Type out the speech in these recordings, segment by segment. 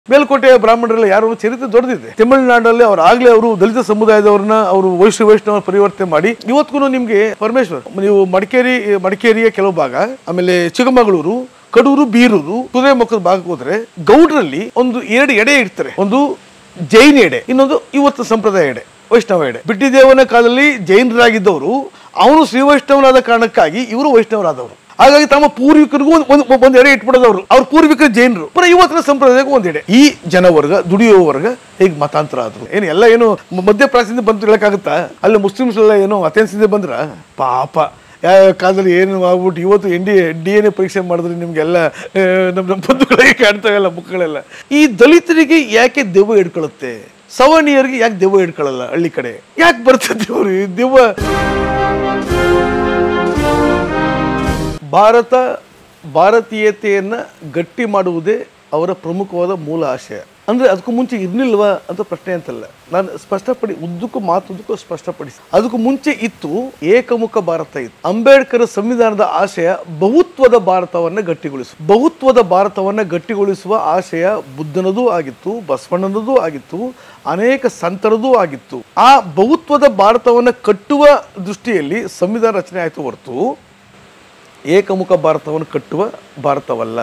ಮೇಲ್ಕೋಟೆಯ ಬ್ರಾಹ್ಮಣರೆಲ್ಲ ಯಾರು ಚರಿತ್ರೆ ದೊಡ್ಡದಿದೆ ತಮಿಳುನಾಡಲ್ಲಿ ಅವ್ರು ಆಗ್ಲೇ ಅವರು ದಲಿತ ಸಮುದಾಯದವ್ರನ್ನ ಅವರು ವೈಶ್ವ ವೈಷ್ಣವ ಪರಿವರ್ತನೆ ಮಾಡಿ ಇವತ್ತಿಗೂ ನಿಮ್ಗೆ ಪರಮೇಶ್ವರ್ ನೀವು ಮಡಿಕೇರಿ ಮಡಿಕೇರಿಯ ಕೆಲವು ಭಾಗ ಆಮೇಲೆ ಚಿಕ್ಕಮಗಳೂರು ಕಡೂರು ಬೀರೂರು ಕುದುರೆಮುಖದ ಭಾಗಕ್ಕೆ ಹೋದ್ರೆ ಗೌಡ್ರಲ್ಲಿ ಒಂದು ಎರಡು ಎಡೆ ಇಡ್ತಾರೆ ಒಂದು ಜೈನ್ ಎಡೆ ಇನ್ನೊಂದು ಇವತ್ತು ಸಂಪ್ರದಾಯ ಎಡೆ ವೈಷ್ಣವ ಎಡೆ ಬಿಟ್ಟಿದೇವನ ಕಾಲದಲ್ಲಿ ಜೈನರಾಗಿದ್ದವರು ಅವನು ಶ್ರೀ ವೈಷ್ಣವನಾದ ಕಾರಣಕ್ಕಾಗಿ ಇವರು ವೈಷ್ಣವರಾದವರು ಹಾಗಾಗಿ ತಮ್ಮ ಪೂರ್ವಿಕರಿಗೂ ಒಂದು ಒಂದು ಒಂದು ಎಡೆ ಇಟ್ಬಿಡೋದವ್ರು ಅವ್ರ ಪೂರ್ವಿಕರು ಜೈನರು ಪುನಃ ಇವತ್ತಿನ ಸಂಪ್ರದಾಯಕ್ಕೆ ಒಂದು ಎಡೆ ಈ ಜನವರ್ಗ ದುಡಿಯುವ ವರ್ಗ ಹೇಗೆ ಮತಾಂತರ ಆದ್ರು ಏನು ಎಲ್ಲ ಏನು ಮ- ಮಧ್ಯಪ್ರಾಚ್ಯದಿಂದ ಬಂತು ಹೇಳಕ್ಕಾಗುತ್ತಾ ಅಲ್ಲಿ ಮುಸ್ಲಿಮ್ಸ್ ಎಲ್ಲ ಏನೋ ಅಥೆನ್ಸಿಂದ ಬಂದ್ರ ಪಾಪ ಯಾವ ಕಾಲದಲ್ಲಿ ಏನು ಆಗ್ಬಿಟ್ಟು ಇವತ್ತು N D D N A ಪರೀಕ್ಷೆ ಮಾಡಿದ್ರೆ ನಿಮ್ಗೆಲ್ಲ ಆ, ನಮ್ಮ ನಮ್ಮ ಬಂಧುಗಳಿಗೆ ಕಾಣ್ತಾವೆಲ್ಲ ಬುಕ್ಗಳೆಲ್ಲ ಈ ದಲಿತರಿಗೆ ಯಾಕೆ ದೆವ್ವ ಹಿಡ್ಕೊಳ್ಳುತ್ತೆ ಸವರ್ಣೀಯರಿಗೆ ಯಾಕೆ ದೆವ್ವ ಹಿಡ್ಕೊಳ್ಳಲ್ಲ ಹಳ್ಳಿ ಕಡೆ ಯಾಕೆ ಬರ್ತದೆ ದೇವ್ರು ಈ ದೆವ್ವ ಭಾರತ ಭಾರತೀಯತೆಯನ್ನ ಗಟ್ಟಿ ಮಾಡುವುದೇ ಅವರ ಪ್ರಮುಖವಾದ ಮೂಲ ಆಶಯ ಅಂದ್ರೆ ಅದಕ್ಕೂ ಮುಂಚೆ ಇರ್ಲಿಲ್ವಾ ಅಂತ ಪ್ರಶ್ನೆ ಅಂತಲ್ಲ ನಾನು ಸ್ಪಷ್ಟಪಡಿ ಉದ್ದಕ್ಕೂ ಮಾತುದ್ದಕ್ಕೂ ಸ್ಪಷ್ಟಪಡಿಸಿ ಅದಕ್ಕೂ ಮುಂಚೆ ಇತ್ತು ಏಕಮುಖ ಭಾರತ ಇತ್ತು ಅಂಬೇಡ್ಕರ್ ಸಂವಿಧಾನದ ಆಶಯ ಬಹುತ್ವದ ಭಾರತವನ್ನ ಗಟ್ಟಿಗೊಳಿಸು ಬಹುತ್ವದ ಭಾರತವನ್ನ ಗಟ್ಟಿಗೊಳಿಸುವ ಆಶಯ ಬುದ್ಧನದೂ ಆಗಿತ್ತು ಬಸವಣ್ಣನದೂ ಆಗಿತ್ತು ಅನೇಕ ಸಂತರದೂ ಆಗಿತ್ತು ಆ ಬಹುತ್ವದ ಭಾರತವನ್ನ ಕಟ್ಟುವ ದೃಷ್ಟಿಯಲ್ಲಿ ಸಂವಿಧಾನ ರಚನೆ ಆಯಿತು ಹೊರತು ಏಕಮುಖ ಭಾರತವನ್ನು ಕಟ್ಟುವ ಭಾರತವಲ್ಲ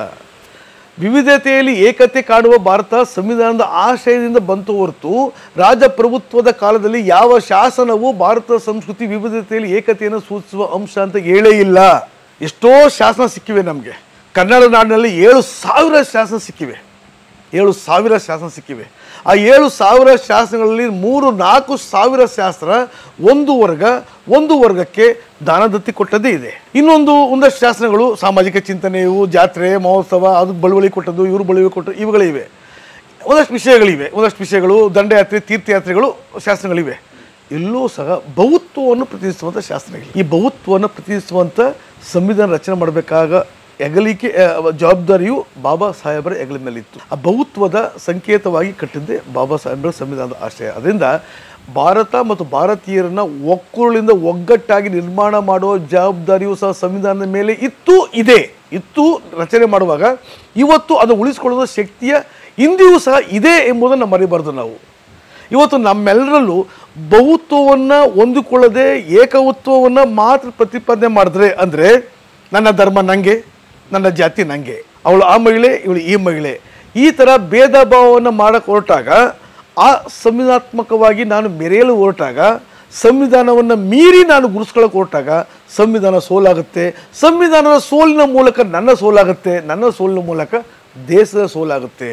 ವಿವಿಧತೆಯಲ್ಲಿ ಏಕತೆ ಕಾಣುವ ಭಾರತ ಸಂವಿಧಾನದ ಆಶಯದಿಂದ ಬಂತು ಹೊರತು ರಾಜಪ್ರಭುತ್ವದ ಕಾಲದಲ್ಲಿ ಯಾವ ಶಾಸನವು ಭಾರತದ ಸಂಸ್ಕೃತಿ ವಿವಿಧತೆಯಲ್ಲಿ ಏಕತೆಯನ್ನು ಸೂಚಿಸುವ ಅಂಶ ಅಂತ ಹೇಳೇ ಇಲ್ಲ ಎಷ್ಟೋ ಶಾಸನ ಸಿಕ್ಕಿವೆ ನಮಗೆ ಕನ್ನಡ ನಾಡಿನಲ್ಲಿ ಏಳು ಸಾವಿರ ಶಾಸನ ಸಿಕ್ಕಿವೆ ಏಳು ಸಾವಿರ ಶಾಸನ ಸಿಕ್ಕಿವೆ ಆ ಏಳು ಸಾವಿರ ಶಾಸನಗಳಲ್ಲಿ ಮೂರು ನಾಲ್ಕು ಸಾವಿರ ಶಾಸ್ತ್ರ ಒಂದು ವರ್ಗ ಒಂದು ವರ್ಗಕ್ಕೆ ದಾನದತ್ತಿ ಕೊಟ್ಟದ್ದೇ ಇದೆ ಇನ್ನೊಂದು ಒಂದಷ್ಟು ಶಾಸನಗಳು ಸಾಮಾಜಿಕ ಚಿಂತನೆ ಇವು ಜಾತ್ರೆ ಮಹೋತ್ಸವ ಅದಕ್ಕೆ ಬಳುವಳಿ ಕೊಟ್ಟದ್ದು ಇವರು ಬಳುವಳಿ ಕೊಟ್ಟದ್ದು ಇವುಗಳಿವೆ ಒಂದಷ್ಟು ವಿಷಯಗಳಿವೆ ಒಂದಷ್ಟು ವಿಷಯಗಳು ದಂಡಯಾತ್ರೆ ತೀರ್ಥಯಾತ್ರೆಗಳು ಶಾಸನಗಳಿವೆ ಎಲ್ಲೂ ಸಹ ಬಹುತ್ವವನ್ನು ಪ್ರತಿನಿಧಿಸುವಂಥ ಶಾಸನಗಳು ಈ ಬಹುತ್ವವನ್ನು ಪ್ರತಿನಿಧಿಸುವಂಥ ಸಂವಿಧಾನ ರಚನೆ ಮಾಡಬೇಕಾಗ ಹೆಗಲಿಕೆ ಆ, ಜವಾಬ್ದಾರಿಯು ಬಾಬಾ ಸಾಹೇಬರ ಹೆಗಲ ಮೇಲಿತ್ತು ಆ ಬಹುತ್ವದ ಸಂಕೇತವಾಗಿ ಕಟ್ಟಿದ್ದೇ ಬಾಬಾ ಸಾಹೇಬರ ಸಂವಿಧಾನದ ಆಶಯ ಅದರಿಂದ ಭಾರತ ಮತ್ತು ಭಾರತೀಯರನ್ನ ಒಕ್ಕೂರಲಿಂದ ಒಗ್ಗಟ್ಟಾಗಿ ನಿರ್ಮಾಣ ಮಾಡುವ ಜವಾಬ್ದಾರಿಯು ಸಹ ಸಂವಿಧಾನದ ಮೇಲೆ ಇತ್ತು ಇದೆ ಇತ್ತು ರಚನೆ ಮಾಡುವಾಗ ಇವತ್ತು ಅದು ಉಳಿಸಿಕೊಳ್ಳುವ ಶಕ್ತಿಯ ಇಂದಿಯೂ ಸಹ ಇದೆ ಎಂಬುದನ್ನು ಮರಿಬಾರ್ದು ನಾವು ಇವತ್ತು ನಮ್ಮೆಲ್ಲರಲ್ಲೂ ಬಹುತ್ವವನ್ನು ಹೊಂದಿಕೊಳ್ಳದೆ ಏಕತ್ವವನ್ನು ಮಾತ್ರ ಪ್ರತಿಪಾದನೆ ಮಾಡಿದ್ರೆ ಅಂದರೆ ನನ್ನ ಧರ್ಮ ನನಗೆ ನನ್ನ ಜಾತಿ ನನಗೆ ಅವಳು ಆ ಮಹಿಳೆ ಇವಳು ಈ ಮಹಿಳೆ ಈ ಥರ ಭೇದ ಭಾವವನ್ನು ಮಾಡಕ್ಕೆ ಹೊರಟಾಗ ಆ ಸಂವಿಧಾನಾತ್ಮಕವಾಗಿ ನಾನು ಮೆರೆಯಲು ಹೊರಟಾಗ ಸಂವಿಧಾನವನ್ನು ಮೀರಿ ನಾನು ಗುರುಸ್ಕೊಳ್ಳೋಕೆ ಹೊರಟಾಗ ಸಂವಿಧಾನ ಸೋಲಾಗುತ್ತೆ ಸಂವಿಧಾನದ ಸೋಲಿನ ಮೂಲಕ ನನ್ನ ಸೋಲಾಗುತ್ತೆ ನನ್ನ ಸೋಲಿನ ಮೂಲಕ ದೇಶದ ಸೋಲಾಗುತ್ತೆ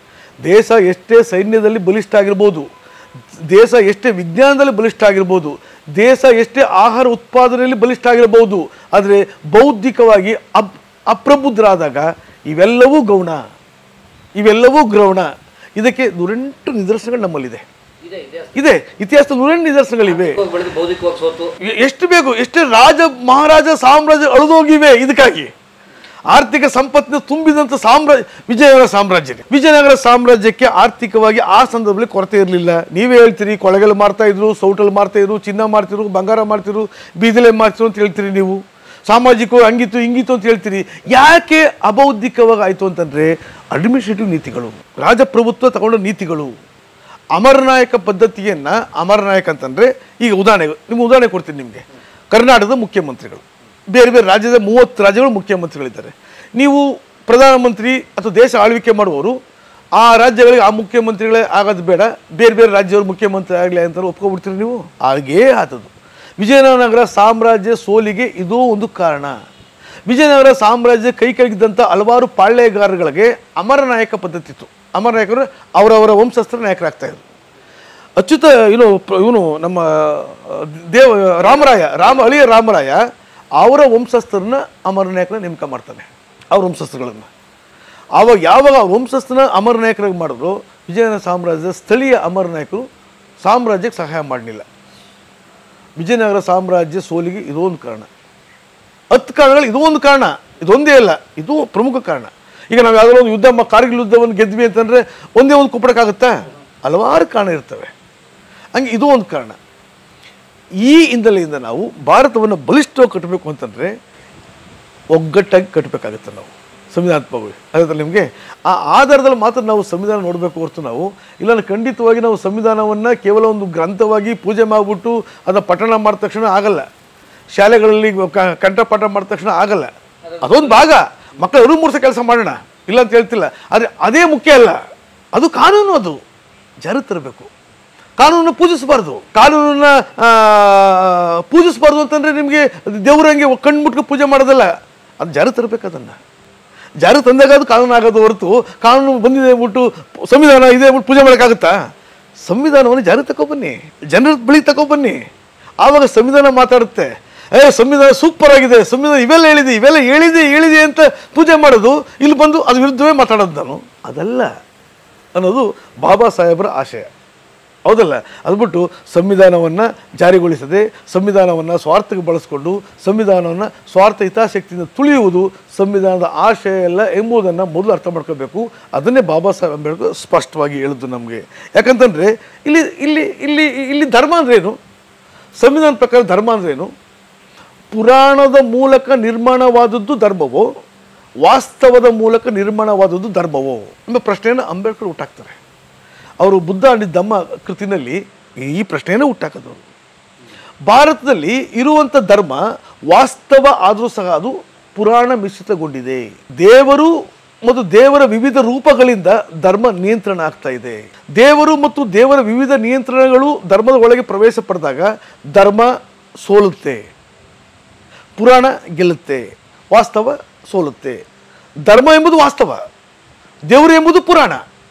ದೇಶ ಎಷ್ಟೇ ಸೈನ್ಯದಲ್ಲಿ ಬಲಿಷ್ಠ ಆಗಿರ್ಬೋದು ದೇಶ ಎಷ್ಟೇ ವಿಜ್ಞಾನದಲ್ಲಿ ಬಲಿಷ್ಠ ಆಗಿರ್ಬೋದು ದೇಶ ಎಷ್ಟೇ ಆಹಾರ ಉತ್ಪಾದನೆಯಲ್ಲಿ ಬಲಿಷ್ಠ ಆಗಿರಬಹುದು ಆದರೆ ಬೌದ್ಧಿಕವಾಗಿ ಅಪ್ ಅಪ್ರಬುದ್ಧರಾದಾಗ ಇವೆಲ್ಲವೂ ಗೌಣ ಇವೆಲ್ಲವೂ ಗೌಣ ಇದಕ್ಕೆ ನೂರೆಂಟು ನಿದರ್ಶನಗಳು ನಮ್ಮಲ್ಲಿದೆ ಇದೆ ಇದೆ ಇದೆ ಇತಿಹಾಸದ ನೂರೆಂಟು ನಿದರ್ಶನಗಳಿವೆ ಬೌದ್ಧಿಕವಾಗಿ ಬೆಳೆದು ಬೌದ್ಧಿಕವಾಗಿ ಸೋತು ಎ- ಎಷ್ಟು ಬೇಕು ಎಷ್ಟೇ ರಾಜ ಮಹಾರಾಜ ಸಾಮ್ರಾಜ್ಯ ಅಳಿದೋಗಿವೆ ಇದಕ್ಕಾಗಿ ಆರ್ಥಿಕ ಸಂಪತ್ತಿನ ತುಂಬಿದಂಥ ಸಾಮ್ರಾಜ್ಯ ವಿಜಯನಗರ ಸಾಮ್ರಾಜ್ಯ ವಿಜಯನಗರ ಸಾಮ್ರಾಜ್ಯಕ್ಕೆ ಆರ್ಥಿಕವಾಗಿ ಆ ಸಂದರ್ಭದಲ್ಲಿ ಕೊರತೆ ಇರಲಿಲ್ಲ ನೀವೇ ಹೇಳ್ತೀರಿ ಕೊಳೆಗಳು ಮಾರ್ತಾ ಇದ್ರು ಸೌಟಲ್ ಮಾರ್ತಾ ಇದ್ರು ಚಿನ್ನ ಮಾರ್ತಿರು ಬಂಗಾರ ಮಾರ್ತಿರು ಬೀದಿಲೆ ಮಾರ್ತಿರು ಅಂತ ಹೇಳ್ತೀರಿ ನೀವು ಸಾಮಾಜಿಕವಾಗಿ ಹಂಗಿತ್ತು ಹಿಂಗಿತ್ತು ಅಂತ ಹೇಳ್ತೀರಿ ಯಾಕೆ ಅಬೌದ್ಧಿಕವಾಗಿ ಆಯಿತು ಅಂತಂದರೆ ಅಡ್ಮಿನಿಸ್ಟ್ರೇಟಿವ್ ನೀತಿಗಳು ರಾಜಪ್ರಭುತ್ವ ತಗೊಂಡ ನೀತಿಗಳು ಅಮರನಾಯಕ ಪದ್ಧತಿಯನ್ನು ಅಮರನಾಯಕ ಅಂತಂದರೆ ಈಗ ಉದಾಹರಣೆ ನಿಮ್ಮ ಉದಾಹರಣೆ ಕೊಡ್ತೀನಿ ನಿಮಗೆ ಕರ್ನಾಟಕದ ಮುಖ್ಯಮಂತ್ರಿಗಳು ಬೇರೆ ಬೇರೆ ರಾಜ್ಯದ ಮೂವತ್ತು ರಾಜ್ಯಗಳು ಮುಖ್ಯಮಂತ್ರಿಗಳಿದ್ದಾರೆ ನೀವು ಪ್ರಧಾನಮಂತ್ರಿ ಅಥವಾ ದೇಶ ಆಳ್ವಿಕೆ ಮಾಡುವವರು ಆ ರಾಜ್ಯಗಳಿಗೆ ಆ ಮುಖ್ಯಮಂತ್ರಿಗಳೇ ಆಗೋದು ಬೇಡ ಬೇರೆ ಬೇರೆ ರಾಜ್ಯವರು ಮುಖ್ಯಮಂತ್ರಿ ಆಗಲಿ ಅಂತ ಒಪ್ಕೊಬಿಡ್ತೀರಿ ನೀವು ಹಾಗೇ ಆದದ್ದು ವಿಜಯನಗರ ಸಾಮ್ರಾಜ್ಯ ಸೋಲಿಗೆ ಇದೂ ಒಂದು ಕಾರಣ ವಿಜಯನಗರ ಸಾಮ್ರಾಜ್ಯ ಕೈ ಕೆಳಗಿದ್ದಂಥ ಹಲವಾರು ಪಾಳ್ಯಗಾರಗಳಿಗೆ ಅಮರನಾಯಕ ಪದ್ಧತಿ ಇತ್ತು ಅಮರನಾಯಕರು ಅವರವರ ವಂಶಸ್ತ್ರ ನಾಯಕರಾಗ್ತಾ ಇದ್ರು ಅಚ್ಯುತ ಇವನು ಇವನು ನಮ್ಮ ದೇವ ರಾಮರಾಯ ರಾಮ ಅಳಿಯ ರಾಮರಾಯ ಅವರ ವಂಶಸ್ಥರನ್ನ ಅಮರನಾಯಕನ ನೇಮಕ ಮಾಡ್ತಾನೆ ಅವ್ರ ವಂಶಸ್ಥರುಗಳನ್ನು ಆವಾಗ ಯಾವಾಗ ಆ ವಂಶಸ್ಥನ ಅಮರನಾಯಕರಾಗಿ ಮಾಡಿದ್ರು ವಿಜಯನಗರ ಸಾಮ್ರಾಜ್ಯದ ಸ್ಥಳೀಯ ಅಮರನಾಯಕರು ಸಾಮ್ರಾಜ್ಯಕ್ಕೆ ಸಹಾಯ ಮಾಡಲಿಲ್ಲ ವಿಜಯನಗರ ಸಾಮ್ರಾಜ್ಯ ಸೋಲಿಗೆ ಇದೊಂದು ಕಾರಣ ಹತ್ತು ಕಾರಣಗಳು ಇದು ಒಂದು ಕಾರಣ ಇದೊಂದೇ ಅಲ್ಲ ಇದು ಪ್ರಮುಖ ಕಾರಣ ಈಗ ನಾವು ಯಾವುದೋ ಒಂದು ಯುದ್ಧ ಮ- ಕಾರ್ಗಿಲ್ ಯುದ್ಧವನ್ನು ಗೆದ್ವಿ ಅಂತಂದರೆ ಒಂದೇ ಒಂದು ಕುಪ್ಪಡಕ್ಕಾಗುತ್ತಾ ಹಲವಾರು ಕಾರಣ ಇರ್ತವೆ ಹಂಗೆ ಇದು ಒಂದು ಕಾರಣ ಈ ಹಿನ್ನೆಲೆಯಿಂದ ನಾವು ಭಾರತವನ್ನು ಬಲಿಷ್ಠವಾಗಿ ಕಟ್ಟಬೇಕು ಅಂತಂದರೆ ಒಗ್ಗಟ್ಟಾಗಿ ಕಟ್ಟಬೇಕಾಗುತ್ತೆ ನಾವು ಸಂವಿಧಾನಾತ್ಮಕವಾಗಿ ಅದೇ ನಿಮಗೆ ಆ ಆಧಾರದಲ್ಲಿ ಮಾತ್ರ ನಾವು ಸಂವಿಧಾನ ನೋಡಬೇಕು ಹೊರತು ನಾವು ಇಲ್ಲ ಖಂಡಿತವಾಗಿ ನಾವು ಸಂವಿಧಾನವನ್ನು ಕೇವಲ ಒಂದು ಗ್ರಂಥವಾಗಿ ಪೂಜೆ ಮಾಡಿಬಿಟ್ಟು ಅದನ್ನ ಪಠಣ ಮಾಡಿದ ತಕ್ಷಣ ಆಗಲ್ಲ ಶಾಲೆಗಳಲ್ಲಿ ಕ- ಕಂಠಪಾಠ ಮಾಡಿದ ತಕ್ಷಣ ಆಗಲ್ಲ ಅದೊಂದು ಭಾಗ ಮಕ್ಕಳು ಅರು ಮೂರ್ಸ ಕೆಲಸ ಮಾಡೋಣ ಇಲ್ಲ ಅಂತ ಹೇಳ್ತಿಲ್ಲ ಆದರೆ ಅದೇ ಮುಖ್ಯ ಅಲ್ಲ ಅದು ಕಾನೂನು ಅದು ಜಾರಿಗೆ ತರಬೇಕು ಕಾನೂನನ್ನು ಪೂಜಿಸಬಾರ್ದು ಕಾನೂನನ್ನ ಆ, ಪೂಜಿಸಬಾರ್ದು ಅಂತಂದ್ರೆ ನಿಮಗೆ ದೇವರಂಗೆ ಕಣ್ಮುಟ್ಕೊಂಡು ಪೂಜೆ ಮಾಡೋದಲ್ಲ ಅದು ಜಾರಿಗೆ ತರಬೇಕು ಅದನ್ನು ಜಾರಿಗೆ ತಂದಾಗ ಅದು ಕಾನೂನು ಆಗೋದು ಹೊರತು ಕಾನೂನು ಬಂದಿದೆ ಅಂದ್ಬಿಟ್ಟು ಸಂವಿಧಾನ ಇದೆ ಅಂದ್ಬಿಟ್ಟು ಪೂಜೆ ಮಾಡೋಕ್ಕಾಗುತ್ತಾ ಸಂವಿಧಾನವನ್ನು ಜಾರಿಗೆ ತಗೊಬನ್ನಿ ಜನರ ಬಳಿ ತಗೊಬನ್ನಿ ಆವಾಗ ಸಂವಿಧಾನ ಮಾತಾಡುತ್ತೆ ಏ ಸಂವಿಧಾನ ಸೂಪರ್ ಆಗಿದೆ ಸಂವಿಧಾನ ಇವೆಲ್ಲ ಹೇಳಿದೆ ಇವೆಲ್ಲ ಹೇಳಿದೆ ಹೇಳಿದೆ ಅಂತ ಪೂಜೆ ಮಾಡೋದು ಇಲ್ಲಿ ಬಂದು ಅದು ವಿರುದ್ಧವೇ ಮಾತಾಡೋದು ನಾನು ಅದಲ್ಲ ಅನ್ನೋದು ಬಾಬಾ ಸಾಹೇಬರ ಆಶಯ ಹೌದಲ್ಲ ಅದ್ಬಿಟ್ಟು ಸಂವಿಧಾನವನ್ನು ಜಾರಿಗೊಳಿಸದೆ ಸಂವಿಧಾನವನ್ನು ಸ್ವಾರ್ಥಕ್ಕೆ ಬಳಸ್ಕೊಂಡು ಸಂವಿಧಾನವನ್ನು ಸ್ವಾರ್ಥ ಹಿತಾಸಕ್ತಿಯಿಂದ ತುಳಿಯುವುದು ಸಂವಿಧಾನದ ಆಶಯ ಅಲ್ಲ ಎಂಬುದನ್ನು ಮೊದಲು ಅರ್ಥ ಮಾಡ್ಕೋಬೇಕು ಅದನ್ನೇ ಬಾಬಾ ಸಾಹೇಬ್ ಅಂಬೇಡ್ಕರ್ ಸ್ಪಷ್ಟವಾಗಿ ಹೇಳಿದ್ದು ನಮಗೆ ಯಾಕಂತಂದರೆ ಇಲ್ಲಿ ಇಲ್ಲಿ ಇಲ್ಲಿ ಇಲ್ಲಿ ಧರ್ಮ ಅಂದ್ರೇನು ಸಂವಿಧಾನ ಪ್ರಕಾರ ಧರ್ಮ ಅಂದ್ರೇನು ಪುರಾಣದ ಮೂಲಕ ನಿರ್ಮಾಣವಾದದ್ದು ಧರ್ಮವೋ ವಾಸ್ತವದ ಮೂಲಕ ನಿರ್ಮಾಣವಾದದ್ದು ಧರ್ಮವೋ ಎಂಬ ಪ್ರಶ್ನೆಯನ್ನು ಅಂಬೇಡ್ಕರ್ ಹುಟ್ಟಾಕ್ತಾರೆ ಅವರು ಬುದ್ಧ ಅಂಡ್ ದಮ್ಮ ಕೃತಿನಲ್ಲಿ ಈ ಪ್ರಶ್ನೆಯನ್ನು ಹುಟ್ಟಾಕಿದವರು ಭಾರತದಲ್ಲಿ ಇರುವಂಥ ಧರ್ಮ ವಾಸ್ತವ ಆದರೂ ಸಹ ಅದು ಪುರಾಣ ಮಿಶ್ರಿತಗೊಂಡಿದೆ ದೇವರು ಮತ್ತು ದೇವರ ವಿವಿಧ ರೂಪಗಳಿಂದ ಧರ್ಮ ನಿಯಂತ್ರಣ ಆಗ್ತಾ ಇದೆ ದೇವರು ಮತ್ತು ದೇವರ ವಿವಿಧ ನಿಯಂತ್ರಣಗಳು ಧರ್ಮದ ಒಳಗೆ ಪ್ರವೇಶ ಪಡೆದಾಗ ಧರ್ಮ ಸೋಲುತ್ತೆ ಪುರಾಣ ಗೆಲ್ಲುತ್ತೆ ವಾಸ್ತವ ಸೋಲುತ್ತೆ ಧರ್ಮ ಎಂಬುದು ವಾಸ್ತವ ದೇವರು ಎಂಬುದು ಪುರಾಣ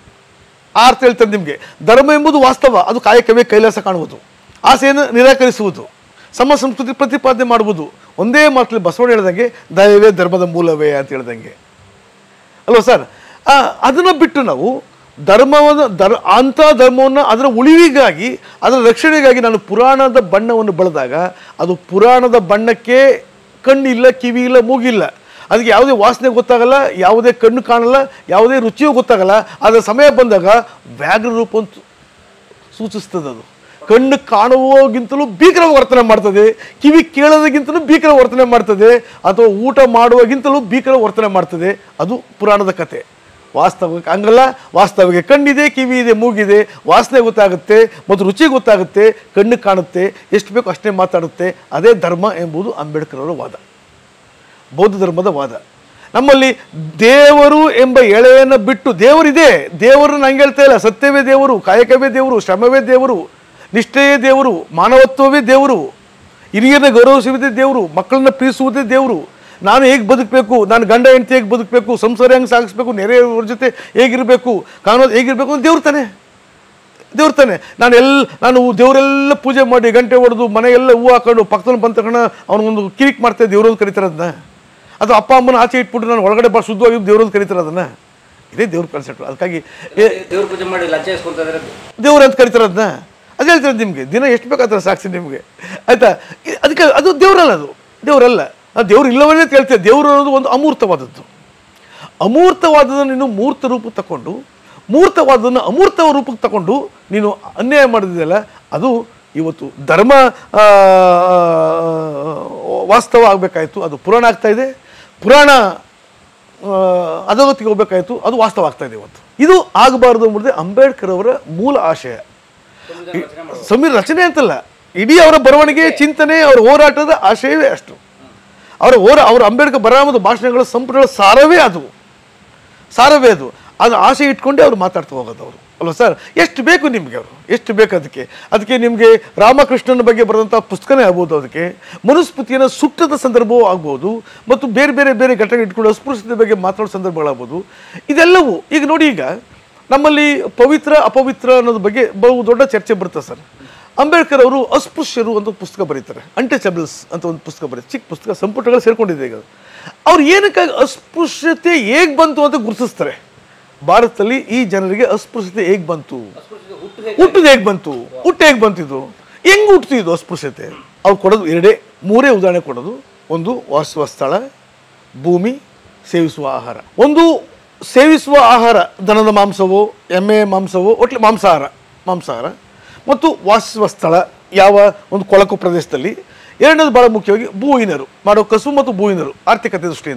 ಆ ಅರ್ಥ ಹೇಳ್ತಾರೆ ನಿಮಗೆ ಧರ್ಮ ಎಂಬುದು ವಾಸ್ತವ ಅದು ಕಾಯಕವೇ ಕೈಲಾಸ ಕಾಣುವುದು ಆಸೆಯನ್ನು ನಿರಾಕರಿಸುವುದು ಸಮ ಸಂಸ್ಕೃತಿ ಪ್ರತಿಪಾದನೆ ಮಾಡುವುದು ಒಂದೇ ಮಾತಲ್ಲಿ ಬಸವಣ್ಣ ಹೇಳ್ದಂಗೆ ದಯವೇ ಧರ್ಮದ ಮೂಲವೇ ಅಂತ ಹೇಳ್ದಂಗೆ ಅಲ್ವಾ ಸರ್ ಅದನ್ನು ಬಿಟ್ಟು ನಾವು ಧರ್ಮವನ್ನು ಧರ್ ಅಂಥ ಧರ್ಮವನ್ನು ಅದರ ಉಳಿವಿಗಾಗಿ ಅದರ ರಕ್ಷಣೆಗಾಗಿ ನಾನು ಪುರಾಣದ ಬಣ್ಣವನ್ನು ಬಳದಾಗ ಅದು ಪುರಾಣದ ಬಣ್ಣಕ್ಕೆ ಕಣ್ಣಿಲ್ಲ ಕಿವಿ ಇಲ್ಲ ಮೂಗಿಲ್ಲ ಅದಕ್ಕೆ ಯಾವುದೇ ವಾಸನೆ ಗೊತ್ತಾಗಲ್ಲ ಯಾವುದೇ ಕಣ್ಣು ಕಾಣಲ್ಲ ಯಾವುದೇ ರುಚಿಯೂ ಗೊತ್ತಾಗಲ್ಲ ಅದರ ಸಮಯ ಬಂದಾಗ ವ್ಯಾಘ್ರ ರೂಪ ಅಂತ ಸೂಚಿಸ್ತದೆ ಅದು ಕಣ್ಣು ಕಾಣುವಗಿಂತಲೂ ಭೀಕರ ವರ್ತನೆ ಮಾಡ್ತದೆ ಕಿವಿ ಕೇಳೋದಕ್ಕಿಂತಲೂ ಭೀಕರ ವರ್ತನೆ ಮಾಡ್ತದೆ ಅಥವಾ ಊಟ ಮಾಡುವಾಗಿಂತಲೂ ಭೀಕರ ವರ್ತನೆ ಮಾಡ್ತದೆ ಅದು ಪುರಾಣದ ಕತೆ ವಾಸ್ತವಕ್ಕೆ ಹಂಗಲ್ಲ ವಾಸ್ತವಕ್ಕೆ ಕಣ್ಣಿದೆ ಕಿವಿ ಇದೆ ಮೂಗಿದೆ ವಾಸನೆ ಗೊತ್ತಾಗುತ್ತೆ ಮತ್ತು ರುಚಿ ಗೊತ್ತಾಗುತ್ತೆ ಕಣ್ಣು ಕಾಣುತ್ತೆ ಎಷ್ಟು ಬೇಕೋ ಅಷ್ಟೇ ಮಾತಾಡುತ್ತೆ ಅದೇ ಧರ್ಮ ಎಂಬುದು ಅಂಬೇಡ್ಕರ್ ಅವರ ವಾದ ಬೌದ್ಧ ಧರ್ಮದ ವಾದ ನಮ್ಮಲ್ಲಿ ದೇವರು ಎಂಬ ಎಳೆಯನ್ನು ಬಿಟ್ಟು ದೇವರಿದೆ ದೇವರು ನಂಗೆ ಹೇಳ್ತಾ ಇಲ್ಲ ಸತ್ಯವೇ ದೇವರು ಕಾಯಕವೇ ದೇವರು ಶ್ರಮವೇ ದೇವರು ನಿಷ್ಠೆಯೇ ದೇವರು ಮಾನವತ್ವವೇ ದೇವರು ಹಿರಿಯರನ್ನ ಗೌರವಿಸುವುದೇ ದೇವರು ಮಕ್ಕಳನ್ನ ಪ್ರೀತಿಸುವುದೇ ದೇವರು ನಾನು ಹೇಗೆ ಬದುಕಬೇಕು ನಾನು ಗಂಡ ಹೆಂಡತಿ ಹೇಗೆ ಬದುಕಬೇಕು ಸಂಸಾರ ಹೆಂಗೆ ಸಾಗಿಸ್ಬೇಕು ನೆರೆಯವ್ರ ಜೊತೆ ಹೇಗಿರಬೇಕು ಕಾನೂನು ಹೇಗಿರಬೇಕು ಅಂತ ದೇವ್ರು ತಾನೆ ದೇವ್ರ ತಾನೆ ನಾನು ಎಲ್ಲ ನಾನು ದೇವರೆಲ್ಲ ಪೂಜೆ ಮಾಡಿ ಗಂಟೆ ಹೊಡೆದು ಮನೆಗೆಲ್ಲ ಹೂವು ಹಾಕೊಂಡು ಪಕ್ಕದಲ್ಲಿ ಬಂದ ತಕ್ಷಣ ಅವನಿಗೊಂದು ಕಿರಿಕ್ ಮಾಡ್ತಾ ದೇವ್ರದ್ದು ಕರೀತಾರೆ ಅದನ್ನ ಅದು ಅಪ್ಪ ಅಮ್ಮನ ಆಚೆ ಇಟ್ಬಿಟ್ಟು ನಾನು ಒಳಗಡೆ ಭಾಳ ಶುದ್ಧವಾಗಿ ದೇವ್ರದ್ದು ಕರೀತಾರೆ ಅದನ್ನ ಇದೇ ದೇವ್ರ ಕಾನ್ಸೆಪ್ಟ್ ಅದಕ್ಕಾಗಿ ಏ ದೇವ್ರ ಪೂಜೆ ಮಾಡಿ ಲಂಚ ಇಸ್ಕೊಂತ ಇದ್ರೆ ದೇವ್ರು ಅಂತ ಕರಿತಾರೆ ಅದನ್ನ ಅದು ಹೇಳ್ತಾರೆ ನಿಮಗೆ ದಿನ ಎಷ್ಟು ಬೇಕಾದ್ರೆ ಸಾಕ್ಷಿ ನಿಮಗೆ ಆಯ್ತಾ ಇ- ಅದಕ್ಕೆ ಅದು ದೇವರಲ್ಲ ಅದು ದೇವರಲ್ಲ ಆ ದೇವ್ರು ಇಲ್ಲವೇ ಅಂತ ಹೇಳ್ತೇವೆ ದೇವರು ಅನ್ನೋದು ಒಂದು ಅಮೂರ್ತವಾದದ್ದು ಅಮೂರ್ತವಾದದನ್ನು ನೀನು ಮೂರ್ತ ರೂಪಕ್ಕೆ ತಗೊಂಡು ಮೂರ್ತವಾದದನ್ನು ಅಮೂರ್ತ ರೂಪಕ್ಕೆ ತಗೊಂಡು ನೀನು ಅನ್ಯಾಯ ಮಾಡಿದೆಯಲ್ಲ ಅದು ಇವತ್ತು ಧರ್ಮ ಆ, ವಾಸ್ತವ ಆಗಬೇಕಾಯಿತು ಅದು ಪುರಾಣ ಆಗ್ತಾ ಇದೆ ಪುರಾಣ ಆ, ಅಧೋಗತಿಗೆ ಹೋಗ್ಬೇಕಾಯ್ತು ಅದು ವಾಸ್ತವ ಆಗ್ತಾ ಇದೆ ಇವತ್ತು ಇದು ಆಗಬಾರ್ದು ಎಂಬುದೇ ಅಂಬೇಡ್ಕರ್ ಅವರ ಮೂಲ ಆಶಯ ಸಂವಿಧಾನ ರಚನೆ ಮಾಡೋದು ಸಮೀರ್ ರಚನೆ ಅಂತಲ್ಲ ಇಡೀ ಅವರ ಬರವಣಿಗೆ ಚಿಂತನೆ ಅವರ ಹೋರಾಟದ ಆಶಯವೇ ಅಷ್ಟು ಅವರ ಹೋರ ಅವರ ಅಂಬೇಡ್ಕರ್ ಬರಹದ ಭಾಷಣಗಳ ಸಂಪುಟಗಳ ಸಾರವೇ ಅದು ಸಾರವೇ ಅದು ಅದು ಆಸೆ ಇಟ್ಕೊಂಡೇ ಅವ್ರು ಮಾತಾಡ್ತಾ ಹೋಗೋದು ಅವರು ಅಲ್ವಾ ಸರ್ ಎಷ್ಟು ಬೇಕು ನಿಮಗೆ ಅವರು ಎಷ್ಟು ಬೇಕು ಅದಕ್ಕೆ ಅದಕ್ಕೆ ನಿಮಗೆ ರಾಮಕೃಷ್ಣನ ಬಗ್ಗೆ ಬರೆದಂಥ ಪುಸ್ತಕನೇ ಆಗ್ಬೋದು ಅದಕ್ಕೆ ಮನುಸ್ಮೃತಿಯನ್ನು ಸುಟ್ಟದ ಸಂದರ್ಭವೂ ಆಗ್ಬೋದು ಮತ್ತು ಬೇರೆ ಬೇರೆ ಬೇರೆ ಘಟನೆ ಇಟ್ಕೊಂಡು ಅಸ್ಪೃಶ್ಯತೆ ಬಗ್ಗೆ ಮಾತಾಡೋ ಸಂದರ್ಭಗಳಾಗ್ಬೋದು ಇದೆಲ್ಲವೂ ಈಗ ನೋಡಿ ಈಗ ನಮ್ಮಲ್ಲಿ ಪವಿತ್ರ ಅಪವಿತ್ರ ಅನ್ನೋದ್ರ ಬಗ್ಗೆ ಬಹು ದೊಡ್ಡ ಚರ್ಚೆ ಬರುತ್ತೆ ಸರ್ ಅಂಬೇಡ್ಕರ್ ಅವರು ಅಸ್ಪೃಶ್ಯರು ಅಂತ ಒಂದು ಪುಸ್ತಕ ಬರೀತಾರೆ ಅಂಟಚಬಲ್ಸ್ ಅಂತ ಒಂದು ಪುಸ್ತಕ ಬರೀತಾರೆ ಚಿಕ್ಕ ಪುಸ್ತಕ ಸಂಪುಟಗಳು ಸೇರ್ಕೊಂಡಿದೆ ಈಗ ಅದು. ಅವ್ರು ಏನಕ್ಕಾಗಿ ಅಸ್ಪೃಶ್ಯತೆ ಹೇಗೆ ಬಂತು ಅಂತ ಗುರುತಿಸ್ತಾರೆ ಭಾರತದಲ್ಲಿ ಈ ಜನರಿಗೆ ಅಸ್ಪೃಶ್ಯತೆ ಹೇಗೆ ಬಂತು ಅಸ್ಪೃಶ್ಯತೆ ಹುಟ್ಟು ಹೇಗೆ ಹುಟ್ಟುದು ಹೇಗೆ ಬಂತು ಹುಟ್ಟು ಹೇಗೆ ಬಂತಿದ್ದು ಹೆಂಗ್ ಹುಟ್ಟಿತು ಇದು ಅಸ್ಪೃಶ್ಯತೆ ಅವ್ರು ಕೊಡೋದು ಎರಡೇ ಮೂರೇ ಉದಾಹರಣೆ ಕೊಡೋದು ಒಂದು ವಾಸಿಸುವ ಸ್ಥಳ ಭೂಮಿ ಸೇವಿಸುವ ಆಹಾರ ಒಂದು ಸೇವಿಸುವ ಆಹಾರ ದನದ ಮಾಂಸವೋ ಎಮ್ಮೆ ಮಾಂಸವೋ ಒಟ್ಲೆ ಮಾಂಸಾಹಾರ ಮಾಂಸಾಹಾರ ಮತ್ತು ವಾಸಿಸುವ ಸ್ಥಳ ಯಾವ ಒಂದು ಕೊಳಕು ಪ್ರದೇಶದಲ್ಲಿ ಎರಡನೇದು ಭಾಳ ಮುಖ್ಯವಾಗಿ ಭೂಹೀನರು ಮಾಡೋ ಕಸು ಮತ್ತು ಭೂಹೀನರು ಆರ್ಥಿಕತೆ ದೃಷ್ಟಿಯಿಂದ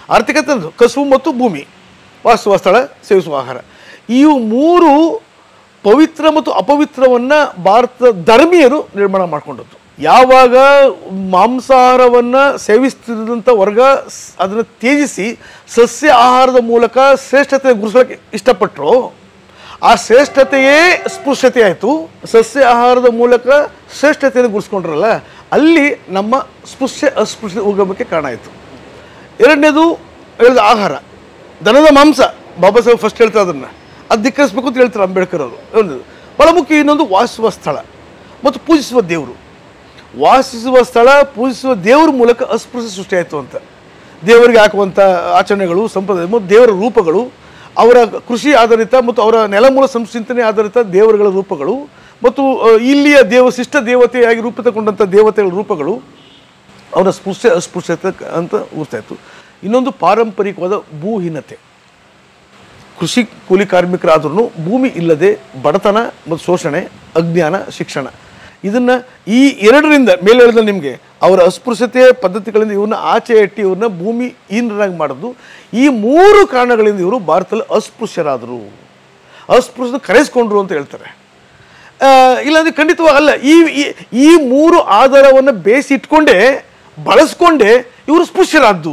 ಆರ್ಥಿಕತೆ ಅದು ಕಸುವು ಮತ್ತು ಭೂಮಿ ವಾಸುವ ಸ್ಥಳ ಸೇವಿಸುವ ಆಹಾರ ಇವು ಮೂರು ಪವಿತ್ರ ಮತ್ತು ಅಪವಿತ್ರವನ್ನು ಭಾರತದ ಧರ್ಮೀಯರು ನಿರ್ಮಾಣ ಮಾಡಿಕೊಂಡದ್ದು ಯಾವಾಗ ಮಾಂಸಾಹಾರವನ್ನು ಸೇವಿಸ್ತಿದ್ದಂಥ ವರ್ಗ ಸ್- ಅದನ್ನು ತ್ಯಜಿಸಿ ಸಸ್ಯ ಆಹಾರದ ಮೂಲಕ ಶ್ರೇಷ್ಠತೆ ಗುರುಸೋಕೆ ಇಷ್ಟಪಟ್ಟರು ಆ ಶ್ರೇಷ್ಠತೆಯೇ ಸ್ಪೃಶ್ಯತೆ ಆಯಿತು ಸಸ್ಯ ಆಹಾರದ ಮೂಲಕ ಶ್ರೇಷ್ಠತೆಯನ್ನು ಗುರುಸ್ಕೊಂಡ್ರಲ್ಲ ಅಲ್ಲಿ ನಮ್ಮ ಸ್ಪೃಶ್ಯ ಅಸ್ಪೃಶ್ಯತೆ ಉಗಮಕ್ಕೆ ಕಾರಣ ಆಯಿತು ಎರಡನೇದು ಹೇಳಿದ ಆಹಾರ ದನದ ಮಾಂಸ ಬಾಬಾ ಸಾಹೇಬ್ ಫಸ್ಟ್ ಹೇಳ್ತಾರೆ ಅದನ್ನು ಅದು ಧಿಕ್ಕರಿಸ್ಬೇಕು ಅಂತ ಹೇಳ್ತಾರೆ ಅಂಬೇಡ್ಕರ್ ಅವರು ಒಂದು ಬಹಳ ಮುಖ್ಯ ಇನ್ನೊಂದು ವಾಸಿಸುವ ಸ್ಥಳ ಮತ್ತು ಪೂಜಿಸುವ ದೇವರು ವಾಸಿಸುವ ಸ್ಥಳ ಪೂಜಿಸುವ ದೇವರ ಮೂಲಕ ಅಸ್ಪೃಶ್ಯ ಸೃಷ್ಟಿಯಾಯಿತು ಅಂತ ದೇವರಿಗೆ ಹಾಕುವಂಥ ಆಚರಣೆಗಳು ಸಂಪ್ರದಾಯ ಮತ್ತು ದೇವರ ರೂಪಗಳು ಅವರ ಕೃಷಿ ಆಧಾರಿತ ಮತ್ತು ಅವರ ನೆಲಮೂಲ ಸಂಚಿಂತನೆ ಆಧಾರಿತ ದೇವರುಗಳ ರೂಪಗಳು ಮತ್ತು ಆ, ಇಲ್ಲಿಯ ದೇವ ಶಿಷ್ಟ ದೇವತೆಯಾಗಿ ರೂಪಿತಗೊಂಡಂಥ ದೇವತೆಗಳ ರೂಪಗಳು ಅವರ ಸ್ಪೃಶ್ಯ ಅಸ್ಪೃಶ್ಯತೆ ಅಂತ ಗುರ್ತಾಯಿತು ಇನ್ನೊಂದು ಪಾರಂಪರಿಕವಾದ ಭೂಹೀನತೆ ಕೃಷಿ ಕೂಲಿ ಕಾರ್ಮಿಕರಾದ್ರೂ ಭೂಮಿ ಇಲ್ಲದೆ ಬಡತನ ಮತ್ತು ಶೋಷಣೆ ಅಜ್ಞಾನ ಶಿಕ್ಷಣ ಇದನ್ನು ಈ ಎರಡರಿಂದ ಮೇಲೆ ಹೇಳಿದ ನಿಮಗೆ ಅವರ ಅಸ್ಪೃಶ್ಯತೆಯ ಪದ್ಧತಿಗಳಿಂದ ಇವ್ರನ್ನ ಆಚೆ ಇಟ್ಟು ಇವ್ರನ್ನ ಭೂಮಿ ಹೀನರಾಗಿ ಮಾಡೋದು ಈ ಮೂರು ಕಾರಣಗಳಿಂದ ಇವರು ಭಾರತದಲ್ಲಿ ಅಸ್ಪೃಶ್ಯರಾದರು ಅಸ್ಪೃಶ್ಯತೆ ಕರೆಸ್ಕೊಂಡ್ರು ಅಂತ ಹೇಳ್ತಾರೆ ಆ, ಇಲ್ಲಾಂದ್ರೆ ಖಂಡಿತವಾಗಿ ಅಲ್ಲ ಈ ಈ- ಈ ಮೂರು ಆಧಾರವನ್ನು ಬೇಯಿಸಿ ಇಟ್ಕೊಂಡೇ ಬಳಸ್ಕೊಂಡೇ ಇವರು ಸ್ಪೃಶ್ಯರಾದ್ದು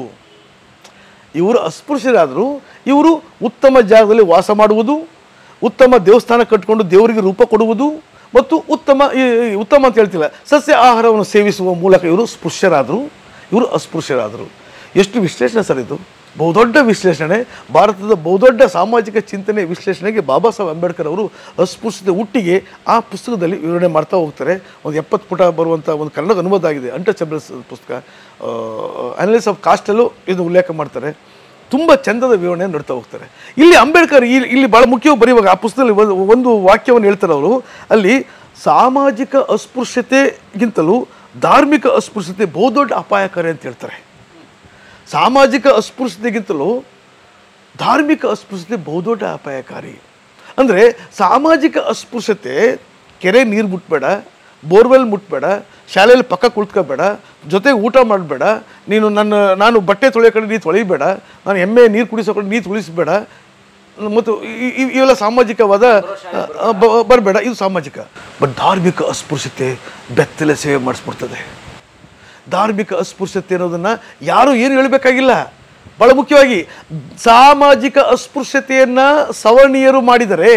ಇವರು ಅಸ್ಪೃಶ್ಯರಾದರು ಇವರು ಉತ್ತಮ ಜಾಗದಲ್ಲಿ ವಾಸ ಮಾಡುವುದು ಉತ್ತಮ ದೇವಸ್ಥಾನ ಕಟ್ಟಿಕೊಂಡು ದೇವರಿಗೆ ರೂಪ ಕೊಡುವುದು ಮತ್ತು ಉತ್ತಮ ಈ- ಈ ಉತ್ತಮ ಅಂತ ಹೇಳ್ತಿಲ್ಲ ಸಸ್ಯ ಆಹಾರವನ್ನು ಸೇವಿಸುವ ಮೂಲಕ ಇವರು ಸ್ಪೃಶ್ಯರಾದರು ಇವರು ಅಸ್ಪೃಶ್ಯರಾದರು ಎಷ್ಟು ವಿಶ್ಲೇಷಣೆ ಸರ್ ಇದು ಬಹುದೊಡ್ಡ ವಿಶ್ಲೇಷಣೆ ಭಾರತದ ಬಹುದೊಡ್ಡ ಸಾಮಾಜಿಕ ಚಿಂತನೆ ವಿಶ್ಲೇಷಣೆಗೆ ಬಾಬಾ ಸಾಹೇಬ್ ಅಂಬೇಡ್ಕರ್ ಅವರು ಅಸ್ಪೃಶ್ಯತೆ ಹುಟ್ಟಿಗೆ ಆ ಪುಸ್ತಕದಲ್ಲಿ ವಿವರಣೆ ಮಾಡ್ತಾ ಹೋಗ್ತಾರೆ ಒಂದು ಎಪ್ಪತ್ತು ಪುಟ ಬರುವಂಥ ಒಂದು ಕನ್ನಡ ಅನುವಾದ ಆಗಿದೆ ಅಂಟಚಬಲ್ಸ್ ಪುಸ್ತಕ ಅನಲಿಸ್ ಆಫ್ ಕಾಸ್ಟಲ್ಲೂ ಇದು ಉಲ್ಲೇಖ ಮಾಡ್ತಾರೆ ತುಂಬ ಚಂದದ ವಿವರಣೆ ನೋಡ್ತಾ ಹೋಗ್ತಾರೆ ಇಲ್ಲಿ ಅಂಬೇಡ್ಕರ್ ಇಲ್ಲಿ ಇಲ್ಲಿ ಭಾಳ ಮುಖ್ಯವಾಗಿ ಬರೆಯುವಾಗ ಆ ಪುಸ್ತಕದಲ್ಲಿ ಒಂದು ಒಂದು ವಾಕ್ಯವನ್ನು ಹೇಳ್ತಾರೆ ಅವರು ಅಲ್ಲಿ ಸಾಮಾಜಿಕ ಅಸ್ಪೃಶ್ಯತೆಗಿಂತಲೂ ಧಾರ್ಮಿಕ ಅಸ್ಪೃಶ್ಯತೆ ಬಹುದೊಡ್ಡ ಅಪಾಯಕಾರಿ ಅಂತ ಹೇಳ್ತಾರೆ ಸಾಮಾಜಿಕ ಅಸ್ಪೃಶ್ಯತೆಗಿಂತಲೂ ಧಾರ್ಮಿಕ ಅಸ್ಪೃಶ್ಯತೆ ಬಹುದೊಡ್ಡ ಅಪಾಯಕಾರಿ ಅಂದರೆ ಸಾಮಾಜಿಕ ಅಸ್ಪೃಶ್ಯತೆ ಕೆರೆ ನೀರು ಮುಟ್ಬೇಡ ಬೋರ್ವೆಲ್ ಮುಟ್ಬೇಡ ಶಾಲೆಯಲ್ಲಿ ಪಕ್ಕ ಕುಳಿತ್ಕೋಬೇಡ ಜೊತೆಗೆ ಊಟ ಮಾಡಬೇಡ ನೀನು ನನ್ನ ನಾನು ಬಟ್ಟೆ ತೊಳೆಯೋ ಕಡೆ ನೀರು ತೊಳಿಬೇಡ ನಾನು ಎಮ್ಮೆ ನೀರು ಕುಡಿಸೋ ಕಡೆ ನೀರು ಕುಡಿಸಬೇಡ ಮತ್ತು ಇ- ಇ- ಇವೆಲ್ಲ ಸಾಮಾಜಿಕವಾದ ಬರಬೇಡ ಇದು ಸಾಮಾಜಿಕ ಬಟ್ ಧಾರ್ಮಿಕ ಅಸ್ಪೃಶ್ಯತೆ ಬೆತ್ತಲೆ ಸೇವೆ ಮಾಡಿಸ್ಬಿಡ್ತದೆ ಧಾರ್ಮಿಕ ಅಸ್ಪೃಶ್ಯತೆ ಅನ್ನೋದನ್ನು ಯಾರೂ ಏನು ಹೇಳಬೇಕಾಗಿಲ್ಲ ಬಹಳ ಮುಖ್ಯವಾಗಿ ಸಾಮಾಜಿಕ ಅಸ್ಪೃಶ್ಯತೆಯನ್ನು ಸವರ್ಣೀಯರು ಮಾಡಿದರೆ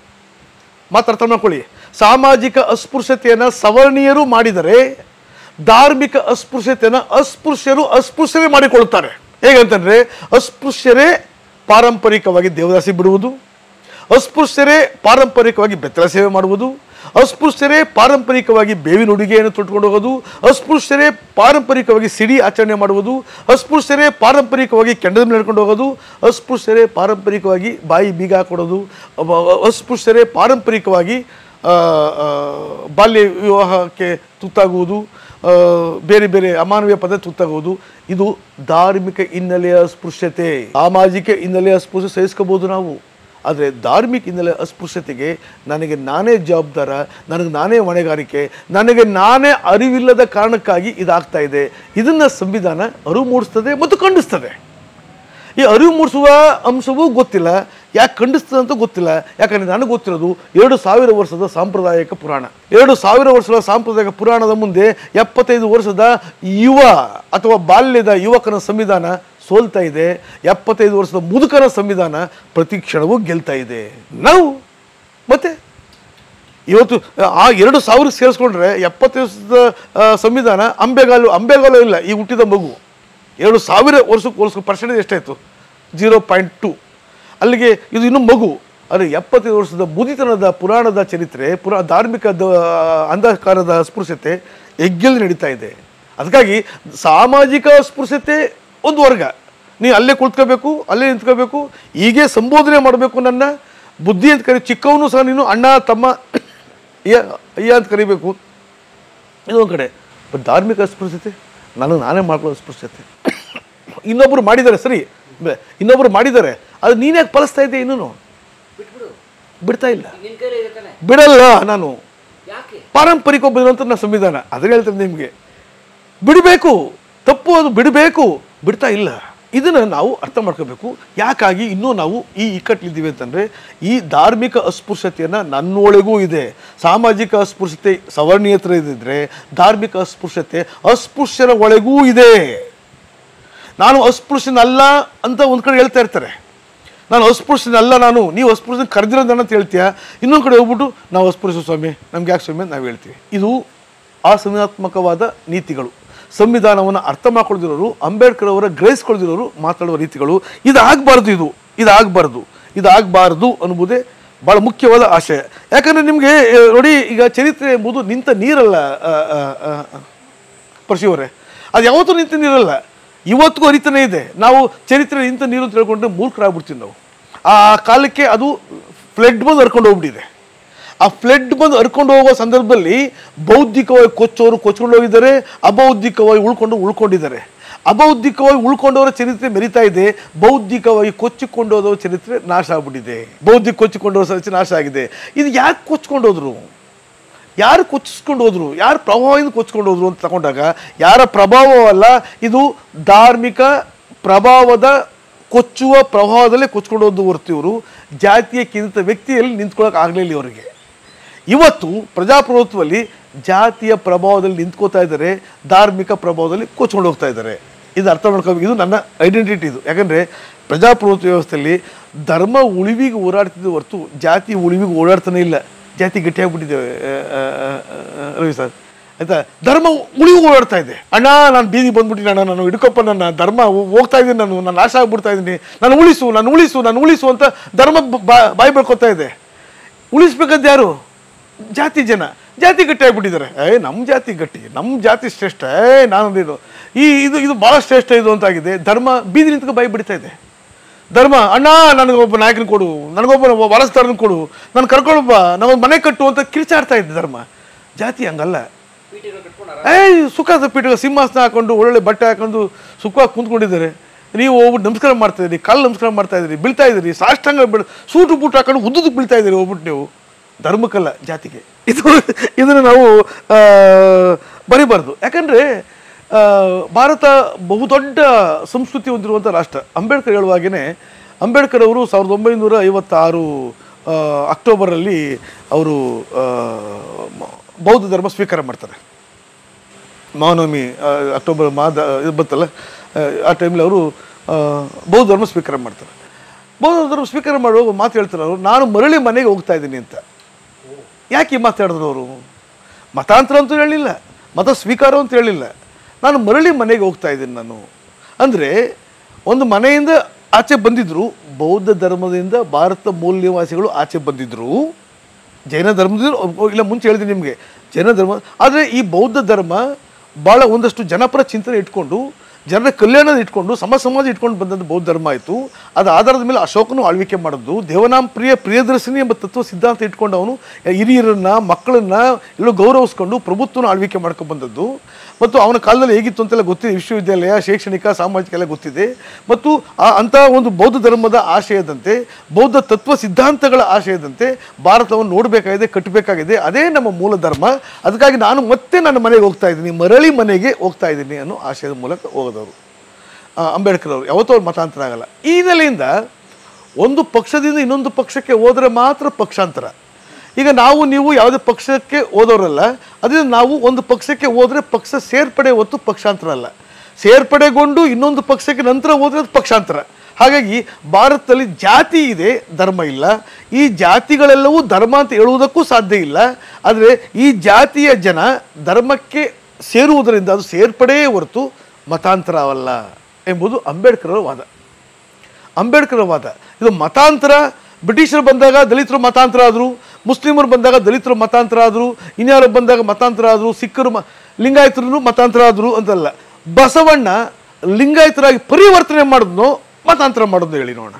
ಮಾತಾಡ್ತಾ ಮಾಡ್ಕೊಳ್ಳಿ ಸಾಮಾಜಿಕ ಅಸ್ಪೃಶ್ಯತೆಯನ್ನು ಸವರ್ಣೀಯರು ಮಾಡಿದರೆ ಧಾರ್ಮಿಕ ಅಸ್ಪೃಶ್ಯತೆಯನ್ನು ಅಸ್ಪೃಶ್ಯರು ಅಸ್ಪೃಶ್ಯರೇ ಮಾಡಿಕೊಳ್ಳುತ್ತಾರೆ ಹೇಗಂತಂದರೆ ಅಸ್ಪೃಶ್ಯರೇ ಪಾರಂಪರಿಕವಾಗಿ ದೇವದಾಸಿ ಬಿಡುವುದು ಅಸ್ಪೃಶ್ಯರೇ ಪಾರಂಪರಿಕವಾಗಿ ಬೆತ್ತಲ ಸೇವೆ ಮಾಡುವುದು ಅಸ್ಪೃಶ್ಯರೇ ಪಾರಂಪರಿಕವಾಗಿ ಬೇವಿನ ಉಡುಗೆಯನ್ನು ತೊಟ್ಕೊಂಡು ಹೋಗೋದು ಅಸ್ಪೃಶ್ಯರೇ ಪಾರಂಪರಿಕವಾಗಿ ಸಿಡಿ ಆಚರಣೆ ಮಾಡುವುದು ಅಸ್ಪೃಶ್ಯರೇ ಪಾರಂಪರಿಕವಾಗಿ ಕೆಂಡದ ಮೇಲೆ ನಡ್ಕೊಂಡು ಹೋಗೋದು ಅಸ್ಪೃಶ್ಯರೇ ಪಾರಂಪರಿಕವಾಗಿ ಬಾಯಿ ಬೀಗ ಹಾಕೊಡೋದು ಅವ- ಅಸ್ಪೃಶ್ಯರೇ ಪಾರಂಪರಿಕವಾಗಿ ಆ, ಆ, ಬಾಲ್ಯ ವಿವಾಹಕ್ಕೆ ತುತ್ತಾಗುವುದು ಆ, ಬೇರೆ ಬೇರೆ ಅಮಾನವೀಯ ಪದ ತುತ್ತಾಗುವುದು ಇದು ಧಾರ್ಮಿಕ ಹಿನ್ನೆಲೆಯ ಅಸ್ಪೃಶ್ಯತೆ ಸಾಮಾಜಿಕ ಹಿನ್ನೆಲೆಯ ಅಸ್ಪೃಶ್ಯ ಸಹಿಸ್ಕೋಬೋದು ನಾವು ಆದರೆ ಧಾರ್ಮಿಕ ಹಿನ್ನೆಲೆ ಅಸ್ಪೃಶ್ಯತೆಗೆ ನನಗೆ ನಾನೇ ಜವಾಬ್ದಾರ ನನಗೆ ನಾನೇ ಹೊಣೆಗಾರಿಕೆ ನನಗೆ ನಾನೇ ಅರಿವಿಲ್ಲದ ಕಾರಣಕ್ಕಾಗಿ ಇದಾಗ್ತಾ ಇದೆ ಇದನ್ನು ಸಂವಿಧಾನ ಅರಿವು ಮೂಡಿಸ್ತದೆ ಮತ್ತು ಖಂಡಿಸ್ತದೆ ಈ ಅರಿವು ಮೂಡಿಸುವ ಅಂಶವೂ ಗೊತ್ತಿಲ್ಲ ಯಾಕೆ ಖಂಡಿಸ್ತದೆ ಅಂತ ಗೊತ್ತಿಲ್ಲ ಯಾಕಂದರೆ ನನಗೆ ಗೊತ್ತಿರೋದು ಎರಡು ಸಾವಿರ ವರ್ಷದ ಸಾಂಪ್ರದಾಯಿಕ ಪುರಾಣ ಎರಡು ಸಾವಿರ ವರ್ಷದ ಸಾಂಪ್ರದಾಯಿಕ ಪುರಾಣದ ಮುಂದೆ ಎಪ್ಪತ್ತೈದು ವರ್ಷದ ಯುವ ಅಥವಾ ಬಾಲ್ಯದ ಯುವಕನ ಸಂವಿಧಾನ ಸೋಲ್ತಾ ಇದೆ ಎಪ್ಪತ್ತೈದು ವರ್ಷದ ಮುದುಕನ ಸಂವಿಧಾನ ಪ್ರತಿ ಕ್ಷಣವೂ ಗೆಲ್ತಾ ಇದೆ ನಾವು ಮತ್ತೆ ಇವತ್ತು ಆ ಎರಡು ಸಾವಿರ ಸೇರಿಸ್ಕೊಂಡ್ರೆ ಎಪ್ಪತ್ತೈದು ವರ್ಷದ ಆ, ಸಂವಿಧಾನ ಅಂಬೆಗಾಲು ಅಂಬೆಗಾಲು ಇಲ್ಲ ಈ ಹುಟ್ಟಿದ ಮಗು ಎರಡು ಸಾವಿರ ವರ್ಷಕ್ಕೆ ಹೋಲಿಸ್ಕೊ ಪರ್ಸೆಂಟೇಜ್ ಎಷ್ಟಾಯಿತು ಜೀರೋ ಪಾಯಿಂಟ್ ಟು ಅಲ್ಲಿಗೆ ಇದು ಇನ್ನೂ ಮಗು ಆದರೆ ಎಪ್ಪತ್ತೈದು ವರ್ಷದ ಮುದಿತನದ ಪುರಾಣದ ಚರಿತ್ರೆ ಪುರಾ ಧಾರ್ಮಿಕ ದ ಅಂಧಕಾರದ ಅಸ್ಪೃಶ್ಯತೆ ಎಗ್ಗೆಲ್ಲಿ ನಡೀತಾ ಇದೆ ಅದಕ್ಕಾಗಿ ಸಾಮಾಜಿಕ ಅಸ್ಪೃಶ್ಯತೆ ಒಂದು ವರ್ಗ ನೀವು ಅಲ್ಲೇ ಕುಳಿತ್ಕೋಬೇಕು ಅಲ್ಲೇ ನಿಂತ್ಕೋಬೇಕು ಹೀಗೆ ಸಂಬೋಧನೆ ಮಾಡಬೇಕು ನನ್ನ ಬುದ್ಧಿ ಅಂತ ಕರಿ ಚಿಕ್ಕವನು ಸಹ ನೀನು ಅಣ್ಣ ತಮ್ಮ ಅಯ್ಯ ಅಯ್ಯ ಅಂತ ಕರಿಬೇಕು ಇದೊಂದು ಕಡೆ ಬಟ್ ಧಾರ್ಮಿಕ ಅಸ್ಪೃಶ್ಯತೆ ನಾನು ನಾನೇ ಮಾಡ್ಕೊಳ್ಳೋ ಅಸ್ಪೃಶ್ಯತೆ ಇನ್ನೊಬ್ಬರು ಮಾಡಿದ್ದಾರೆ ಸರಿ ಬೆ- ಇನ್ನೊಬ್ಬರು ಮಾಡಿದ್ದಾರೆ ಅದು ನೀನು ಯಾಕೆ ಫಲಿಸ್ತಾ ಇದ್ದೆ ಇನ್ನೂ ಬಿಟ್ಬಿಡು ಬಿಡ್ತಾ ಇಲ್ಲ ನಿನ್ ಕೈಲಿ ಇದೆ ತಾನೆ ಬಿಡಲ್ಲ ನಾನು ಯಾಕೆ ಪಾರಂಪರಿಕ ಬಂದಂಥ ನನ್ನ ಸಂವಿಧಾನ ಅದನ್ನ ಹೇಳ್ತೇನೆ ನಿಮಗೆ ಬಿಡಬೇಕು ತಪ್ಪು ಅದು ಬಿಡಬೇಕು ಬಿಡ್ತಾ ಇಲ್ಲ ಇದನ್ನು ನಾವು ಅರ್ಥ ಮಾಡ್ಕೋಬೇಕು ಯಾಕಾಗಿ ಇನ್ನೂ ನಾವು ಈ ಇಕ್ಕಟ್ಟಲಿದ್ದೀವಿ ಅಂತಂದರೆ ಈ ಧಾರ್ಮಿಕ ಅಸ್ಪೃಶ್ಯತೆಯನ್ನು ನನ್ನೊಳಗೂ ಇದೆ ಸಾಮಾಜಿಕ ಅಸ್ಪೃಶ್ಯತೆ ಸವರ್ಣೀಯತರ ಇದ್ದಿದ್ರೆ ಧಾರ್ಮಿಕ ಅಸ್ಪೃಶ್ಯತೆ ಅಸ್ಪೃಶ್ಯರ ಒಳಗೂ ಇದೆ ನಾನು ಅಸ್ಪೃಶ್ಯನಲ್ಲ ಅಂತ ಒಂದು ಕಡೆ ಹೇಳ್ತಾ ಇರ್ತಾರೆ ನಾನು ಅಸ್ಪೃಶ್ಯನಲ್ಲ ನಾನು ನೀವು ಅಸ್ಪೃಶ್ಯನ ಕರೆದಿರೋದನ್ನ ಅಂತ ಹೇಳ್ತೀಯ ಇನ್ನೊಂದು ಕಡೆ ಹೋಗ್ಬಿಟ್ಟು ನಾವು ಅಸ್ಪೃಶ್ಯ ಸ್ವಾಮಿ ನಮ್ಗೆ ಯಾಕೆ ಸ್ವಾಮಿ ಅಂತ ನಾವು ಹೇಳ್ತೀವಿ ಇದು ಅಸಂವಿಧಾತ್ಮಕವಾದ ನೀತಿಗಳು ಸಂವಿಧಾನವನ್ನು ಅರ್ಥ ಮಾಡ್ಕೊಳ್ದಿರೋರು ಅಂಬೇಡ್ಕರ್ ಅವರ ಗ್ರಹಿಸ್ಕೊಳ್ದಿರೋರು ಮಾತಾಡುವ ರೀತಿಗಳು ಇದಾಗಬಾರ್ದು ಇದು ಇದಾಗಬಾರ್ದು ಇದಾಗಬಾರ್ದು ಅನ್ನುವುದೇ ಭಾಳ ಮುಖ್ಯವಾದ ಆಶಯ ಯಾಕಂದರೆ ನಿಮಗೆ ನೋಡಿ ಈಗ ಚರಿತ್ರೆ ಎಂಬುದು ನಿಂತ ನೀರಲ್ಲ ಆ, ಆ, ಆ, ಆ. ಪರಶಿವರೇ ಅದು ಯಾವತ್ತೂ ನಿಂತ ನೀರಲ್ಲ ಇವತ್ತಿಗೂ ಹರಿತಾನೆ ಇದೆ ನಾವು ಚರಿತ್ರೆ ನಿಂತ ನೀರು ಅಂತ ಹೇಳ್ಕೊಂಡ್ರೆ ಮೂರ್ಖರಾಗ್ಬಿಡ್ತೀವಿ ನಾವು ಆ ಕಾಲಕ್ಕೆ ಅದು ಫ್ಲಡ್ ಬಂದು ಹರ್ಕೊಂಡು ಹೋಗ್ಬಿಟ್ಟಿದೆ ಆ ಫ್ಲಡ್ ಬಂದು ಹರ್ಕೊಂಡು ಹೋಗೋ ಸಂದರ್ಭದಲ್ಲಿ ಬೌದ್ಧಿಕವಾಗಿ ಕೊಚ್ಚೋರು ಕೊಚ್ಕೊಂಡು ಹೋಗಿದ್ದಾರೆ ಅಬೌದ್ಧಿಕವಾಗಿ ಉಳ್ಕೊಂಡು ಉಳ್ಕೊಂಡಿದ್ದಾರೆ ಅಬೌದ್ಧಿಕವಾಗಿ ಉಳ್ಕೊಂಡವರ ಚರಿತ್ರೆ ಮೆರಿತಾ ಇದೆ ಬೌದ್ಧಿಕವಾಗಿ ಕೊಚ್ಚಿಕೊಂಡು ಹೋದವರ ಚರಿತ್ರೆ ನಾಶ ಆಗ್ಬಿಟ್ಟಿದೆ ಬೌದ್ಧಿಕ ಕೊಚ್ಚಿಕೊಂಡವರ ಚರಿತ್ರೆ ನಾಶ ಆಗಿದೆ ಇದು ಯಾಕೆ ಕೊಚ್ಕೊಂಡು ಹೋದ್ರು ಯಾರು ಕೊಚ್ಚಿಸ್ಕೊಂಡು ಹೋದ್ರು ಯಾರು ಪ್ರಭಾವದಿಂದ ಕೊಚ್ಕೊಂಡು ಹೋದ್ರು ಅಂತ ತಗೊಂಡಾಗ ಯಾರ ಪ್ರಭಾವವಲ್ಲ ಇದು ಧಾರ್ಮಿಕ ಪ್ರಭಾವದ ಕೊಚ್ಚುವ ಪ್ರಭಾವದಲ್ಲೇ ಕೊಚ್ಕೊಂಡು ಹೋದ್ದು ಹೊರ್ತು ಇವರು ಜಾತಿಯ ಕಿಂತ ವ್ಯಕ್ತಿಯಲ್ಲಿ ನಿಂತ್ಕೊಳ್ಳೋಕೆ ಆಗಲಿಲ್ಲ ಇವರಿಗೆ ಇವತ್ತು ಪ್ರಜಾಪ್ರಭುತ್ವದಲ್ಲಿ ಜಾತಿಯ ಪ್ರಭಾವದಲ್ಲಿ ನಿಂತ್ಕೋತಾ ಇದ್ದಾರೆ ಧಾರ್ಮಿಕ ಪ್ರಭಾವದಲ್ಲಿ ಕೊಚ್ಕೊಂಡು ಹೋಗ್ತಾ ಇದ್ದಾರೆ ಇದು ಅರ್ಥ ಮಾಡ್ಕೋಬೇಕು ಇದು ನನ್ನ ಐಡೆಂಟಿಟಿ ಇದು ಯಾಕಂದರೆ ಪ್ರಜಾಪ್ರಭುತ್ವ ವ್ಯವಸ್ಥೆಯಲ್ಲಿ ಧರ್ಮ ಉಳಿವಿಗೆ ಓಡಾಡ್ತಿದ್ದು ಹೊರತು ಜಾತಿ ಉಳಿವಿಗೆ ಓಡಾಡ್ತಾನೆ ಇಲ್ಲ ಜಾತಿ ಗಟ್ಟಿಯಾಗ್ಬಿಟ್ಟಿದ್ದೇವೆ ಆ, ಆ, ಆ, ರವಿ ಸರ್ ಆಯ್ತಾ ಧರ್ಮ ಉಳಿವು ಓಡಾಡ್ತಾ ಇದೆ ಅಣ್ಣ ನಾನು ಬೀದಿ ಬಂದ್ಬಿಟ್ಟಿನಿ ಅಣ್ಣ ನಾನು ಹಿಡ್ಕೊಪ್ಪ ನನ್ನ ಧರ್ಮ ಹೋ- ಹೋಗ್ತಾ ಇದ್ದೀನಿ ನಾನು ನಾನು ನಾಶ ಆಗ್ಬಿಡ್ತಾ ಇದ್ದೀನಿ ನಾನು ಉಳಿಸು ನಾನು ಉಳಿಸು ನಾನು ಉಳಿಸು ಅಂತ ಧರ್ಮ ಬ- ಬಾಯಿ ಬೆಳ್ಕೊತಾ ಇದೆ ಉಳಿಸ್ಬೇಕಂತ ಯಾರು ಜಾತಿ ಜನ ಜಾತಿ ಗಟ್ಟಿ ಆಗ್ಬಿಟ್ಟಿದ್ದಾರೆ ಏ ನಮ್ಮ ಜಾತಿ ಗಟ್ಟಿ ನಮ್ಮ ಜಾತಿ ಶ್ರೇಷ್ಠ ಏ ನಾನು ಇದು ಈ ಇದು ಇದು ಭಾಳ ಶ್ರೇಷ್ಠ ಇದು ಅಂತಾಗಿದೆ ಧರ್ಮ ಬೀದಿ ನಿಂತ್ಕೊ ಬಾಯಿ ಬಿಡ್ತಾ ಇದೆ ಧರ್ಮ ಅಣ್ಣ ನನಗೊಬ್ಬ ನಾಯಕನ ಕೊಡು ನನಗೊಬ್ಬ ವಾರಸ್ದಾರನ ಕೊಡು ನಾನು ಕರ್ಕೊಂಡೊಬ್ಬ ನಾವೊಂದು ಮನೆ ಕಟ್ಟು ಅಂತ ಕಿರ್ಚಾಡ್ತಾ ಇದ್ದೆ ಧರ್ಮ ಜಾತಿ ಹಂಗಲ್ಲ ಪೀಠಗಳು ಕಟ್ಕೊಂಡಾರ ಏಯ್ ಸುಖ ಪೀಠ ಸಿಂಹಾಸನ ಹಾಕೊಂಡು ಒಳ್ಳೊಳ್ಳೆ ಬಟ್ಟೆ ಹಾಕೊಂಡು ಸುಖವಾಗಿ ಕುಂತ್ಕೊಂಡಿದ್ದಾರೆ ನೀವು ಹೋಗ್ಬಿಟ್ಟು ನಮಸ್ಕಾರ ಮಾಡ್ತಾ ಇದ್ದೀರಿ ಕಾಲು ನಮಸ್ಕಾರ ಮಾಡ್ತಾ ಇದ್ದೀರಿ ಬೀಳ್ತಾ ಇದ್ದೀರಿ ಸಾಷ್ಟಾಂಗ ಬೀಳ್ ಸೂಟು ಬೂಟು ಹಾಕೊಂಡು ಉದ್ದುದಕ್ಕೆ ಬೀಳ್ತಾ ಇದ್ದೀರಿ ಹೋಗ್ಬಿಟ್ಟು ನೀವು ಧರ್ಮಕ್ಕಲ್ಲ ಜಾತಿಗೆ ಇದು ಇದನ್ನು ನಾವು ಆ, ಬರಿಬಾರ್ದು ಯಾಕಂದರೆ ಭಾರತ ಬಹುದೊಡ್ಡ ಸಂಸ್ಕೃತಿ ಹೊಂದಿರುವಂಥ ರಾಷ್ಟ್ರ ಅಂಬೇಡ್ಕರ್ ಹೇಳುವ ಹಾಗೆಯೇ ಅಂಬೇಡ್ಕರ್ ಅವರು ಸಾವಿರದ ಒಂಬೈನೂರ ಐವತ್ತಾರು ಆ, ಅಕ್ಟೋಬರಲ್ಲಿ ಅವರು ಆ, ಮ- ಬೌದ್ಧ ಧರ್ಮ ಸ್ವೀಕಾರ ಮಾಡ್ತಾರೆ ಮಹಾನವಮಿ ಆ, ಅಕ್ಟೋಬರ್ ಮಾದ ಇದು ಬಂತಲ್ಲ ಆ, ಆ ಟೈಮಲ್ಲಿ ಅವರು ಆ, ಬೌದ್ಧ ಧರ್ಮ ಸ್ವೀಕಾರ ಮಾಡ್ತಾರೆ ಬೌದ್ಧ ಧರ್ಮ ಸ್ವೀಕಾರ ಮಾಡುವಾಗ ಒಂದು ಮಾತು ಹೇಳ್ತಾರೆ ಅವರು ನಾನು ಮರಳಿ ಮನೆಗೆ ಹೋಗ್ತಾ ಇದ್ದೀನಿ ಅಂತ ಯಾಕೆ ಈ ಮಾತಾಡಿದ್ರು ಅವರು ಮತಾಂತರ ಅಂತೂ ಹೇಳಿಲ್ಲ ಮತ ಸ್ವೀಕಾರ ಅಂತ ಹೇಳಿಲ್ಲ ನಾನು ಮರಳಿ ಮನೆಗೆ ಹೋಗ್ತಾ ಇದ್ದೀನಿ ನಾನು ಅಂದರೆ ಒಂದು ಮನೆಯಿಂದ ಆಚೆ ಬಂದಿದ್ರು ಬೌದ್ಧ ಧರ್ಮದಿಂದ ಭಾರತ ಮೂಲ ನಿವಾಸಿಗಳು ಆಚೆ ಬಂದಿದ್ರು ಜೈನ ಧರ್ಮದಿಂದ ಒಬ್ಬ- ಇಲ್ಲ ಮುಂಚೆ ಹೇಳಿದ್ದೀನಿ ನಿಮಗೆ ಜೈನ ಧರ್ಮ ಆದರೆ ಈ ಬೌದ್ಧ ಧರ್ಮ ಭಾಳ ಒಂದಷ್ಟು ಜನಪರ ಚಿಂತನೆ ಇಟ್ಕೊಂಡು ಜನರ ಕಲ್ಯಾಣದ ಇಟ್ಕೊಂಡು ಸಮ ಸಮಾಜ ಇಟ್ಕೊಂಡು ಬಂದಂಥ ಬೌದ್ಧ ಧರ್ಮ ಆಯಿತು ಅದು ಆಧಾರದ ಮೇಲೆ ಅಶೋಕನು ಆಳ್ವಿಕೆ ಮಾಡಿದ್ದು ದೇವನಾಂ ಪ್ರಿಯ ಪ್ರಿಯದರ್ಶಿನಿ ಎಂಬ ತತ್ವ ಸಿದ್ಧಾಂತ ಇಟ್ಕೊಂಡು ಅವನು ಹಿರಿಯರನ್ನ ಮಕ್ಕಳನ್ನ ಎಲ್ಲೋ ಗೌರವಿಸ್ಕೊಂಡು ಪ್ರಭುತ್ವನ ಆಳ್ವಿಕೆ ಮಾಡ್ಕೊಂಡು ಬಂದದ್ದು ಮತ್ತು ಅವನ ಕಾಲದಲ್ಲಿ ಹೇಗಿತ್ತು ಅಂತೆಲ್ಲ ಗೊತ್ತಿದೆ ವಿಶ್ವವಿದ್ಯಾಲಯ ಶೈಕ್ಷಣಿಕ ಸಾಮಾಜಿಕ ಎಲ್ಲ ಗೊತ್ತಿದೆ ಮತ್ತು ಆ ಅಂಥ ಒಂದು ಬೌದ್ಧ ಧರ್ಮದ ಆಶಯದಂತೆ ಬೌದ್ಧ ತತ್ವ ಸಿದ್ಧಾಂತಗಳ ಆಶಯದಂತೆ ಭಾರತವನ್ನು ನೋಡಬೇಕಾಗಿದೆ ಕಟ್ಟಬೇಕಾಗಿದೆ ಅದೇ ನಮ್ಮ ಮೂಲ ಧರ್ಮ ಅದಕ್ಕಾಗಿ ನಾನು ಮತ್ತೆ ನನ್ನ ಮನೆಗೆ ಹೋಗ್ತಾ ಇದ್ದೀನಿ ಮರಳಿ ಮನೆಗೆ ಹೋಗ್ತಾ ಇದ್ದೀನಿ ಅನ್ನೋ ಆಶಯದ ಮೂಲಕ ಹೋಗೋದವರು ಆ, ಅಂಬೇಡ್ಕರ್ ಅವರು ಯಾವತ್ತೂ ಅವ್ರು ಮತಾಂತರ ಆಗಲ್ಲ ಈ ನೆಲೆಯಿಂದ ಒಂದು ಪಕ್ಷದಿಂದ ಇನ್ನೊಂದು ಪಕ್ಷಕ್ಕೆ ಹೋದರೆ ಮಾತ್ರ ಪಕ್ಷಾಂತರ ಈಗ ನಾವು ನೀವು ಯಾವುದೇ ಪಕ್ಷಕ್ಕೆ ಹೋದವರಲ್ಲ ಅದರಿಂದ ನಾವು ಒಂದು ಪಕ್ಷಕ್ಕೆ ಹೋದರೆ ಪಕ್ಷ ಸೇರ್ಪಡೆ ಹೊತ್ತು ಪಕ್ಷಾಂತರ ಅಲ್ಲ ಸೇರ್ಪಡೆಗೊಂಡು ಇನ್ನೊಂದು ಪಕ್ಷಕ್ಕೆ ನಂತರ ಹೋದರೆ ಅದು ಪಕ್ಷಾಂತರ ಹಾಗಾಗಿ ಭಾರತದಲ್ಲಿ ಜಾತಿ ಇದೆ ಧರ್ಮ ಇಲ್ಲ ಈ ಜಾತಿಗಳೆಲ್ಲವೂ ಧರ್ಮ ಅಂತ ಹೇಳುವುದಕ್ಕೂ ಸಾಧ್ಯ ಇಲ್ಲ ಆದರೆ ಈ ಜಾತಿಯ ಜನ ಧರ್ಮಕ್ಕೆ ಸೇರುವುದರಿಂದ ಅದು ಸೇರ್ಪಡೆಯೇ ಹೊರತು ಮತಾಂತರವಲ್ಲ ಎಂಬುದು ಅಂಬೇಡ್ಕರ್ ಅವರ ವಾದ ಅಂಬೇಡ್ಕರ್ ಅವರ ವಾದ ಇದು ಮತಾಂತರ ಬ್ರಿಟಿಷರು ಬಂದಾಗ ದಲಿತರು ಮತಾಂತರ ಆದರು ಮುಸ್ಲಿಮರು ಬಂದಾಗ ದಲಿತರು ಮತಾಂತರ ಆದರು ಇನ್ಯಾರು ಬಂದಾಗ ಮತಾಂತರ ಆದರು ಸಿಖ್ಖರು ಮ ಲಿಂಗಾಯತರು ಮತಾಂತರ ಆದರು ಅಂತಲ್ಲ ಬಸವಣ್ಣ ಲಿಂಗಾಯತರಾಗಿ ಪರಿವರ್ತನೆ ಮಾಡಿದ್ನೋ ಮತಾಂತರ ಮಾಡೋದು ಹೇಳಿ ನೋಡೋಣ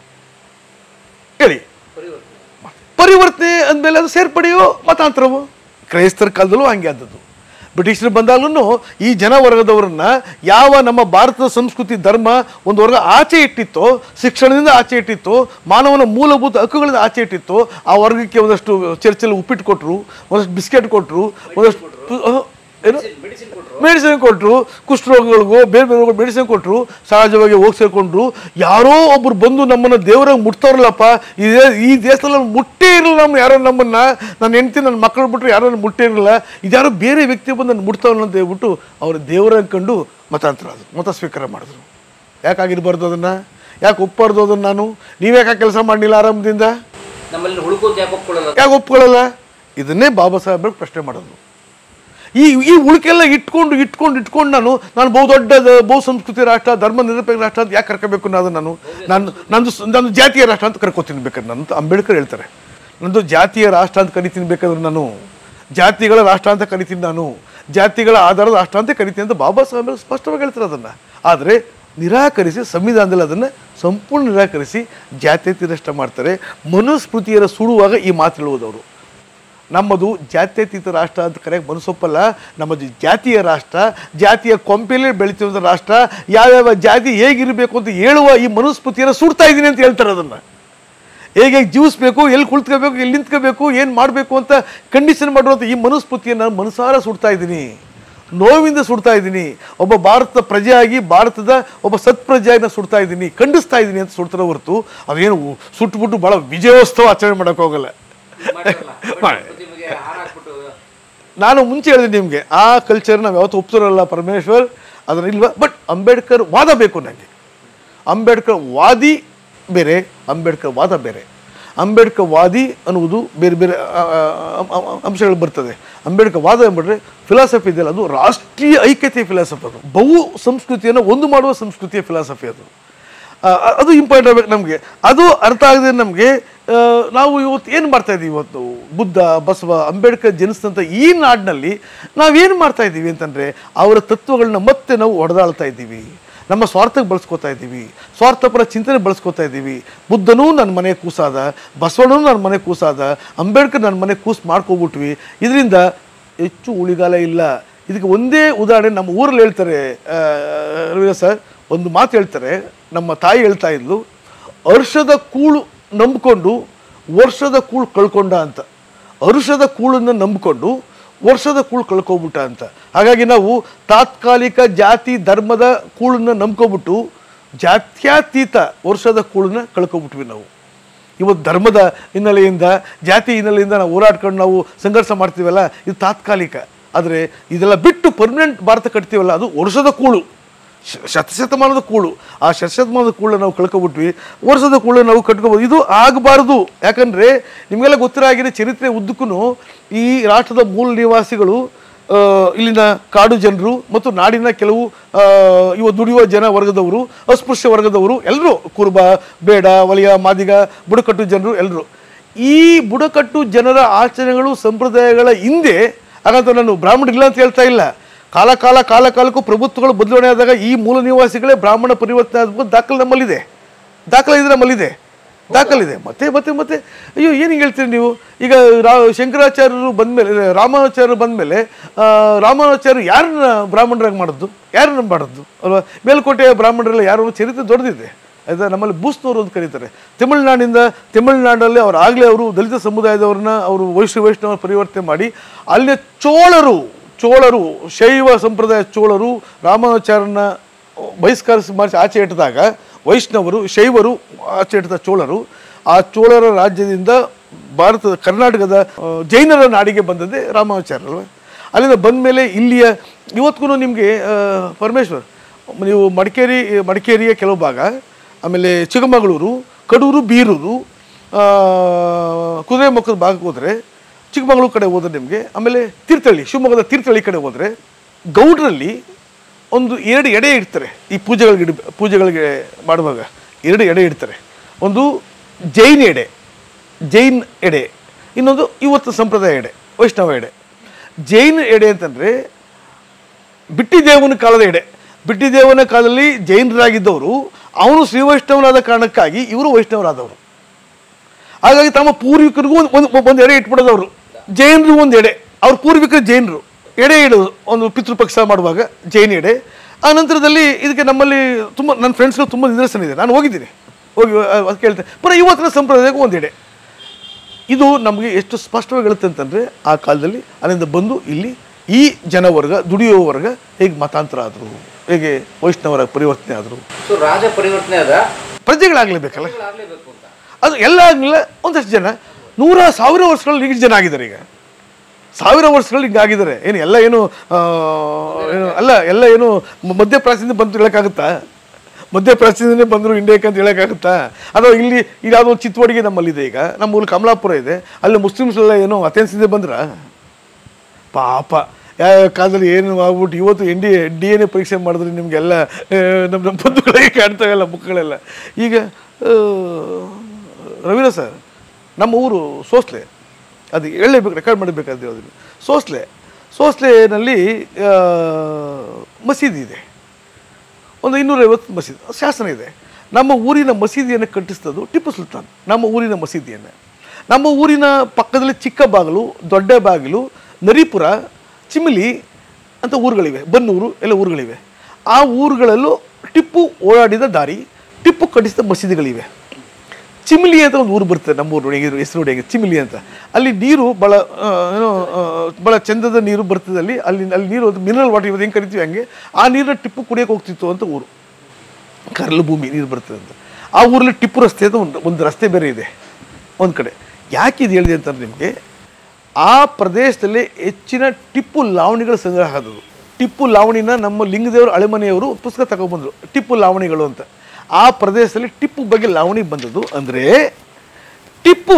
ಹೇಳಿ ಪರಿವರ್ತನೆ ಪರಿವರ್ತನೆ ಅಂದಮೇಲೆ ಅದು ಸೇರ್ಪಡೆಯೋ ಮತಾಂತರವೋ ಕ್ರೈಸ್ತರ ಕಾಲದಲ್ಲೂ ಹಂಗೆ ಆದದ್ದು ಬ್ರಿಟಿಷರು ಬಂದಾಗಲೂ ಈ ಜನವರ್ಗದವರನ್ನ ಯಾವ ನಮ್ಮ ಭಾರತದ ಸಂಸ್ಕೃತಿ ಧರ್ಮ ಒಂದು ವರ್ಗ ಆಚೆ ಇಟ್ಟಿತ್ತೋ ಶಿಕ್ಷಣದಿಂದ ಆಚೆ ಇಟ್ಟಿತ್ತೋ ಮಾನವನ ಮೂಲಭೂತ ಹಕ್ಕುಗಳಿಂದ ಆಚೆ ಇಟ್ಟಿತ್ತೋ ಆ ವರ್ಗಕ್ಕೆ ಒಂದಷ್ಟು ಚರ್ಚಲ್ಲಿ ಉಪ್ಪಿಟ್ಟು ಕೊಟ್ಟರು ಒಂದಷ್ಟು ಬಿಸ್ಕೆಟ್ ಕೊಟ್ಟರು ಒಂದಷ್ಟು ಪು- ಅಹ್, ಏನು ಮೆಡಿಸಿನ್ ಕೊಟ್ಟರು ಮೆಡಿಸಿನ್ ಕೊಟ್ಟರು ಕುಷ್ಠರೋಗಗಳಿಗೂ ಬೇರೆ ಬೇರೆ ರೋಗಗಳು ಮೆಡಿಸಿನ್ ಕೊಟ್ಟರು ಸಹಜವಾಗಿ ಹೋಗಿ ಸೇರ್ಕೊಂಡ್ರು ಯಾರೋ ಒಬ್ರು ಬಂದು ನಮ್ಮನ್ನ ದೇವರಾಗ ಮುಟ್ತಾರಲ್ಲಪ್ಪ ಇದೇ ಈ ದೇಶದಲ್ಲಿ ಅವ್ರು ಮುಟ್ಟೇ ಇರಲ್ಲ ನಮ್ಮ ಯಾರೋ ನಮ್ಮನ್ನ ನನ್ನ ಹೆಂಡತಿ ನನ್ನ ಮಕ್ಕಳು ಬಿಟ್ಟರೆ ಯಾರೋ ನನ್ನ ಮುಟ್ಟೇ ಇರಲ್ಲ ಇದ್ಯಾರೋ ಬೇರೆ ವ್ಯಕ್ತಿ ಬಂದು ನನ್ನ ಮುಟ್ತಾವಲ್ಲ ಅಂತ ಹೇಳ್ಬಿಟ್ಟು ಅವ್ರ ದೇವರ ಕಂಡು ಮತಾಂತರ ಅದು ಮತ ಸ್ವೀಕಾರ ಮಾಡಿದ್ರು ಯಾಕಾಗಿರ್ಬಾರ್ದು ಅದನ್ನ ಯಾಕೆ ಒಪ್ಪಾರ್ದು ಅದನ್ನ ನಾನು ನೀವ್ಯಾಕೆ ಕೆಲಸ ಮಾಡಲಿಲ್ಲ ಆರಂಭದಿಂದ ನಮ್ಮಲ್ಲಿ ಹುಡುಕೋದು ಯಾಕೆ ಒಪ್ಕೊಳ್ಳಲ್ಲ ಯಾಕೆ ಒಪ್ಕೊಳ್ಳಲ್ಲ ಇದನ್ನೇ ಬಾಬಾ ಸಾಹೇಬ್ರಿಗೆ ಪ್ರಶ್ನೆ ಮಾಡೋದು ಈ ಈ ಉಳಿಕೆಲ್ಲ ಇಟ್ಕೊಂಡು ಇಟ್ಕೊಂಡು ಇಟ್ಕೊಂಡು ನಾನು ನಾನು ಬಹು ದೊಡ್ಡ ಬಹು ಸಂಸ್ಕೃತಿ ರಾಷ್ಟ್ರ ಧರ್ಮ ನಿರಪೇಕ್ಷ ರಾಷ್ಟ್ರ ಅಂತ ಯಾಕೆ ಕರ್ಕೋಬೇಕು ನಾನು ನಾನು ನಾನು ನಂದು ಸ- ನಂದು ಜಾತಿಯ ರಾಷ್ಟ್ರ ಅಂತ ಕರ್ಕೋತೀನಿ ಬೇಕಾದ್ರೆ ನಾನು ಅಂತ ಅಂಬೇಡ್ಕರ್ ಹೇಳ್ತಾರೆ ನಂದು ಜಾತಿಯ ರಾಷ್ಟ್ರ ಅಂತ ಕರಿತೀನಿ ಬೇಕಾದ್ರೆ ನಾನು ಜಾತಿಗಳ ರಾಷ್ಟ್ರ ಅಂತ ಕರಿತೀನಿ ನಾನು ಜಾತಿಗಳ ಆಧಾರದ ರಾಷ್ಟ್ರ ಅಂತ ಕರಿತೀನಿ ಅಂತ ಬಾಬಾ ಸಾಹೇಬ್ ಸ್ಪಷ್ಟವಾಗಿ ಹೇಳ್ತಾರೆ ಅದನ್ನು ಆದರೆ ನಿರಾಕರಿಸಿ ಸಂವಿಧಾನದಲ್ಲಿ ಅದನ್ನು ಸಂಪೂರ್ಣ ನಿರಾಕರಿಸಿ ಜಾತ್ಯತೀತ ರಾಷ್ಟ್ರ ಮಾಡ್ತಾರೆ ಮನುಸ್ಮೃತಿಯರ ಸುಡುವಾಗ ಈ ಮಾತು ಹೇಳುವುದವರು ನಮ್ಮದು ಜಾತ್ಯತೀತ ರಾಷ್ಟ್ರ ಅಂತ ಕರೆಯಕ್ಕೆ ಮನಸ್ಸೊಪ್ಪಲ್ಲ ನಮ್ಮದು ಜಾತಿಯ ರಾಷ್ಟ್ರ ಜಾತಿಯ ಕೊಂಪೆಲೇ ಬೆಳಿತಿರುವಂಥ ರಾಷ್ಟ್ರ ಯಾವ್ಯಾವ ಜಾತಿ ಹೇಗಿರಬೇಕು ಅಂತ ಹೇಳುವ ಈ ಮನುಸ್ಮೃತಿಯನ್ನು ಸುಡ್ತಾ ಇದ್ದೀನಿ ಅಂತ ಹೇಳ್ತಾರೆ ಅದನ್ನು ಹೇಗೆ ಜೀವಿಸ್ಬೇಕು ಎಲ್ಲಿ ಕುಳಿತ್ಕೋಬೇಕು ಎಲ್ಲಿ ನಿಂತ್ಕೋಬೇಕು ಏನು ಮಾಡಬೇಕು ಅಂತ ಕಂಡೀಷನ್ ಮಾಡುವಂಥ ಈ ಮನುಸ್ಮೃತಿಯನ್ನು ನಾನು ಮನಸಾರ ಸುಡ್ತಾ ಇದ್ದೀನಿ ನೋವಿಂದ ಸುಡ್ತಾ ಇದ್ದೀನಿ ಒಬ್ಬ ಭಾರತದ ಪ್ರಜೆಯಾಗಿ ಭಾರತದ ಒಬ್ಬ ಸತ್ಪ್ರಜೆಯಾಗಿ ನಾನು ಸುಡ್ತಾ ಇದ್ದೀನಿ ಖಂಡಿಸ್ತಾ ಇದ್ದೀನಿ ಅಂತ ಸುಡ್ತಾರೆ ಹೊರತು ಅದೇನು ಸುಟ್ಬಿಟ್ಟು ಭಾಳ ವಿಜಯೋತ್ಸವ ಆಚರಣೆ ಮಾಡೋಕೆ ಹೋಗಲ್ಲ ಮಾಡ್ತಾರಲ್ಲ ಮಾಡಿ. ಪ್ರತಿಮೆಗೆ ಹಾರ ಹಾಕ್ಬಿಟ್ಟು ನಾನು ಮುಂಚೆ ಹೇಳಿದೆ ನಿಮಗೆ ಆ ಕಲ್ಚರ್ ನಾವು ಯಾವತ್ತೂ ಒಪ್ತಿರಲ್ಲ ಪರಮೇಶ್ವರ್ ಅದನ್ನ ಇಲ್ವಾ ಬಟ್ ಅಂಬೇಡ್ಕರ್ ವಾದ ಬೇಕು ನನಗೆ ಅಂಬೇಡ್ಕರ್ ವಾದಿ ಬೇರೆ ಅಂಬೇಡ್ಕರ್ ವಾದ ಬೇರೆ ಅಂಬೇಡ್ಕರ್ ವಾದಿ ಅನ್ನುವುದು ಬೇರೆ ಬೇರೆ ಆ, ಆ, ಆ, ಆ, ಅಂಶಗಳು ಬರ್ತದೆ ಅಂಬೇಡ್ಕರ್ ವಾದ ಎಂಬಿಟ್ರೆ ಫಿಲಾಸಫಿ ಇದೆಯಲ್ಲ ಅದು ರಾಷ್ಟ್ರೀಯ ಐಕ್ಯತೆಯ ಫಿಲಾಸಫಿ ಅದು ಬಹು ಸಂಸ್ಕೃತಿಯನ್ನು ಒಂದು ಮಾಡುವ ಸಂಸ್ಕೃತಿಯ ಫಿಲಾಸಫಿ ಅದು ಆ, ಅದು ಇಂಪಾರ್ಟೆಂಟ್ ಆಗಬೇಕು ನಮಗೆ ಅದು ಅರ್ಥ ಆಗದೆ ನಮಗೆ ನಾವು ಇವತ್ತು ಏನು ಮಾಡ್ತಾ ಇದ್ದೀವಿ ಇವತ್ತು ಬುದ್ಧ ಬಸವ ಅಂಬೇಡ್ಕರ್ ಜನಿಸಿದಂಥ ಈ ನಾಡಿನಲ್ಲಿ ನಾವೇನು ಮಾಡ್ತಾ ಇದ್ದೀವಿ ಅಂತಂದರೆ ಅವರ ತತ್ವಗಳನ್ನ ಮತ್ತೆ ನಾವು ಹೊಡೆದಾಳ್ತಾ ಇದ್ದೀವಿ ನಮ್ಮ ಸ್ವಾರ್ಥಕ್ಕೆ ಬಳಸ್ಕೊತಾ ಇದ್ದೀವಿ ಸ್ವಾರ್ಥಪರ ಚಿಂತನೆ ಬಳಸ್ಕೊತಾ ಇದ್ದೀವಿ ಬುದ್ಧನೂ ನನ್ನ ಮನೆ ಕೂಸಾದ ಬಸವಣ್ಣನೂ ನನ್ನ ಮನೆ ಕೂಸಾದ ಅಂಬೇಡ್ಕರ್ ನನ್ನ ಮನೆ ಕೂಸು ಮಾಡ್ಕೊಬಿಟ್ವಿ ಇದರಿಂದ ಹೆಚ್ಚು ಉಳಿಗಾಲ ಇಲ್ಲ ಇದಕ್ಕೆ ಒಂದೇ ಉದಾಹರಣೆ ನಮ್ಮ ಊರಲ್ಲಿ ಹೇಳ್ತಾರೆ ಆ, ರವೀಂದ್ರ ಸರ್ ಒಂದು ಮಾತು ಹೇಳ್ತಾರೆ ನಮ್ಮ ತಾಯಿ ಹೇಳ್ತಾ ಇದ್ಲು ಹರ್ಷದ ಕೂಳು ನಂಬಿಕೊಂಡು ವರ್ಷದ ಕೂಳು ಕಳ್ಕೊಂಡ ಅಂತ ಹರುಷದ ಕೂಳನ್ನು ನಂಬಿಕೊಂಡು ವರ್ಷದ ಕೂಳು ಕಳ್ಕೊಬಿಟ್ಟ ಅಂತ ಹಾಗಾಗಿ ನಾವು ತಾತ್ಕಾಲಿಕ ಜಾತಿ ಧರ್ಮದ ಕೂಳನ್ನು ನಂಬ್ಕೊಬಿಟ್ಟು ಜಾತ್ಯತೀತ ವರ್ಷದ ಕೂಳನ್ನ ಕಳ್ಕೊಬಿಟ್ವಿ ನಾವು ಇವತ್ತು ಧರ್ಮದ ಹಿನ್ನೆಲೆಯಿಂದ ಜಾತಿ ಹಿನ್ನೆಲೆಯಿಂದ ನಾವು ಹೋರಾಡ್ಕೊಂಡು ನಾವು ಸಂಘರ್ಷ ಮಾಡ್ತೀವಲ್ಲ ಇದು ತಾತ್ಕಾಲಿಕ ಆದರೆ ಇದೆಲ್ಲ ಬಿಟ್ಟು ಪರ್ಮನೆಂಟ್ ಭಾರತ ಕಟ್ತೀವಲ್ಲ ಅದು ವರ್ಷದ ಕೂಳು ಶ- ಶತಶತಮಾನದ ಕೂಳು ಆ ಶತಶತಮಾನದ ಕೂಳು ನಾವು ಕಳ್ಕೊಬಿಟ್ವಿ ವರ್ಷದ ಕೂಳು ನಾವು ಕಟ್ಕೋಬೋದು ಇದು ಆಗಬಾರ್ದು ಯಾಕಂದರೆ ನಿಮಗೆಲ್ಲ ಗೊತ್ತಿರಾಗಿದೆ ಚರಿತ್ರೆ ಉದ್ದಕ್ಕೂ ಈ ರಾಷ್ಟ್ರದ ಮೂಲ ನಿವಾಸಿಗಳು ಆ, ಇಲ್ಲಿನ ಕಾಡು ಜನರು ಮತ್ತು ನಾಡಿನ ಕೆಲವು ಆ, ಇವತ್ತು ದುಡಿಯುವ ಜನ ವರ್ಗದವರು ಅಸ್ಪೃಶ್ಯ ವರ್ಗದವರು ಎಲ್ಲರೂ ಕುರುಬ ಬೇಡ ವಲಯ ಮಾದಿಗ ಬುಡಕಟ್ಟು ಜನರು ಎಲ್ಲರೂ ಈ ಬುಡಕಟ್ಟು ಜನರ ಆಚರಣೆಗಳು ಸಂಪ್ರದಾಯಗಳ ಹಿಂದೆ ಹಾಗಂತ ನಾನು ಬ್ರಾಹ್ಮಣರಿಲ್ಲ ಅಂತ ಹೇಳ್ತಾ ಇಲ್ಲ ಕಾಲ ಕಾಲ ಕಾಲ ಕಾಲಕ್ಕೂ ಪ್ರಭುತ್ವಗಳು ಬದಲಾವಣೆ ಆದಾಗ ಈ ಮೂಲ ನಿವಾಸಿಗಳೇ ಬ್ರಾಹ್ಮಣ ಪರಿವರ್ತನೆ ಆದ ದಾಖಲೆ ನಮ್ಮಲ್ಲಿದೆ ದಾಖಲೆ ಇದೆ ನಮ್ಮಲ್ಲಿದೆ ದಾಖಲಿದೆ ಮತ್ತೆ ಮತ್ತೆ ಮತ್ತೆ ಅಯ್ಯೋ ಏನು ಹಿಂಗೆ ಹೇಳ್ತೀರಿ ನೀವು ಈಗ ರಾ ಶಂಕರಾಚಾರ್ಯರು ಬಂದಮೇಲೆ ರಾಮಾಚಾರ್ಯರು ಬಂದಮೇಲೆ ರಾಮಾಚಾರ್ಯರು ಯಾರನ್ನ ಬ್ರಾಹ್ಮಣರಾಗಿ ಮಾಡಿದ್ದು ಯಾರನ್ನ ಮಾಡಿದ್ದು ಅಲ್ವಾ ಮೇಲ್ಕೋಟೆಯ ಬ್ರಾಹ್ಮಣರೆಲ್ಲ ಯಾರು ಚರಿತ್ರೆ ದೊಡ್ಡದಿದೆ ಆಯ್ತಾ ನಮ್ಮಲ್ಲಿ ಬೂಸ್ನವರು ಅಂತ ಕರೀತಾರೆ ತಮಿಳುನಾಡಿನಿಂದ ತಮಿಳುನಾಡಲ್ಲಿ ಅವ್ರು ಆಗಲೇ ಅವರು ದಲಿತ ಸಮುದಾಯದವ್ರನ್ನ ಅವರು ವೈಷ್ಣವ ವೈಷ್ಣವ ಪರಿವರ್ತನೆ ಮಾಡಿ ಅಲ್ಲಿನ ಚೋಳರು ಚೋಳರು ಶೈವ ಸಂಪ್ರದಾಯ ಚೋಳರು ರಾಮಾಚಾರ್ಯನ ಬಹಿಷ್ಕರಿಸಿ ಮಾಡಿಸಿ ಆಚೆ ಇಟ್ಟಿದಾಗ ವೈಷ್ಣವರು ಶೈವರು ಆಚೆ ಇಟ್ಟಿದ ಚೋಳರು ಆ ಚೋಳರ ರಾಜ್ಯದಿಂದ ಭಾರತದ ಕರ್ನಾಟಕದ ಆ, ಜೈನರ ನಾಡಿಗೆ ಬಂದದ್ದೇ ರಾಮಾಚಾರ್ಯ ಅಲ್ವಾ ಅಲ್ಲಿಂದ ಬಂದ ಮೇಲೆ ಇಲ್ಲಿಯ ಇವತ್ತಿಗೂ ನಿಮಗೆ ಪರಮೇಶ್ವರ್ ನೀವು ಮಡಿಕೇರಿ ಮಡಿಕೇರಿಯ ಕೆಲವು ಭಾಗ ಆಮೇಲೆ ಚಿಕ್ಕಮಗಳೂರು ಕಡೂರು ಬೀರೂರು ಆ, ಕುದುರೆಮುಖದ ಭಾಗಕ್ಕೆ ಹೋದರೆ ಚಿಕ್ಕಮಗಳೂರು ಕಡೆ ಹೋದ್ರೆ ನಿಮಗೆ ಆಮೇಲೆ ತೀರ್ಥಹಳ್ಳಿ ಶಿವಮೊಗ್ಗದ ತೀರ್ಥಹಳ್ಳಿ ಕಡೆ ಹೋದರೆ ಗೌಡ್ರಲ್ಲಿ ಒಂದು ಎರಡು ಎಡೆ ಇಡ್ತಾರೆ ಈ ಪೂಜೆಗಳಿಗೆ ಇಡ್ ಪೂಜೆಗಳಿಗೆ ಮಾಡುವಾಗ ಎರಡು ಎಡೆ ಇಡ್ತಾರೆ ಒಂದು ಜೈನ್ ಎಡೆ ಜೈನ್ ಎಡೆ ಇನ್ನೊಂದು ಇವತ್ತು ಸಂಪ್ರದಾಯ ಎಡೆ ವೈಷ್ಣವ ಎಡೆ ಜೈನ್ ಎಡೆ ಅಂತಂದರೆ ಬಿಟ್ಟಿದೇವನ ಕಾಲದ ಎಡೆ ಬಿಟ್ಟಿದೇವನ ಕಾಲದಲ್ಲಿ ಜೈನರಾಗಿದ್ದವರು ಅವನು ಶ್ರೀ ವೈಷ್ಣವನಾದ ಕಾರಣಕ್ಕಾಗಿ ಇವರು ವೈಷ್ಣವರಾದವರು ಹಾಗಾಗಿ ತಮ್ಮ ಪೂರ್ವಿಕರಿಗೂ ಒಂದು ಒಂದು ಒಂದು ಎಡೆ ಇಟ್ಬಿಡೋದವರು ಜೈನರು ಒಂದು ಎಡೆ ಅವ್ರ ಪೂರ್ವಿಕರು ಜೈನರು ಎಡೆ ಇಡೋದು ಒಂದು ಪಿತೃಪಕ್ಷ ಮಾಡುವಾಗ ಜೈನ ಎಡೆ ಆ ನಂತರದಲ್ಲಿ ಇದಕ್ಕೆ ನಮ್ಮಲ್ಲಿ ತುಂಬ ನನ್ನ ಫ್ರೆಂಡ್ಸ್ಗಳು ತುಂಬ ನಿದರ್ಶನ ಇದೆ ನಾನು ಹೋಗಿದ್ದೀನಿ ಹೋಗಿ ಅದು ಕೇಳ್ತೇನೆ ಪುನಃ ಇವತ್ತಿನ ಸಂಪ್ರದಾಯಕ್ಕೂ ಒಂದು ಎಡೆ ಇದು ನಮಗೆ ಎಷ್ಟು ಸ್ಪಷ್ಟವಾಗಿ ಹೇಳುತ್ತೆ ಅಂತಂದರೆ ಆ ಕಾಲದಲ್ಲಿ ಅಲ್ಲಿಂದ ಬಂದು ಇಲ್ಲಿ ಈ ಜನವರ್ಗ ದುಡಿಯುವ ವರ್ಗ ಹೇಗೆ ಮತಾಂತರ ಆದರು ಹೇಗೆ ವೈಷ್ಣವರ ಪರಿವರ್ತನೆ ಆದರು ಸೊ ರಾಜ ಪರಿವರ್ತನೆ ಅದ ಪ್ರಜೆಗಳಾಗಲೇಬೇಕಲ್ಲ ಆಗ್ಲೇಬೇಕು ಅಂತ ಅದು ಎಲ್ಲ ಆಗಲಿಲ್ಲ ಒಂದಷ್ಟು ಜನ ನೂರ ಸಾವಿರ ವರ್ಷಗಳಲ್ಲಿ ಈಗ ಜನ ಆಗಿದ್ದಾರೆ ಈಗ ಸಾವಿರ ವರ್ಷಗಳಲ್ಲಿ ಈಗ ಆಗಿದ್ದಾರೆ ಏನು ಎಲ್ಲ ಏನು ಆ, ಏನು ಅಲ್ಲ ಎಲ್ಲ ಏನು ಮ- ಮಧ್ಯಪ್ರಾಚ್ಯದಿಂದ ಬಂತು ಹೇಳೋಕ್ಕಾಗುತ್ತಾ ಮಧ್ಯಪ್ರಾಚ್ಯದಿಂದಲೇ ಬಂದರು ಇಂಡಿಯಾಕ್ಕೆ ಅಂತ ಹೇಳೋಕ್ಕಾಗುತ್ತಾ ಅಥವಾ ಇಲ್ಲಿ ಇಲ್ಲಿ ಯಾವುದೋ ಚಿತ್ತೋಡಿಗೆ ನಮ್ಮಲ್ಲಿದೆ ಈಗ ನಮ್ಮ ಊರು ಕಮಲಾಪುರ ಇದೆ ಅಲ್ಲಿ ಮುಸ್ಲಿಮ್ಸ್ ಎಲ್ಲ ಏನು ಅಥೆನ್ಸಿಂದ ಬಂದ್ರ ಪಾಪ ಯಾವ ಕಾಲದಲ್ಲಿ ಏನು ಆಗ್ಬಿಟ್ಟು ಇವತ್ತು N D D N A ಪರೀಕ್ಷೆ ಮಾಡಿದ್ರೆ ನಿಮಗೆಲ್ಲ ನಮ್ಮ ನಮ್ಮ ಬಂಧುಗಳಿಗೆ ಕಾಣ್ತಾವೆಲ್ಲ ಬುಕ್ಗಳೆಲ್ಲ ಈಗ ಆ, ರವೀಂದ್ರ ಸರ್ ನಮ್ಮ ಊರು ಸೋಸ್ಲೆ ಅದು ಹೇಳಲೇಬೇಕು ರೆಕಾರ್ಡ್ ಮಾಡಬೇಕಾದ್ರೆ ಅದನ್ನು ಸೋಸ್ಲೆ ಸೋಸ್ಲೆನಲ್ಲಿ ಆ, ಮಸೀದಿ ಇದೆ ಒಂದು ಇನ್ನೂರೈವತ್ತು ಮಸೀದಿ ಶಾಸನ ಇದೆ ನಮ್ಮ ಊರಿನ ಮಸೀದಿಯನ್ನು ಕಟ್ಟಿಸಿದ್ದು ಟಿಪ್ಪು ಸುಲ್ತಾನ್ ನಮ್ಮ ಊರಿನ ಮಸೀದಿಯನ್ನು ನಮ್ಮ ಊರಿನ ಪಕ್ಕದಲ್ಲಿ ಚಿಕ್ಕ ಬಾಗಿಲು ದೊಡ್ಡ ಬಾಗಿಲು ನರಿಪುರ ಚಿಮಿಲಿ ಅಂತ ಊರುಗಳಿವೆ ಬನ್ನೂರು ಎಲ್ಲ ಊರುಗಳಿವೆ ಆ ಊರುಗಳಲ್ಲೂ ಟಿಪ್ಪು ಓಡಾಡಿದ ದಾರಿ ಟಿಪ್ಪು ಕಟ್ಟಿಸಿದ ಮಸೀದಿಗಳಿವೆ ಚಿಮಿಲಿ ಅಂತ ಒಂದು ಊರು ಬರ್ತದೆ ನಮ್ಮ ಊರು ಹೆಂಗಿದ್ರು ಹೆಸರು ನೋಡಿ ಹೆಂಗೆ ಚಿಮಿಲಿ ಅಂತ ಅಲ್ಲಿ ನೀರು ಭಾಳ ಆ, ಏನೋ ಆ, ಭಾಳ ಚಂದದ ನೀರು ಬರ್ತದೆ ಅಲ್ಲಿ ಅಲ್ಲಿ ಅಲ್ಲಿ ನೀರು ಮಿನರಲ್ ವಾಟರ್ ಇವತ್ತು ಹೆಂಗೆ ಕರಿತೀವಿ ಹಂಗೆ ಆ ನೀರನ್ನ ಟಿಪ್ಪು ಕುಡಿಯೋಕೆ ಹೋಗ್ತಿತ್ತು ಅಂತ ಊರು ಕರಲು ಭೂಮಿ ನೀರು ಬರ್ತದೆ ಅಂತ ಆ ಊರಲ್ಲಿ ಟಿಪ್ಪು ರಸ್ತೆ ಅಂತ ಒಂದು ಒಂದು ರಸ್ತೆ ಬೇರೆ ಇದೆ ಒಂದು ಕಡೆ ಯಾಕೆ ಇದು ಹೇಳಿದೆ ಅಂತಂದ್ರೆ ನಿಮಗೆ ಆ ಪ್ರದೇಶದಲ್ಲಿ ಹೆಚ್ಚಿನ ಟಿಪ್ಪು ಲಾವಣಿಗಳ ಸಂಗ್ರಹ ಆದವು ಟಿಪ್ಪು ಲಾವಣಿನ ನಮ್ಮ ಲಿಂಗದೇವರು ಅಳೆಮನೆಯವರು ಪುಸ್ತಕ ತಗೊಬಂದರು ಟಿಪ್ಪು ಲಾವಣಿಗಳು ಅಂತ ಆ ಪ್ರದೇಶದಲ್ಲಿ ಟಿಪ್ಪು ಬಗ್ಗೆ ಲಾವಣಿ ಬಂದದ್ದು ಅಂದರೆ ಟಿಪ್ಪು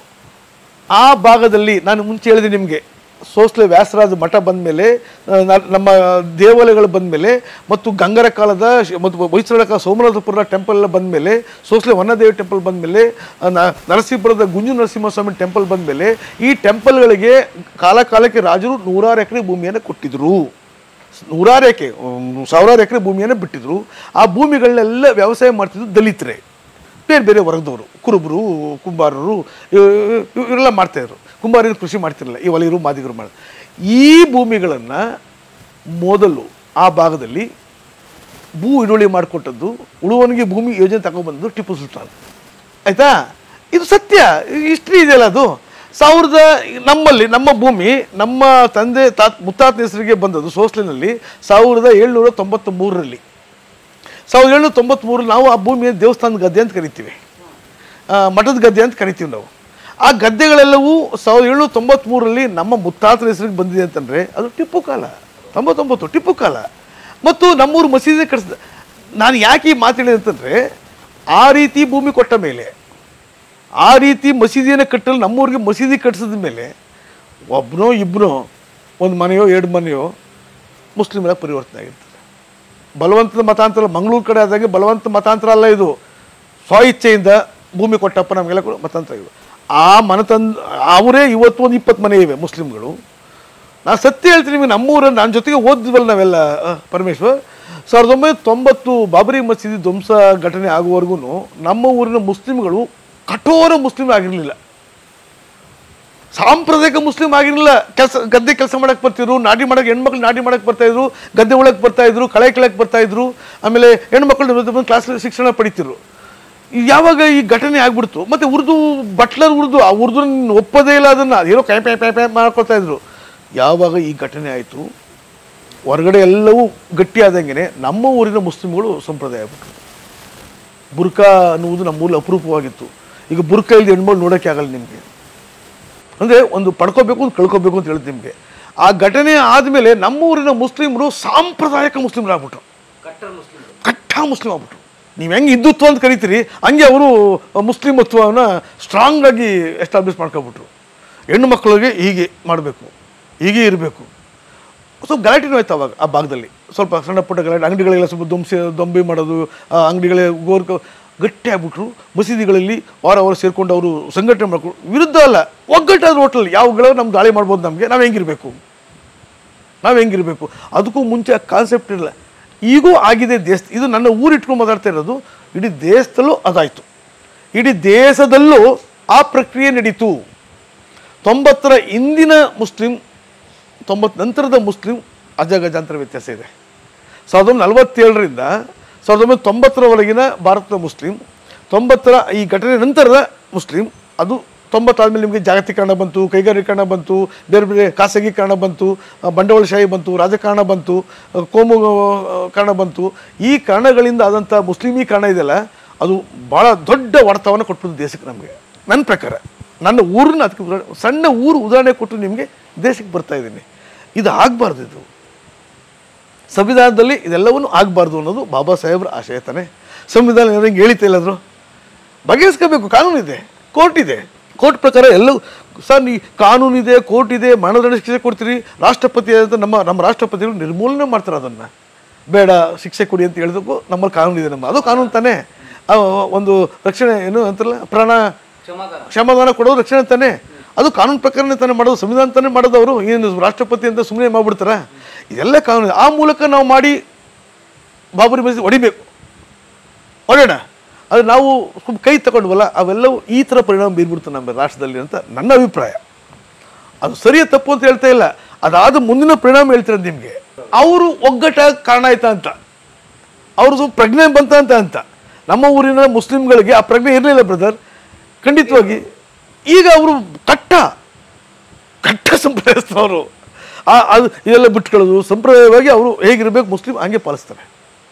ಆ ಭಾಗದಲ್ಲಿ ನಾನು ಮುಂಚೆ ಹೇಳಿದೆ ನಿಮಗೆ ಸೋಸ್ಲೆ ವ್ಯಾಸರಾಜ ಮಠ ಬಂದಮೇಲೆ ನಮ್ಮ ದೇವಾಲಯಗಳು ಬಂದಮೇಲೆ ಮತ್ತು ಗಂಗರ ಕಾಲದ ಶ್- ಮತ್ತು ಹೊಯ್ಸಳ ಕಾಲ ಸೋಮನಾಥಪುರ ಟೆಂಪಲ್ ಎಲ್ಲ ಬಂದಮೇಲೆ ಸೋಸ್ಲೆ ವನ್ನದೇವಿ ಟೆಂಪಲ್ ಬಂದಮೇಲೆ ನರಸೀಪುರದ ಗುಂಜು ನರಸಿಂಹಸ್ವಾಮಿ ಟೆಂಪಲ್ ಬಂದಮೇಲೆ ಈ ಟೆಂಪಲ್ಗಳಿಗೆ ಕಾಲ ಕಾಲಕ್ಕೆ ರಾಜರು ನೂರಾರು ಎಕರೆ ಭೂಮಿಯನ್ನು ಕೊಟ್ಟಿದ್ರು ನೂರಾರು ಎಕರೆ ಸಾವಿರಾರು ಎಕರೆ ಭೂಮಿಯನ್ನು ಬಿಟ್ಟಿದ್ರು ಆ ಭೂಮಿಗಳನ್ನೆಲ್ಲ ವ್ಯವಸಾಯ ಮಾಡ್ತಿದ್ದು ದಲಿತರೇ ಬೇರೆ ಬೇರೆ ವರ್ಗದವರು ಕುರುಬರು ಕುಂಬಾರರು ಇವ್- ಇವ್- ಇವರೆಲ್ಲ ಮಾಡ್ತಾಯಿದ್ರು ಕುಂಬಾರರು ಕೃಷಿ ಮಾಡ್ತಿರಲಿಲ್ಲ ಈ ಒಲೆಯರು ಮಾದಿಗರು ಮಾಡ ಈ ಭೂಮಿಗಳನ್ನು ಮೊದಲು ಆ ಭಾಗದಲ್ಲಿ ಭೂ ಹಿಡುವಳಿ ಮಾಡಿಕೊಟ್ಟದ್ದು ಉಳುವನಿಗೆ ಭೂಮಿ ಯೋಜನೆ ತಗೊಬಂದು ಟಿಪ್ಪು ಸುಲ್ತಾನ್ ಆಯ್ತಾ ಇದು ಸತ್ಯ ಹಿಸ್ಟ್ರಿ ಇದೆಯಲ್ಲ ಅದು ಸಾವಿರದ ನಮ್ಮಲ್ಲಿ ನಮ್ಮ ಭೂಮಿ ನಮ್ಮ ತಂದೆ ತಾತ್ ಮುತ್ತಾತನ ಹೆಸರಿಗೆ ಬಂದದ್ದು ಸೋಸ್ಲಿನಲ್ಲಿ ಸಾವಿರದ ಏಳ್ನೂರ ತೊಂಬತ್ತ ಮೂರರಲ್ಲಿ ಸಾವಿರದ ಏಳ್ನೂರ ತೊಂಬತ್ತ್ಮೂರಲ್ಲಿ ನಾವು ಆ ಭೂಮಿಯ ದೇವಸ್ಥಾನದ ಗದ್ದೆ ಅಂತ ಕರಿತೀವಿ ಆ, ಮಠದ ಗದ್ದೆ ಅಂತ ಕರಿತೀವಿ ನಾವು ಆ ಗದ್ದೆಗಳೆಲ್ಲವೂ ಸಾವಿರದ ಏಳ್ನೂರ ತೊಂಬತ್ತ್ಮೂರರಲ್ಲಿ ನಮ್ಮ ಮುತ್ತಾತರ ಹೆಸರಿಗೆ ಬಂದಿದೆ ಅಂತಂದರೆ ಅದು ಟಿಪ್ಪು ಕಾಲ ತೊಂಬತ್ತೊಂಬತ್ತು ಟಿಪ್ಪು ಕಾಲ ಮತ್ತು ನಮ್ಮೂರು ಮಸೀದಿ ಕಟ್ಸಿದ ನಾನು ಯಾಕೆ ಈ ಮಾತು ಹೇಳಿದೆ ಅಂತಂದರೆ ಆ ರೀತಿ ಭೂಮಿ ಕೊಟ್ಟ ಮೇಲೆ ಆ ರೀತಿ ಮಸೀದಿಯನ್ನು ಕಟ್ಟಲು ನಮ್ಮೂರಿಗೆ ಮಸೀದಿ ಕಟ್ಟಿಸಿದ ಮೇಲೆ ಒಬ್ಬನೋ ಇಬ್ಬನೋ ಒಂದು ಮನೆಯೋ ಎರಡು ಮನೆಯೋ ಮುಸ್ಲಿಮರ ಪರಿವರ್ತನೆ ಆಗಿರ್ತದೆ ಬಲವಂತದ ಮತಾಂತರ ಮಂಗಳೂರು ಕಡೆ ಆದಾಗೆ ಬಲವಂತ ಮತಾಂತರ ಅಲ್ಲ ಇದು ಸ್ವ ಇಚ್ಛೆಯಿಂದ ಭೂಮಿ ಕೊಟ್ಟಪ್ಪ ನಮಗೆಲ್ಲ ಕೂಡ ಮತಾಂತರ ಇವೆ ಆ ಮನತಂದ ಅವರೇ ಇವತ್ತು ಒಂದು ಇಪ್ಪತ್ತು ಮನೆ ಇವೆ ಮುಸ್ಲಿಮ್ಗಳು ನಾನು ಸತ್ಯ ಹೇಳ್ತೀನಿ ನಿಮಗೆ ನಮ್ಮೂರಲ್ಲಿ ನನ್ನ ಜೊತೆಗೆ ಓದಿದ್ವಲ್ಲ ನಾವೆಲ್ಲ ಆ, ಪರಮೇಶ್ವರ್ ಸಾವಿರದ ಒಂಬೈನೂರ ತೊಂಬತ್ತು ಬಾಬರಿ ಮಸೀದಿ ಧ್ವಂಸ ಘಟನೆ ಆಗುವವರೆಗೂ ನಮ್ಮ ಊರಿನ ಮುಸ್ಲಿಮ್ಗಳು ಕಠೋರ ಮುಸ್ಲಿಮ್ ಆಗಿರಲಿಲ್ಲ ಸಾಂಪ್ರದಾಯಿಕ ಮುಸ್ಲಿಂ ಆಗಿರಲಿಲ್ಲ ಕೆಲಸ ಗದ್ದೆ ಕೆಲಸ ಮಾಡಕ್ಕೆ ಬರ್ತಿದ್ರು ನಾಟಿ ಮಾಡಕ್ಕೆ ಹೆಣ್ಮಕ್ಳು ನಾಟಿ ಮಾಡಕ್ಕೆ ಬರ್ತಾ ಇದ್ರು ಗದ್ದೆ ಒಳಗೆ ಬರ್ತಾ ಇದ್ರು ಕಳೆ ಕೀಳಕ್ಕೆ ಬರ್ತಾ ಇದ್ರು ಆಮೇಲೆ ಹೆಣ್ಮಕ್ಳು ಕ್ಲಾಸ್ ಶಿಕ್ಷಣ ಪಡಿತಿದ್ರು ಈ ಯಾವಾಗ ಈ ಘಟನೆ ಆಗ್ಬಿಡ್ತು ಮತ್ತೆ ಉರ್ದು ಬಟ್ಲರ್ ಉರ್ದು ಆ ಉರ್ದು ಒಪ್ಪದೇ ಇಲ್ಲ ಅದನ್ನ ಏನೋ ಕೈ ಪೈ ಪೈ ಪೈ ಮಾಡ್ಕೊತಾ ಇದ್ರು ಯಾವಾಗ ಈ ಘಟನೆ ಆಯಿತು ಹೊರಗಡೆ ಎಲ್ಲವೂ ಗಟ್ಟಿಯಾದಂಗೆ ನಮ್ಮ ಊರಿನ ಮುಸ್ಲಿಮ್ಗಳು ಸಂಪ್ರದಾಯ ಆಗ್ಬಿಟ್ರು ಬುರ್ಕಾ ಅನ್ನುವುದು ನಮ್ಮೂರಲ್ಲಿ ಅಪರೂಪವಾಗಿತ್ತು ಈಗ ಬುರ್ಕಾ ಇಲ್ಲದೆ ಹೆಣ್ಮಗಳು ನೋಡೋಕ್ಕೆ ಆಗಲ್ಲ ನಿಮಗೆ ಅಂದರೆ ಒಂದು ಪಡ್ಕೋಬೇಕು ಒಂದು ಕಳ್ಕೋಬೇಕು ಅಂತ ಹೇಳ್ತೀನಿ ನಿಮಗೆ ಆ ಘಟನೆ ಆದಮೇಲೆ ನಮ್ಮ ಊರಿನ ಮುಸ್ಲಿಮರು ಸಾಂಪ್ರದಾಯಿಕ ಮುಸ್ಲಿಮರಾಗ್ಬಿಟ್ರು ಕಟ್ಟರ್ ಮುಸ್ಲಿಂ ಕಟ್ಟ ಮುಸ್ಲಿಂ ಆಗ್ಬಿಟ್ರು ನೀವು ಹೆಂಗೆ ಹಿಂದುತ್ವ ಅಂತ ಕರಿತೀರಿ ಹಂಗೆ ಅವರು ಮುಸ್ಲಿಮತ್ವವನ್ನು ಸ್ಟ್ರಾಂಗ್ ಆಗಿ ಎಸ್ಟಾಬ್ಲಿಷ್ ಮಾಡ್ಕೊಬಿಟ್ರು ಹೆಣ್ಣು ಮಕ್ಕಳಿಗೆ ಹೀಗೆ ಮಾಡಬೇಕು ಹೀಗೆ ಇರಬೇಕು ಸ್ವಲ್ಪ ಗಲಾಟೆನೂ ಆಯ್ತು ಅವಾಗ ಆ ಭಾಗದಲ್ಲಿ ಸ್ವಲ್ಪ ಸಣ್ಣ ಪುಟ್ಟ ಗಲಾಟೆ ಅಂಗಡಿಗಳೆಲ್ಲ ಸ್ವಲ್ಪ ದುಂಬಿ ದೊಂಬಿ ಮಾಡೋದು ಆ ಅಂಗಡಿಗಳೇ ಗೋರ್ಕ ಗಟ್ಟಿ ಆಗ್ಬಿಟ್ರು ಮಸೀದಿಗಳಲ್ಲಿ ವಾರ ವಾರ ಸೇರಿಕೊಂಡು ಅವರು ಸಂಘಟನೆ ಮಾಡ್ಕೊಂಡು ವಿರುದ್ಧ ಅಲ್ಲ ಒಗ್ಗಟ್ಟಾದ ಹೋಟ್ಲಲ್ಲಿ ಯಾವಗಳ ನಮ್ಮ ದಾಳಿ ಮಾಡ್ಬೋದು ನಮಗೆ ನಾವು ಹೆಂಗಿರಬೇಕು ನಾವು ಹೆಂಗಿರಬೇಕು ಅದಕ್ಕೂ ಮುಂಚೆ ಆ ಕಾನ್ಸೆಪ್ಟ್ ಇರಲ್ಲ ಈಗೂ ಆಗಿದೆ ದೇಶ ಇದು ನನ್ನ ಊರಿಟ್ಕೊಂಡು ಮಾತಾಡ್ತಾ ಇರೋದು ಇಡೀ ದೇಶದಲ್ಲೂ ಅದಾಯಿತು ಇಡೀ ದೇಶದಲ್ಲೂ ಆ ಪ್ರಕ್ರಿಯೆ ನಡೀತು ತೊಂಬತ್ತರ ಇಂದಿನ ಮುಸ್ಲಿಂ ತೊಂಬತ್ತು ನಂತರದ ಮುಸ್ಲಿಂ ಅಜಗಜಾಂತರ ವ್ಯತ್ಯಾಸ ಇದೆ ಸಾವಿರದ ಒಂಬೈನೂರ ನಲವತ್ತೇಳರಿಂದ ಸಾವಿರದ ಒಂಬೈನೂರ ತೊಂಬತ್ತರವರೆಗಿನ ಭಾರತದ ಮುಸ್ಲಿಂ ತೊಂಬತ್ತರ ಈ ಘಟನೆ ನಂತರದ ಮುಸ್ಲಿಂ ಅದು ತೊಂಬತ್ತಾದ್ಮೇಲೆ ನಿಮಗೆ ಜಾಗತೀಕರಣ ಬಂತು ಕೈಗಾರೀಕರಣ ಬಂತು ಬೇರೆ ಬೇರೆ ಖಾಸಗೀಕರಣ ಬಂತು ಆ, ಬಂಡವಾಳಶಾಹಿ ಬಂತು ರಾಜಕಾರಣ ಬಂತು ಆ, ಕೋಮು ಆ, ಕಾರಣ ಬಂತು ಈ ಕಾರಣಗಳಿಂದ ಆದಂಥ ಮುಸ್ಲಿಮೀಕರಣ ಇದೆಯಲ್ಲ ಅದು ಭಾಳ ದೊಡ್ಡ ಹೊಡೆತವನ್ನು ಕೊಟ್ಬಿಟ್ಟು ದೇಶಕ್ಕೆ ನಮಗೆ ನನ್ನ ಪ್ರಕಾರ ನನ್ನ ಊರನ್ನ ಅದಕ್ಕೆ ಉದಾಹರಣೆ ಸಣ್ಣ ಊರು ಉದಾಹರಣೆ ಕೊಟ್ಟು ನಿಮಗೆ ದೇಶಕ್ಕೆ ಬರ್ತಾ ಇದ್ದೀನಿ ಇದು ಆಗಬಾರ್ದು ಇದು ಸಂವಿಧಾನದಲ್ಲಿ ಇದೆಲ್ಲವನ್ನೂ ಆಗಬಾರ್ದು ಅನ್ನೋದು ಬಾಬಾ ಸಾಹೇಬ್ರ ಆಶಯ ತಾನೆ ಸಂವಿಧಾನ ಏನಾದ್ರು ಹೇಳಿತೆ ಇಲ್ಲಾದ್ರು ಬಗೆಹರಿಸ್ಕೋಬೇಕು ಕಾನೂನು ಇದೆ ಕೋರ್ಟ್ ಇದೆ ಕೋರ್ಟ್ ಪ್ರಕಾರ ಎಲ್ಲವೂ ಸರ್ ನೀ ಕಾನೂನು ಇದೆ ಕೋರ್ಟ್ ಇದೆ ಮರಣದಂಡ ಶಿಕ್ಷೆ ಕೊಡ್ತೀರಿ ರಾಷ್ಟ್ರಪತಿ ಅಂತ ನಮ್ಮ ನಮ್ಮ ರಾಷ್ಟ್ರಪತಿಗಳು ನಿರ್ಮೂಲನೆ ಮಾಡ್ತಾರೆ ಅದನ್ನು ಬೇಡ ಶಿಕ್ಷೆ ಕೊಡಿ ಅಂತ ಹೇಳಿದಕ್ಕೂ ನಮ್ಮಲ್ಲಿ ಕಾನೂನು ಇದೆ ನಮ್ಮ ಅದು ಕಾನೂನು ತಾನೇ ಆ, ಒಂದು ರಕ್ಷಣೆ ಏನು ಅಂತಾರಲ್ಲ ಪ್ರಾಣ ಕ್ಷಮಾದಾನ ಕ್ಷಮಾದಾನ ಕೊಡೋದು ರಕ್ಷಣೆ ತಾನೇ ಅದು ಕಾನೂನು ಪ್ರಕಾರನೇ ತಾನೇ ಮಾಡೋದು ಸಂವಿಧಾನ ತಾನೇ ಮಾಡೋದು ಅವರು ಏನು ರಾಷ್ಟ್ರಪತಿ ಅಂತ ಸುಮ್ಮನೆ ಮಾಡ್ಬಿಡ್ತಾರ ಇದೆಲ್ಲ ಕಾನೂನು ಇದೆ. ಆ ಮೂಲಕ ನಾವು ಮಾಡಿ ಬಾಬರಿ ಮಸೀದಿ ಹೊಡಿಬೇಕು ಹೊಡೋಣ ಅದು ನಾವು ಸ್ವಲ್ಪ ಕೈ ತಗೊಂಡ್ವಲ್ಲ ಅವೆಲ್ಲವೂ ಈ ಥರ ಪರಿಣಾಮ ಬೀರ್ಬಿಡ್ತು ನಮ್ಮ ರಾಷ್ಟ್ರದಲ್ಲಿ ಅಂತ ನನ್ನ ಅಭಿಪ್ರಾಯ ಅದು ಸರಿಯ ತಪ್ಪು ಅಂತ ಹೇಳ್ತಾ ಇಲ್ಲ ಅದಾದ ಮುಂದಿನ ಪರಿಣಾಮ ಹೇಳ್ತಿರೋದು ನಿಮಗೆ ಅವರು ಒಗ್ಗಟ್ಟ ಕಾರಣ ಆಯ್ತಾ ಅಂತ ಅವರು ಸ್ವಲ್ಪ ಪ್ರಜ್ಞೆ ಬಂತ ಅಂತ ಅಂತ ನಮ್ಮ ಊರಿನ ಮುಸ್ಲಿಮ್ಗಳಿಗೆ ಆ ಪ್ರಜ್ಞೆ ಇರಲಿಲ್ಲ ಬ್ರದರ್ ಖಂಡಿತವಾಗಿ ಈಗ ಅವರು ಕಟ್ಟ ಕಟ್ಟ ಸಂಪ್ರದಾಯಸ್ಥರು ಆ ಅದು ಇದೆಲ್ಲ ಬಿಟ್ಕೊಳ್ಳೋದು ಸಂಪ್ರದಾಯವಾಗಿ ಅವರು ಹೇಗಿರಬೇಕು ಮುಸ್ಲಿಂ ಹಂಗೆ ಪಾಲಿಸ್ತಾರೆ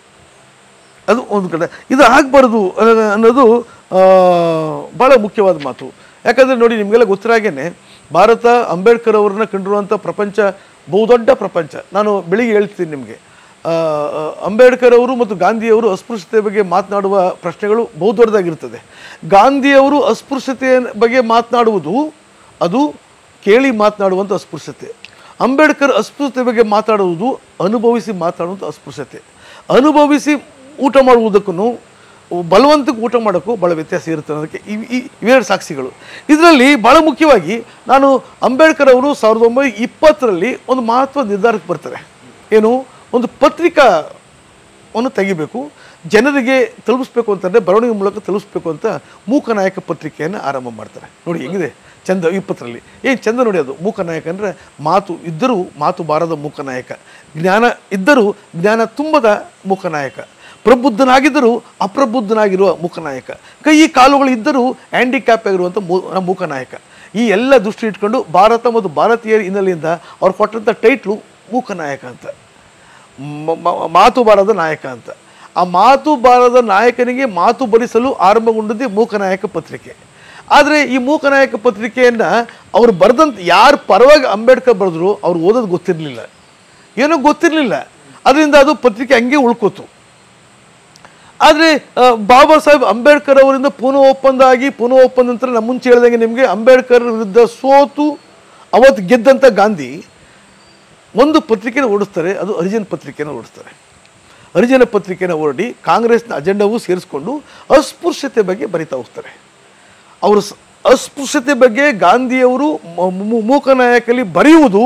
ಅದು ಒಂದು ಕಡೆ ಇದು ಆಗಬಾರ್ದು ಅನ್ನೋದು ಆ, ಭಾಳ ಮುಖ್ಯವಾದ ಮಾತು ಯಾಕಂದರೆ ನೋಡಿ ನಿಮಗೆಲ್ಲ ಗೊತ್ತಿರೋ ಹಾಗೇನೆ ಭಾರತ ಅಂಬೇಡ್ಕರ್ ಅವ್ರನ್ನ ಕಂಡಿರುವಂಥ ಪ್ರಪಂಚ ಬಹುದೊಡ್ಡ ಪ್ರಪಂಚ ನಾನು ಬೆಳಿಗ್ಗೆ ಹೇಳ್ತೀನಿ ನಿಮಗೆ ಅಂಬೇಡ್ಕರ್ ಅವರು ಮತ್ತು ಗಾಂಧಿಯವರು ಅಸ್ಪೃಶ್ಯತೆ ಬಗ್ಗೆ ಮಾತನಾಡುವ ಪ್ರಶ್ನೆಗಳು ಬಹುದೊಡ್ಡದಾಗಿರ್ತದೆ ಗಾಂಧಿಯವರು ಅಸ್ಪೃಶ್ಯತೆಯ ಬಗ್ಗೆ ಮಾತನಾಡುವುದು ಅದು ಕೇಳಿ ಮಾತನಾಡುವಂಥ ಅಸ್ಪೃಶ್ಯತೆ ಅಂಬೇಡ್ಕರ್ ಅಸ್ಪೃಶ್ಯತೆ ಬಗ್ಗೆ ಮಾತಾಡುವುದು ಅನುಭವಿಸಿ ಮಾತಾಡುವಂಥ ಅಸ್ಪೃಶ್ಯತೆ ಅನುಭವಿಸಿ ಊಟ ಮಾಡುವುದಕ್ಕೂ ಬಲವಂತಕ್ಕೆ ಊಟ ಮಾಡೋಕ್ಕೂ ಭಾಳ ವ್ಯತ್ಯಾಸ ಇರುತ್ತೆ ಅನ್ನೋದಕ್ಕೆ ಇವ್- ಈ ಇವೆರಡು ಸಾಕ್ಷಿಗಳು ಇದರಲ್ಲಿ ಭಾಳ ಮುಖ್ಯವಾಗಿ ನಾನು ಅಂಬೇಡ್ಕರ್ ಅವರು ಸಾವಿರದ ಒಂಬೈನೂರ ಇಪ್ಪತ್ತರಲ್ಲಿ ಒಂದು ಮಹತ್ವದ ನಿರ್ಧಾರಕ್ಕೆ ಬರ್ತಾರೆ ಏನು ಒಂದು ಪತ್ರಿಕಾವನ್ನು ತೆಗಿಬೇಕು ಜನರಿಗೆ ತಲುಪಿಸ್ಬೇಕು ಅಂತಂದರೆ ಬರವಣಿಗೆ ಮೂಲಕ ತಲುಪಿಸ್ಬೇಕು ಅಂತ ಮೂಕನಾಯಕ ಪತ್ರಿಕೆಯನ್ನು ಆರಂಭ ಮಾಡ್ತಾರೆ ನೋಡಿ ಹೆಂಗಿದೆ ಚಂದ ಇಪ್ಪತ್ತರಲ್ಲಿ ಏನು ಚಂದ ನೋಡಿ ಅದು ಮೂಕನಾಯಕ ಅಂದರೆ ಮಾತು ಇದ್ದರೂ ಮಾತು ಬಾರದ ಮೂಕನಾಯಕ ಜ್ಞಾನ ಇದ್ದರೂ ಜ್ಞಾನ ತುಂಬದ ಮೂಕನಾಯಕ ಪ್ರಬುದ್ಧನಾಗಿದ್ದರೂ ಅಪ್ರಬುದ್ಧನಾಗಿರುವ ಮೂಕನಾಯಕ ಕೈ ಕಾಲುಗಳು ಇದ್ದರೂ ಹ್ಯಾಂಡಿಕ್ಯಾಪ್ ಆಗಿರುವಂಥ ಮೂ ಮೂಕನಾಯಕ ಈ ಎಲ್ಲ ದೃಷ್ಟಿ ಇಟ್ಕೊಂಡು ಭಾರತ ಮತ್ತು ಭಾರತೀಯರ ಹಿನ್ನೆಲೆಯಿಂದ ಅವ್ರು ಕೊಟ್ಟಂಥ ಟೈಟ್ಲು ಮೂಕನಾಯಕ ಅಂತ ಮ- ಮ- ಮಾತು ಬಾರದ ನಾಯಕ ಅಂತ ಆ ಮಾತು ಬಾರದ ನಾಯಕನಿಗೆ ಮಾತು ಬಲಿಸಲು ಆರಂಭಗೊಂಡದ್ದೇ ಮೂಕನಾಯಕ ಪತ್ರಿಕೆ ಆದರೆ ಈ ಮೂಕನಾಯಕ ಪತ್ರಿಕೆಯನ್ನು ಅವ್ರು ಬರೆದಂತ ಯಾರು ಪರವಾಗಿ ಅಂಬೇಡ್ಕರ್ ಬರೆದ್ರು ಅವ್ರು ಓದೋದು ಗೊತ್ತಿರಲಿಲ್ಲ ಏನೋ ಗೊತ್ತಿರಲಿಲ್ಲ ಅದರಿಂದ ಅದು ಪತ್ರಿಕೆ ಹಂಗೆ ಉಳ್ಕೋತು ಆದರೆ ಬಾಬಾ ಸಾಹೇಬ್ ಅಂಬೇಡ್ಕರ್ ಅವರಿಂದ ಪುನಃ ಒಪ್ಪಂದ ಆಗಿ ಪುನಃ ಒಪ್ಪಂದ ನಂತರ ನಮ್ಮ ಮುಂಚೆ ಹೇಳ್ದಂಗೆ ನಿಮಗೆ ಅಂಬೇಡ್ಕರ್ ವಿರುದ್ಧ ಸೋತು ಅವತ್ತು ಗೆದ್ದಂಥ ಗಾಂಧಿ ಒಂದು ಪತ್ರಿಕೆನ ಓಡಿಸ್ತಾರೆ ಅದು ಹರಿಜನ್ ಪತ್ರಿಕೆನ ಓಡಿಸ್ತಾರೆ ಹರಿಜನ ಪತ್ರಿಕೆನ ಹೊರಡಿ ಕಾಂಗ್ರೆಸ್ನ ಅಜೆಂಡವೂ ಸೇರಿಸ್ಕೊಂಡು ಅಸ್ಪೃಶ್ಯತೆ ಬಗ್ಗೆ ಬರಿತಾ ಹೋಗ್ತಾರೆ ಅವರು ಸ- ಅಸ್ಪೃಶ್ಯತೆ ಬಗ್ಗೆ ಗಾಂಧಿಯವರು ಮ- ಮು- ಮೂಕನಾಯಕಲ್ಲಿ ಬರೆಯುವುದು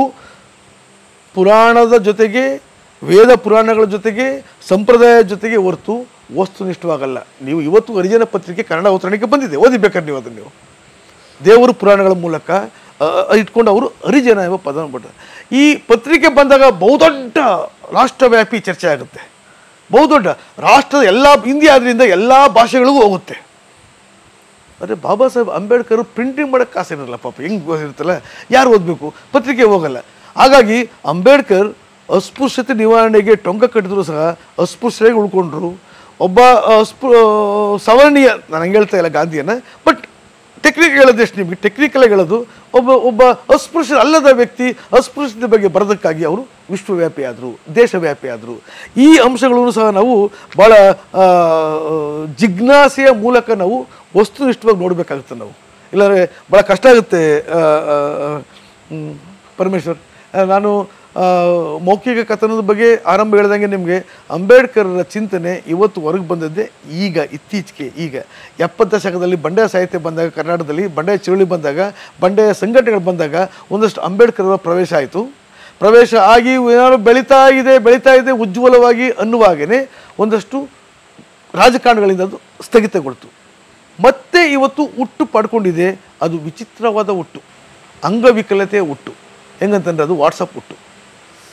ಪುರಾಣದ ಜೊತೆಗೆ ವೇದ ಪುರಾಣಗಳ ಜೊತೆಗೆ ಸಂಪ್ರದಾಯದ ಜೊತೆಗೆ ಹೊರತು ವಸ್ತುನಿಷ್ಠವಾಗಲ್ಲ ನೀವು ಇವತ್ತು ಹರಿಜನ ಪತ್ರಿಕೆ ಕನ್ನಡ ಅವತರಣಿಕೆ ಬಂದಿದೆ ಓದಿಬೇಕಾದ್ರೆ ನೀವು ಅದನ್ನು ನೀವು ದೇವರು ಪುರಾಣಗಳ ಮೂಲಕ ಅ, ಅ, ಇಟ್ಕೊಂಡು ಅವರು ಹರಿಜನ ಎಂಬ ಪದವನ್ನು ಬಿಡ್ತಾರೆ ಈ ಪತ್ರಿಕೆ ಬಂದಾಗ ಬಹುದೊಡ್ಡ ರಾಷ್ಟ್ರವ್ಯಾಪಿ ಚರ್ಚೆ ಆಗುತ್ತೆ ಬಹುದೊಡ್ಡ ರಾಷ್ಟ್ರದ ಎಲ್ಲ ಹಿಂದಿ ಆದ್ರಿಂದ ಎಲ್ಲ ಭಾಷೆಗಳಿಗೂ ಹೋಗುತ್ತೆ ಆದರೆ ಬಾಬಾ ಸಾಹೇಬ್ ಅಂಬೇಡ್ಕರ್ ಪ್ರಿಂಟಿಂಗ್ ಮಾಡೋಕ್ಕೆ ಆಸೆ ಇರಲ್ಲ ಪಾಪ ಹೆಂಗೆ ಇರುತ್ತಲ್ಲ ಯಾರು ಓದಬೇಕು ಪತ್ರಿಕೆ ಹೋಗಲ್ಲ ಹಾಗಾಗಿ ಅಂಬೇಡ್ಕರ್ ಅಸ್ಪೃಶ್ಯತೆ ನಿವಾರಣೆಗೆ ಟೊಂಕ ಕಟ್ಟಿದ್ರು ಸಹ ಅಸ್ಪೃಶ್ಯರಾಗಿ ಉಳ್ಕೊಂಡ್ರು ಒಬ್ಬ ಅಸ್ಪೃ ಸವರ್ಣೀಯ ನಾನು ಹಂಗೆ ಹೇಳ್ತಾ ಇಲ್ಲ ಗಾಂಧಿಯನ್ನು ಬಟ್ ಟೆಕ್ನಿಕ್ ಹೇಳೋದು ಎಷ್ಟು ನಿಮಗೆ ಟೆಕ್ನಿಕಲ್ ಹೇಳೋದು ಒಬ್ಬ ಒಬ್ಬ ಅಸ್ಪೃಶ್ಯ ಅಲ್ಲದ ವ್ಯಕ್ತಿ ಅಸ್ಪೃಶ್ಯತೆ ಬಗ್ಗೆ ಬರೋದಕ್ಕಾಗಿ ಅವರು ವಿಶ್ವವ್ಯಾಪಿ ಆದರು ದೇಶವ್ಯಾಪಿ ಆದರು ಈ ಅಂಶಗಳನ್ನು ಸಹ ನಾವು ಭಾಳ ಆ, ಜಿಜ್ಞಾಸೆಯ ಮೂಲಕ ನಾವು ವಸ್ತುನಿಷ್ಠವಾಗಿ ನೋಡಬೇಕಾಗುತ್ತೆ ನಾವು ಇಲ್ಲಾಂದರೆ ಭಾಳ ಕಷ್ಟ ಆಗುತ್ತೆ ಆ, ಆ, ಆ, ಹ್ಮ್, ಪರಮೇಶ್ವರ್ ಆ, ನಾನು ಆ, ಮೌಖಿಕ ಕಥನದ ಬಗ್ಗೆ ಆರಂಭ ಹೇಳ್ದಂಗೆ ನಿಮಗೆ ಅಂಬೇಡ್ಕರ್ರ ಚಿಂತನೆ ಇವತ್ತು ಹೊರಗೆ ಬಂದದ್ದೇ ಈಗ ಇತ್ತೀಚೆಗೆ ಈಗ ಎಪ್ಪತ್ತು ದಶಕದಲ್ಲಿ ಬಂಡಾಯ ಸಾಹಿತ್ಯ ಬಂದಾಗ ಕರ್ನಾಟಕದಲ್ಲಿ ಬಂಡಾಯ ಚಳುವಳಿ ಬಂದಾಗ ಬಂಡಾಯ ಸಂಘಟನೆಗಳು ಬಂದಾಗ ಒಂದಷ್ಟು ಅಂಬೇಡ್ಕರ್ ಅವರ ಪ್ರವೇಶ ಆಯಿತು ಪ್ರವೇಶ ಆಗಿ ಏನಾದ್ರು ಬೆಳೀತಾ ಇದೆ ಬೆಳೀತಾ ಇದೆ ಉಜ್ವಲವಾಗಿ ಅನ್ನುವಾಗೇ ಒಂದಷ್ಟು ರಾಜಕಾರಣಗಳಿಂದ ಅದು ಸ್ಥಗಿತಗೊಳ್ತು ಮತ್ತೆ ಇವತ್ತು ಹುಟ್ಟು ಪಡ್ಕೊಂಡಿದೆ ಅದು ವಿಚಿತ್ರವಾದ ಹುಟ್ಟು ಅಂಗವಿಕಲತೆಯ ಹುಟ್ಟು ಹೆಂಗಂತಂದ್ರೆ ಅದು ವಾಟ್ಸಪ್ ಹುಟ್ಟು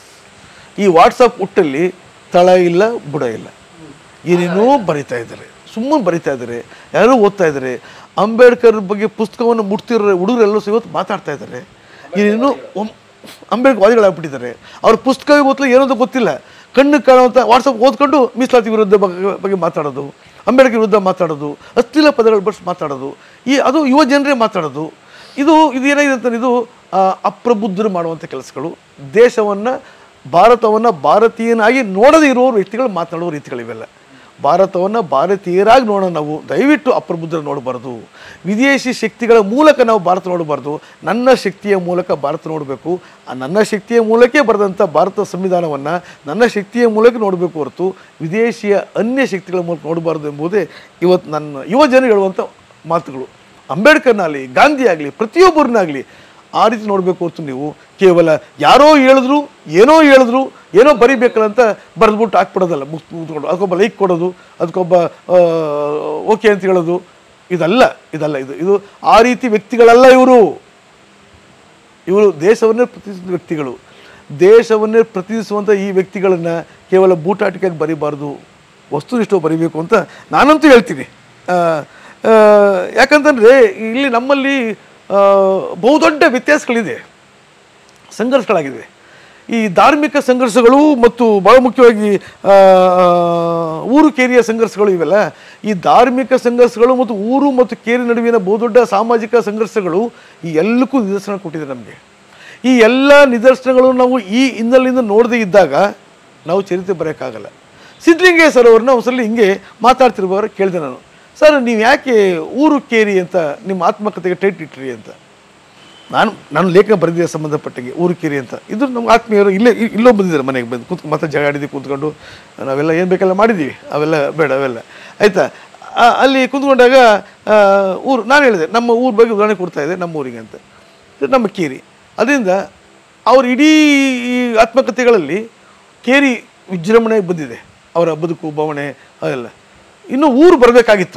ಈ ವಾಟ್ಸಪ್ ಹುಟ್ಟಲ್ಲಿ ತಳ ಇಲ್ಲ ಬುಡ ಇಲ್ಲ ಏನೇನೋ ಬರಿತಾ ಇದ್ದಾರೆ ಸುಮ್ಮನೆ ಬರಿತಾ ಇದ್ದಾರೆ ಯಾರೋ ಓದ್ತಾ ಇದ್ದಾರೆ ಅಂಬೇಡ್ಕರ್ ಬಗ್ಗೆ ಪುಸ್ತಕವನ್ನು ಮುಟ್ತಿರೋ ಹುಡುಗರೆಲ್ಲರೂ ಸಹ ಇವತ್ತು ಮಾತಾಡ್ತಾ ಇದ್ದಾರೆ ಇನ್ನೂ ಒಮ್- ಅಂಬೇಡ್ಕರ್ ವಾದಿಗಳಾಗ್ಬಿಟ್ಟಿದ್ದಾರೆ ಅವ್ರ ಪುಸ್ತಕ ಗೊತ್ತಿಲ್ಲ ಏನೋ ಅಂತ ಗೊತ್ತಿಲ್ಲ ಕಣ್ಣು ಕಾಣುವಂಥ ವಾಟ್ಸಪ್ ಓದ್ಕೊಂಡು ಮೀಸಲಾತಿ ವಿರುದ್ಧ ಬಗ್ಗೆ ಬಗ್ಗೆ ಮಾತಾಡೋದು ಅಂಬೇಡ್ಕರ್ ವಿರುದ್ಧ ಮಾತಾಡೋದು ಅಶ್ಲೀಲ ಪದಗಳು ಬಳಸಿ ಮಾತಾಡೋದು ಈ ಅದು ಯುವ ಜನರೇ ಮಾತಾಡೋದು ಇದು ಇದು ಏನಾಗಿದೆ ಅಂತ ಇದು ಆ, ಅಪ್ರಬುದ್ಧರು ಮಾಡುವಂಥ ಕೆಲಸಗಳು ದೇಶವನ್ನು ಭಾರತವನ್ನು ಭಾರತೀಯನಾಗಿ ನೋಡದೇ ಇರುವ ವ್ಯಕ್ತಿಗಳು ಮಾತನಾಡುವ ರೀತಿಗಳಿವೆಲ್ಲ ಭಾರತವನ್ನು ಭಾರತೀಯರಾಗಿ ನೋಡೋಣ ನಾವು ದಯವಿಟ್ಟು ಅಪ್ರಬುದ್ಧರು ನೋಡಬಾರ್ದು ವಿದೇಶಿ ಶಕ್ತಿಗಳ ಮೂಲಕ ನಾವು ಭಾರತ ನೋಡಬಾರ್ದು ನನ್ನ ಶಕ್ತಿಯ ಮೂಲಕ ಭಾರತ ನೋಡಬೇಕು ಆ ನನ್ನ ಶಕ್ತಿಯ ಮೂಲಕೇ ಬರೆದಂಥ ಭಾರತ ಸಂವಿಧಾನವನ್ನು ನನ್ನ ಶಕ್ತಿಯ ಮೂಲಕ ನೋಡಬೇಕು ಹೊರತು ವಿದೇಶಿಯ ಅನ್ಯ ಶಕ್ತಿಗಳ ಮೂಲಕ ನೋಡಬಾರ್ದು ಎಂಬುದೇ ಇವತ್ತು ನನ್ನ ಯುವ ಜನ ಹೇಳುವಂಥ ಮಾತುಗಳು ಅಂಬೇಡ್ಕರ್ನಾಗಲಿ ಗಾಂಧಿ ಆಗಲಿ ಪ್ರತಿಯೊಬ್ಬರನ್ನಾಗಲಿ ಆ ರೀತಿ ನೋಡಬೇಕು ಹೊರತು ನೀವು ಕೇವಲ ಯಾರೋ ಹೇಳಿದ್ರು ಏನೋ ಹೇಳಿದ್ರು ಏನೋ ಬರಿಬೇಕಲ್ಲ ಅಂತ ಬರೆದ್ಬಿಟ್ಟು ಹಾಕ್ಬಿಡೋದಲ್ಲ ಮುಗ್ ಮುಗ್ಕೊಂಡು ಅದಕ್ಕೊಬ್ಬ ಲೈಕ್ ಕೊಡೋದು ಅದಕ್ಕೊಬ್ಬ ಓಕೆ ಅಂತ ಹೇಳೋದು ಇದಲ್ಲ ಇದಲ್ಲ ಇದು ಇದು ಆ ರೀತಿ ವ್ಯಕ್ತಿಗಳಲ್ಲ ಇವರು ಇವರು ದೇಶವನ್ನೇ ಪ್ರತಿನಿಧಿಸಿದ ವ್ಯಕ್ತಿಗಳು ದೇಶವನ್ನೇ ಪ್ರತಿನಿಧಿಸುವಂಥ ಈ ವ್ಯಕ್ತಿಗಳನ್ನು ಕೇವಲ ಬೂಟಾಟಿಕೆಯಾಗಿ ಬರೀಬಾರ್ದು ವಸ್ತುನಿಷ್ಠ ಬರೀಬೇಕು ಅಂತ ನಾನಂತೂ ಹೇಳ್ತೀನಿ ಆ, ಆ, ಯಾಕಂತಂದರೆ ಇಲ್ಲಿ ನಮ್ಮಲ್ಲಿ ಆ, ಬಹುದೊಡ್ಡ ವ್ಯತ್ಯಾಸಗಳಿದೆ ಸಂಘರ್ಷಗಳಾಗಿದೆ ಈ ಧಾರ್ಮಿಕ ಸಂಘರ್ಷಗಳು ಮತ್ತು ಬಹಳ ಮುಖ್ಯವಾಗಿ ಆ, ಊರು ಕೇರಿಯ ಸಂಘರ್ಷಗಳು ಇವೆಲ್ಲ ಈ ಧಾರ್ಮಿಕ ಸಂಘರ್ಷಗಳು ಮತ್ತು ಊರು ಮತ್ತು ಕೇರಿ ನಡುವಿನ ಬಹುದೊಡ್ಡ ಸಾಮಾಜಿಕ ಸಂಘರ್ಷಗಳು ಈ ಎಲ್ಲಕ್ಕೂ ನಿದರ್ಶನ ಕೊಟ್ಟಿದೆ ನಮಗೆ ಈ ಎಲ್ಲ ನಿದರ್ಶನಗಳು ನಾವು ಈ ಹಿನ್ನೆಲೆಯಿಂದ ನೋಡದೇ ಇದ್ದಾಗ ನಾವು ಚರಿತ್ರೆ ಬರೆಯೋಕ್ಕಾಗಲ್ಲ ಸಿದ್ಧಲಿಂಗಯ್ಯ ಸರ್ ಅವ್ರನ್ನ ಒಂದ್ಸಲ ಹಿಂಗೆ ಮಾತಾಡ್ತಿರುವವರು ಕೇಳಿದೆ ನಾನು ಸರ್ ನೀವು ಯಾಕೆ ಊರು ಕೇರಿ ಅಂತ ನಿಮ್ಮ ಆತ್ಮಕತೆಗೆ ಟೈಟ್ ಇಟ್ರಿ ಅಂತ ನಾನು ನಾನು ಲೇಖನ ಬರೆದಿದ್ದೆ ಸಂಬಂಧಪಟ್ಟಂಗೆ ಊರುಕೇರಿ ಅಂತ ಇದು ನಮ್ಮ ಆತ್ಮೀಯರು ಇಲ್ಲೇ ಇ- ಇಲ್ಲೋ ಬಂದಿದ್ದಾರೆ ಮನೆಗೆ ಬಂದು ಕೂತ್ಕೊಂಡು ಮತ್ತೆ ಜಗಾಡಿದ್ವಿ ಕೂತ್ಕೊಂಡು ನಾವೆಲ್ಲ ಏನು ಬೇಕೆಲ್ಲ ಮಾಡಿದ್ದೀವಿ ಅವೆಲ್ಲ ಬೇಡ ಅವೆಲ್ಲ ಆಯಿತಾ ಅಲ್ಲಿ ಕೂತ್ಕೊಂಡಾಗ ಆ, ಊರು ನಾನು ಹೇಳಿದೆ ನಮ್ಮ ಊರ ಬಗ್ಗೆ ಉದಾಹರಣೆ ಕೊಡ್ತಾ ಇದೆ ನಮ್ಮ ಊರಿಗೆ ಅಂತ ಇದು ನಮ್ಮ ಕೇರಿ ಅದರಿಂದ ಅವ್ರ ಇಡೀ ಈ ಆತ್ಮಕಥೆಗಳಲ್ಲಿ ಕೇರಿ ವಿಜೃಂಭಣೆ ಬಂದಿದೆ ಅವರ ಬದುಕು ಬವಣೆ ಅದೆಲ್ಲ ಇನ್ನು ಊರು ಬರಬೇಕಾಗಿತ್ತು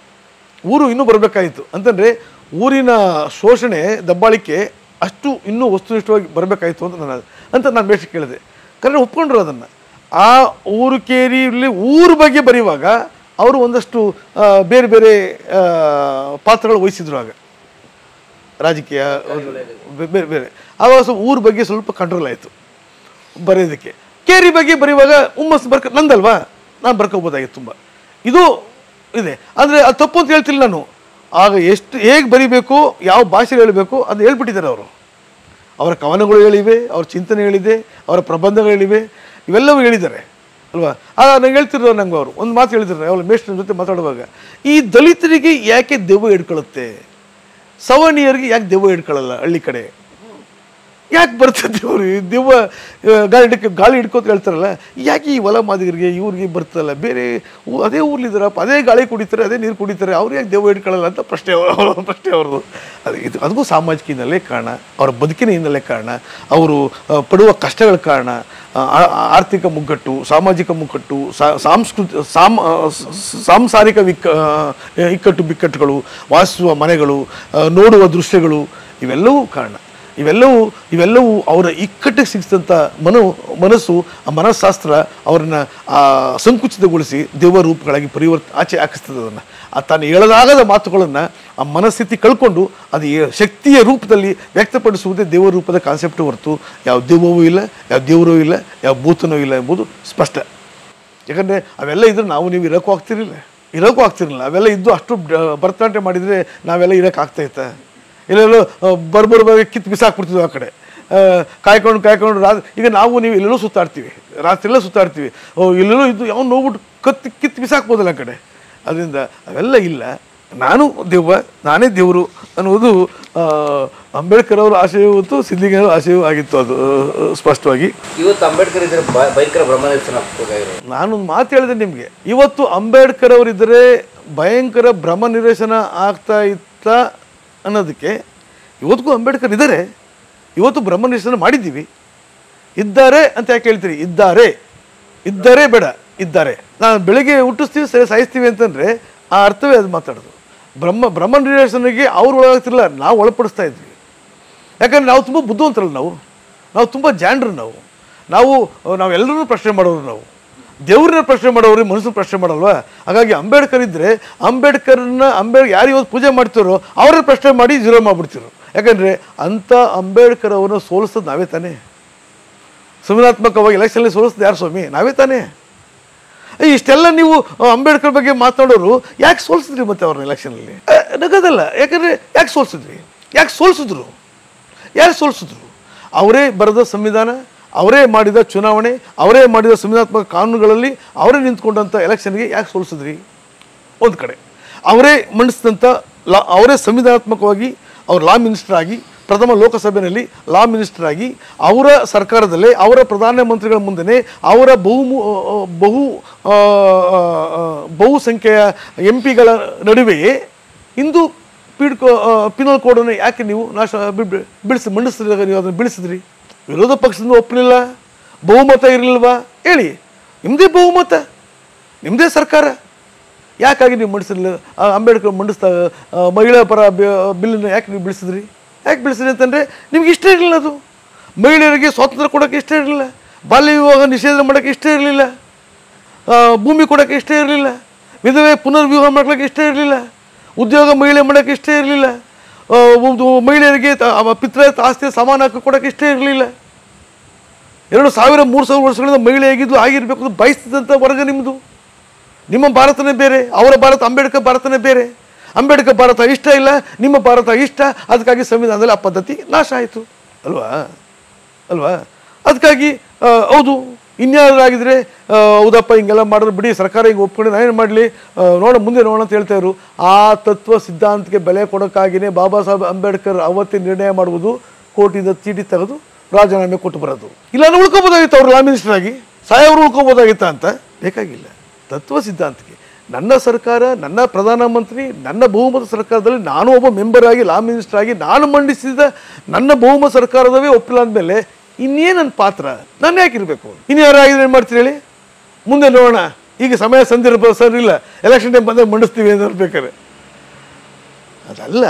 ಊರು ಇನ್ನೂ ಬರಬೇಕಾಗಿತ್ತು ಅಂತಂದರೆ ಊರಿನ ಶೋಷಣೆ ದಬ್ಬಾಳಿಕೆ ಅಷ್ಟು ಇನ್ನೂ ವಸ್ತುನಿಷ್ಠವಾಗಿ ಬರಬೇಕಾಗಿತ್ತು ಅಂತ ನಾನು ಅಂತ ನಾನು ಬೇಷ್ ಕೇಳಿದೆ ಕರೆ ಒಪ್ಕೊಂಡ್ರು ಅದನ್ನು ಆ ಊರು ಕೇರಿಯಲ್ಲಿ ಊರ ಬಗ್ಗೆ ಬರೆಯುವಾಗ ಅವರು ಒಂದಷ್ಟು ಆ, ಬೇರೆ ಬೇರೆ ಆ, ಪಾತ್ರಗಳು ವಹಿಸಿದ್ರು ಆಗ ರಾಜಕೀಯ ಬೇ- ಬೇರೆ ಬೇರೆ ಆವಾಗ ಸ್ವಲ್ಪ ಊರ ಬಗ್ಗೆ ಸ್ವಲ್ಪ ಕಂಟ್ರೋಲ್ ಆಯಿತು ಬರೆಯೋದಕ್ಕೆ ಕೇರಿ ಬಗ್ಗೆ ಬರೆಯುವಾಗ ಹುಮ್ಮಸ್ ಬರ್ಕ ನಂದಲ್ವಾ ನಾನು ಬರ್ಕೋಬೋದಾಗಿತ್ತು ತುಂಬ ಇದು ಇದೆ ಅಂದರೆ ಅದು ತಪ್ಪು ಅಂತ ಹೇಳ್ತಿಲ್ಲ ನಾನು ಆಗ ಎಷ್ಟು ಹೇಗೆ ಬರಿಬೇಕು ಯಾವ ಭಾಷೆಯಲ್ಲಿ ಹೇಳಬೇಕು ಅದು ಹೇಳ್ಬಿಟ್ಟಿದ್ದಾರೆ ಅವರು ಅವರ ಕವನಗಳು ಹೇಳಿವೆ ಅವ್ರ ಚಿಂತನೆ ಹೇಳಿದೆ ಅವರ ಪ್ರಬಂಧಗಳಿವೆ ಇವೆಲ್ಲವೂ ಹೇಳಿದ್ದಾರೆ ಅಲ್ವಾ ಆಗ ನಂಗೆ ಹೇಳ್ತಿರೋ ನಂಗೆ ಅವರು ಒಂದು ಮಾತು ಹೇಳಿದ್ರು ಅವಳ ಮೇಷ್ಟ್ರ ಜೊತೆ ಮಾತಾಡುವಾಗ ಈ ದಲಿತರಿಗೆ ಯಾಕೆ ದೆವ್ವ ಹಿಡ್ಕೊಳ್ಳುತ್ತೆ ಸವರ್ಣೀಯರಿಗೆ ಯಾಕೆ ದೆವ್ವ ಹಿಡ್ಕೊಳ್ಳಲ್ಲ ಹಳ್ಳಿ ಕಡೆ ಯಾಕೆ ಬರ್ತದೆ ದೇವ್ರು ಈ ದೆವ್ವ ಆ, ಗಾಳಿ ಹಿಡ್ಕ ಗಾಳಿ ಹಿಡ್ಕೋತ ಹೇಳ್ತಾರಲ್ಲ ಯಾಕೆ ಈ ಹೊಲ ಮಾದಿಗರಿಗೆ ಇವ್ರಿಗೆ ಬರ್ತಲ್ಲ ಬೇರೆ ಊ- ಅದೇ ಊರ್ಲಿದ್ದಾರಪ್ಪ ಅದೇ ಗಾಳಿ ಕುಡಿತಾರೆ ಅದೇ ನೀರು ಕುಡಿತಾರೆ ಅವ್ರು ಯಾಕೆ ದೆವ್ವ ಹಿಡ್ಕೊಳ್ಳಲ್ಲ ಅಂತ ಪ್ರಶ್ನೆ ಅವ್ರ ಪ್ರಶ್ನೆ ಅವ್ರದ್ದು ಅದು ಇದು ಅದಕ್ಕೂ ಸಾಮಾಜಿಕ ಹಿನ್ನೆಲೆ ಕಾರಣ ಅವರ ಬದುಕಿನ ಹಿನ್ನೆಲೆ ಕಾರಣ ಅವರು ಆ, ಪಡುವ ಕಷ್ಟಗಳ ಕಾರಣ ಆ, ಆ- ಆರ್ಥಿಕ ಮುಗ್ಗಟ್ಟು ಸಾಮಾಜಿಕ ಮುಗ್ಗಟ್ಟು ಸಾ- ಸಾಂಸ್ಕೃತಿ ಸಾಮ್ ಆ, ಸ- ಸ- ಸಾಂಸಾರಿಕ ವಿಕ್ಕ ಆ, ಇಕ್ಕಟ್ಟು ಬಿಕ್ಕಟ್ಟುಗಳು ವಾಸಿಸುವ ಮನೆಗಳು ಆ, ನೋಡುವ ದೃಶ್ಯಗಳು ಇವೆಲ್ಲವೂ ಕಾರಣ ಇವೆಲ್ಲವೂ ಇವೆಲ್ಲವೂ ಅವರ ಇಕ್ಕಟ್ಟಿಗೆ ಸಿಕ್ಕಿದಂಥ ಮನು ಮನಸ್ಸು ಆ ಮನಸ್ಸಾಸ್ತ್ರ ಅವರನ್ನು ಆ ಸಂಕುಚಿತಗೊಳಿಸಿ ದೆವ್ವ ರೂಪಗಳಾಗಿ ಪರಿವರ್ತ ಆಚೆ ಹಾಕಿಸ್ತದೆ ಅದನ್ನು ಆ ತಾನು ಹೇಳಲಾಗದ ಮಾತುಗಳನ್ನು ಆ ಮನಸ್ಥಿತಿ ಕಳ್ಕೊಂಡು ಅದು ಏ- ಶಕ್ತಿಯ ರೂಪದಲ್ಲಿ ವ್ಯಕ್ತಪಡಿಸುವುದೇ ದೇವ ರೂಪದ ಕಾನ್ಸೆಪ್ಟ್ ಹೊರತು ಯಾವ ದೆವ್ವವೂ ಇಲ್ಲ ಯಾವ ದೇವರೂ ಇಲ್ಲ ಯಾವ ಭೂತನೂ ಇಲ್ಲ ಎಂಬುದು ಸ್ಪಷ್ಟ ಯಾಕಂದರೆ ಅವೆಲ್ಲ ಇದ್ರೆ ನಾವು ನೀವು ಇರೋಕ್ಕೂ ಆಗ್ತಿರಲಿಲ್ಲ ಇರೋಕ್ಕೂ ಆಗ್ತಿರಲಿಲ್ಲ ಅವೆಲ್ಲ ಇದ್ದು ಅಷ್ಟು ಡ- ಭರತನಾಟ್ಯ ಮಾಡಿದರೆ ನಾವೆಲ್ಲ ಇರೋಕೆ ಆಗ್ತಾಯಿತ್ತ ಇಲ್ಲೆಲ್ಲೋ ಬರ್ಬರ್ ಬಗ್ಗೆ ಕಿತ್ತು ಬಿಸಾಕ್ಬಿಡ್ತಿದ್ವಿ ಆ ಕಡೆ ಆ, ಕಾಯ್ಕೊಂಡು ಕಾಯ್ಕೊಂಡು ರಾತ್ರಿ ಈಗ ನಾವು ನೀವು ಎಲ್ಲೆಲ್ಲೋ ಸುತ್ತಾಡ್ತೀವಿ ರಾತ್ರಿ ಎಲ್ಲ ಸುತ್ತಾಡ್ತೀವಿ ಓ ಎಲ್ಲೆಲ್ಲೋ ಇದ್ದು ಅವ್ನು ನೋಡ್ಬಿಟ್ಟು ಕತ್ತಿ ಕಿತ್ತು ಬಿಸಾಕ್ಬೋದಲ್ಲ ಆ ಕಡೆ ಅದರಿಂದ ಅವೆಲ್ಲ ಇಲ್ಲ ನಾನು ದೆವ್ವ ನಾನೇ ದೇವರು ಅನ್ನುವುದು ಆ, ಅಂಬೇಡ್ಕರ್ ಅವರ ಆಶಯವೂ ಇತ್ತು ಸಿದ್ಲಿಂಗರ ಆಶಯವೂ ಆಗಿತ್ತು ಅದು ಆ, ಸ್ಪಷ್ಟವಾಗಿ ಇವತ್ತು ಅಂಬೇಡ್ಕರ್ ಇದ್ರೆ ಬ- ಭಯಂಕರ ಬ್ರಹ್ಮ ನಿರಸನ ಆಗ್ಬೇಕಾಗಿರೋದು ನಾನೊಂದು ಮಾತು ಹೇಳಿದೆ ನಿಮಗೆ ಇವತ್ತು ಅಂಬೇಡ್ಕರ್ ಅವರಿದ್ದರೆ ಭಯಂಕರ ಭ್ರಮ ನಿರಸನ ಆಗ್ತಾ ಇತ್ತ ಅನ್ನೋದಕ್ಕೆ ಇವತ್ತಿಗೂ ಅಂಬೇಡ್ಕರ್ ಇದ್ದಾರೆ ಇವತ್ತು ಬ್ರಹ್ಮ ನಿರಸನ ಮಾಡಿದ್ದೀವಿ ಇದ್ದಾರೆ ಅಂತ ಯಾಕೆ ಹೇಳ್ತೀರಿ ಇದ್ದಾರೆ ಇದ್ದಾರೆ ಬೇಡ ಇದ್ದಾರೆ ನಾನು ಬೆಳಿಗ್ಗೆ ಹುಟ್ಟಿಸ್ತೀವಿ ಸರಿ ಸಾಯಿಸ್ತೀವಿ ಅಂತಂದರೆ ಆ ಅರ್ಥವೇ ಅದು ಮಾತಾಡೋದು ಬ್ರಹ್ಮ ಬ್ರಹ್ಮ ನಿರಸನಿಗೆ ಅವ್ರು ಒಳಗಾಗ್ತಿರಲಿಲ್ಲ ನಾವು ಒಳಪಡಿಸ್ತಾ ಇದ್ವಿ ಯಾಕಂದ್ರೆ ನಾವು ತುಂಬ ಬುದ್ಧಿವಂತರಲ್ಲ ನಾವು ನಾವು ತುಂಬ ಜಾಣರು ನಾವು ನಾವು ನಾವೆಲ್ಲರೂ ಪ್ರಶ್ನೆ ಮಾಡೋರು ನಾವು ದೇವ್ರನ್ನ ಪ್ರಶ್ನೆ ಮಾಡೋರು ಮನುಷ್ಯನ ಪ್ರಶ್ನೆ ಮಾಡಲ್ವಾ ಹಾಗಾಗಿ ಅಂಬೇಡ್ಕರ್ ಇದ್ದರೆ ಅಂಬೇಡ್ಕರ್ನ ಅಂಬೇಡ್ ಯಾರು ಇವತ್ತು ಪೂಜೆ ಮಾಡ್ತಿರೋ ಅವ್ರನ್ನ ಪ್ರಶ್ನೆ ಮಾಡಿ ಜೀರೋ ಮಾಡ್ಬಿಡ್ತಿರು ಯಾಕಂದರೆ ಅಂಥ ಅಂಬೇಡ್ಕರ್ ಅವರನ್ನು ಸೋಲಿಸೋದು ನಾವೇ ತಾನೇ ಸಂವಿಧಾತ್ಮಕವಾಗಿ ಎಲೆಕ್ಷನಲ್ಲಿ ಸೋಲಿಸೋದು ಯಾರು ಸ್ವಾಮಿ ನಾವೇ ತಾನೇ ಏ, ಇಷ್ಟೆಲ್ಲ ನೀವು ಆ, ಅಂಬೇಡ್ಕರ್ ಬಗ್ಗೆ ಮಾತನಾಡೋರು ಯಾಕೆ ಸೋಲ್ಸಿದ್ರಿ ಮತ್ತೆ ಅವ್ರನ್ನ ಎಲೆಕ್ಷನಲ್ಲಿ ನಗದಲ್ಲ ಯಾಕಂದರೆ ಯಾಕೆ ಸೋಲ್ಸಿದ್ರಿ ಯಾಕೆ ಸೋಲ್ಸಿದ್ರು ಯಾರು ಸೋಲ್ಸಿದ್ರು ಅವರೇ ಬರೆದ ಸಂವಿಧಾನ ಅವರೇ ಮಾಡಿದ ಚುನಾವಣೆ ಅವರೇ ಮಾಡಿದ ಸಂವಿಧಾನಾತ್ಮಕ ಕಾನೂನುಗಳಲ್ಲಿ ಅವರೇ ನಿಂತ್ಕೊಂಡಂಥ ಎಲೆಕ್ಷನ್ಗೆ ಯಾಕೆ ಸೋಲ್ಸಿದ್ರಿ ಒಂದು ಕಡೆ ಅವರೇ ಮಂಡಿಸಿದಂಥ ಲಾ ಅವರೇ ಸಂವಿಧಾನಾತ್ಮಕವಾಗಿ ಅವ್ರು ಲಾ ಮಿನಿಸ್ಟರ್ ಆಗಿ ಪ್ರಥಮ ಲೋಕಸಭೆಯಲ್ಲಿ ಲಾ ಮಿನಿಸ್ಟರ್ ಆಗಿ ಅವರ ಸರ್ಕಾರದಲ್ಲೇ ಅವರ ಪ್ರಧಾನಮಂತ್ರಿಗಳ ಮುಂದೆ ಅವರ ಬಹು ಬಹು ಆ, ಆ, ಆ, ಬಹುಸಂಖ್ಯೆಯ ಎಂ ಪಿಗಳ ನಡುವೆಯೇ ಇಂದು ಪೀಡ್ ಪಿನಲ್ ಕೋಡನ್ನು ಯಾಕೆ ನೀವು ನಾಶ ಬಿ- ಬಿ- ಬಿಡಿಸಿ ಮಂಡಿಸಿದಾಗ ನೀವು ಅದನ್ನು ಬಿಡಿಸಿದ್ರಿ ವಿರೋಧ ಪಕ್ಷದಿಂದ ಒಪ್ಪಲಿಲ್ಲ ಬಹುಮತ ಇರಲಿಲ್ವಾ ಹೇಳಿ ನಿಮ್ಮದೇ ಬಹುಮತ ನಿಮ್ಮದೇ ಸರ್ಕಾರ ಯಾಕಾಗಿ ನೀವು ಮಂಡಿಸಿರಲಿಲ್ಲ ಆ ಅಂಬೇಡ್ಕರ್ ಮಂಡಿಸ್ತಾ ಆ, ಮಹಿಳಾ ಪರ ಬಿಲ್ಲನ್ನು ಯಾಕೆ ನೀವು ಬಿಡಿಸಿದ್ರಿ ಯಾಕೆ ಬಿಡಿಸಿದ್ರಿ ಅಂತಂದರೆ ನಿಮ್ಗೆ ಇಷ್ಟ ಇರಲಿಲ್ಲ ಅದು ಮಹಿಳೆಯರಿಗೆ ಸ್ವಾತಂತ್ರ್ಯ ಕೊಡೋಕ್ಕೆ ಇಷ್ಟ ಇರಲಿಲ್ಲ ಬಾಲ್ಯ ವಿವಾಹ ನಿಷೇಧ ಮಾಡೋಕ್ಕೆ ಇಷ್ಟ ಇರಲಿಲ್ಲ ಭೂಮಿ ಕೊಡೋಕ್ಕೆ ಇಷ್ಟ ಇರಲಿಲ್ಲ ವಿಧವೆ ಪುನರ್ವಿವಾಹ ಮಾಡೋಕ್ಕೆ ಇಷ್ಟ ಇರಲಿಲ್ಲ ಉದ್ಯೋಗ ಮಹಿಳೆ ಮಾಡೋಕ್ಕೆ ಇಷ್ಟ ಇರಲಿಲ್ಲ ಮಹಿಳೆಯರಿಗೆ ತ- ಅವ ಪಿತ್ರ ಆಸ್ತಿ ಸಮಾನ ಹಕ್ಕು ಕೊಡೋಕ್ಕೆ ಇಷ್ಟ ಇರಲಿಲ್ಲ ಎರಡು ಸಾವಿರ ಮೂರು ಸಾವಿರ ವರ್ಷಗಳಿಂದ ಮಹಿಳೆ ಆಗಿದ್ದು ಆಗಿರಬೇಕು ಅಂತ ಬಯಸ್ತಿದ್ದಂಥ ವರ್ಗ ನಿಮ್ಮದು ನಿಮ್ಮ ಭಾರತನೇ ಬೇರೆ ಅವರ ಭಾರತ ಅಂಬೇಡ್ಕರ್ ಭಾರತನೇ ಬೇರೆ ಅಂಬೇಡ್ಕರ್ ಭಾರತ ಇಷ್ಟ ಇಲ್ಲ ನಿಮ್ಮ ಭಾರತ ಇಷ್ಟ ಅದಕ್ಕಾಗಿ ಸಂವಿಧಾನದಲ್ಲಿ ಆ ಪದ್ಧತಿ ನಾಶ ಆಯಿತು ಅಲ್ವಾ ಅಲ್ವಾ ಅದಕ್ಕಾಗಿ ಆ, ಹೌದು ಇನ್ಯಾರಾಗಿದ್ರೆ ಆ, ಹೌದಪ್ಪ ಹಿಂಗೆಲ್ಲ ಮಾಡಿದ್ರೆ ಬಿಡಿ ಸರ್ಕಾರ ಹಿಂಗೆ ಒಪ್ಕೊಂಡು ನಾನೇನು ಮಾಡಲಿ ನೋಡ ಮುಂದೆ ನೋಡೋಣ ಅಂತ ಹೇಳ್ತಾ ಇದ್ರು ಆ ತತ್ವ ಸಿದ್ಧಾಂತಕ್ಕೆ ಬೆಲೆ ಕೊಡೋಕ್ಕಾಗಿಯೇ ಬಾಬಾ ಸಾಹೇಬ್ ಅಂಬೇಡ್ಕರ್ ಅವತ್ತೇ ನಿರ್ಣಯ ಮಾಡುವುದು ಕೋರ್ಟಿಂದ ಚೀಟಿ ತೆಗೆದು ರಾಜೀನಾಮೆ ಕೊಟ್ಟು ಬರೋದು ಇಲ್ಲ ಅಂದ್ರೆ ಉಳ್ಕೊಬೋದಾಗಿತ್ತು ಅವ್ರು ಲಾ ಮಿನಿಸ್ಟರ್ ಆಗಿ ಸಾಯವರು ಉಳ್ಕೊಬೋದಾಗಿತ್ತ ಅಂತ ಬೇಕಾಗಿಲ್ಲ ತತ್ವ ಸಿದ್ಧಾಂತಕ್ಕೆ ನನ್ನ ಸರ್ಕಾರ ನನ್ನ ಪ್ರಧಾನಮಂತ್ರಿ ನನ್ನ ಬಹುಮತ ಸರ್ಕಾರದಲ್ಲಿ ನಾನು ಒಬ್ಬ ಮೆಂಬರ್ ಆಗಿ ಲಾ ಮಿನಿಸ್ಟರ್ ಆಗಿ ನಾನು ಮಂಡಿಸಿದ ನನ್ನ ಬಹುಮತ ಸರ್ಕಾರದವೇ ಒಪ್ಪಿಲ್ಲ ಅಂದಮೇಲೆ ಇನ್ನೇನು ನನ್ನ ಪಾತ್ರ ನಾನು ಯಾಕೆ ಇರಬೇಕು ಇನ್ಯಾರು ಆಗಿದ್ರೆ ಏನು ಮಾಡ್ತೀರಿ ಹೇಳಿ ಮುಂದೆ ನೋಡೋಣ ಈಗ ಸಮಯ ಸಂದರ್ಭ ಸರ್ ಇಲ್ಲ ಎಲೆಕ್ಷನ್ ಟೈಮ್ ಬಂದಾಗ ಮಂಡಿಸ್ತೀವಿ ಅಂತ ಬೇಕಾರೆ ಅದಲ್ಲ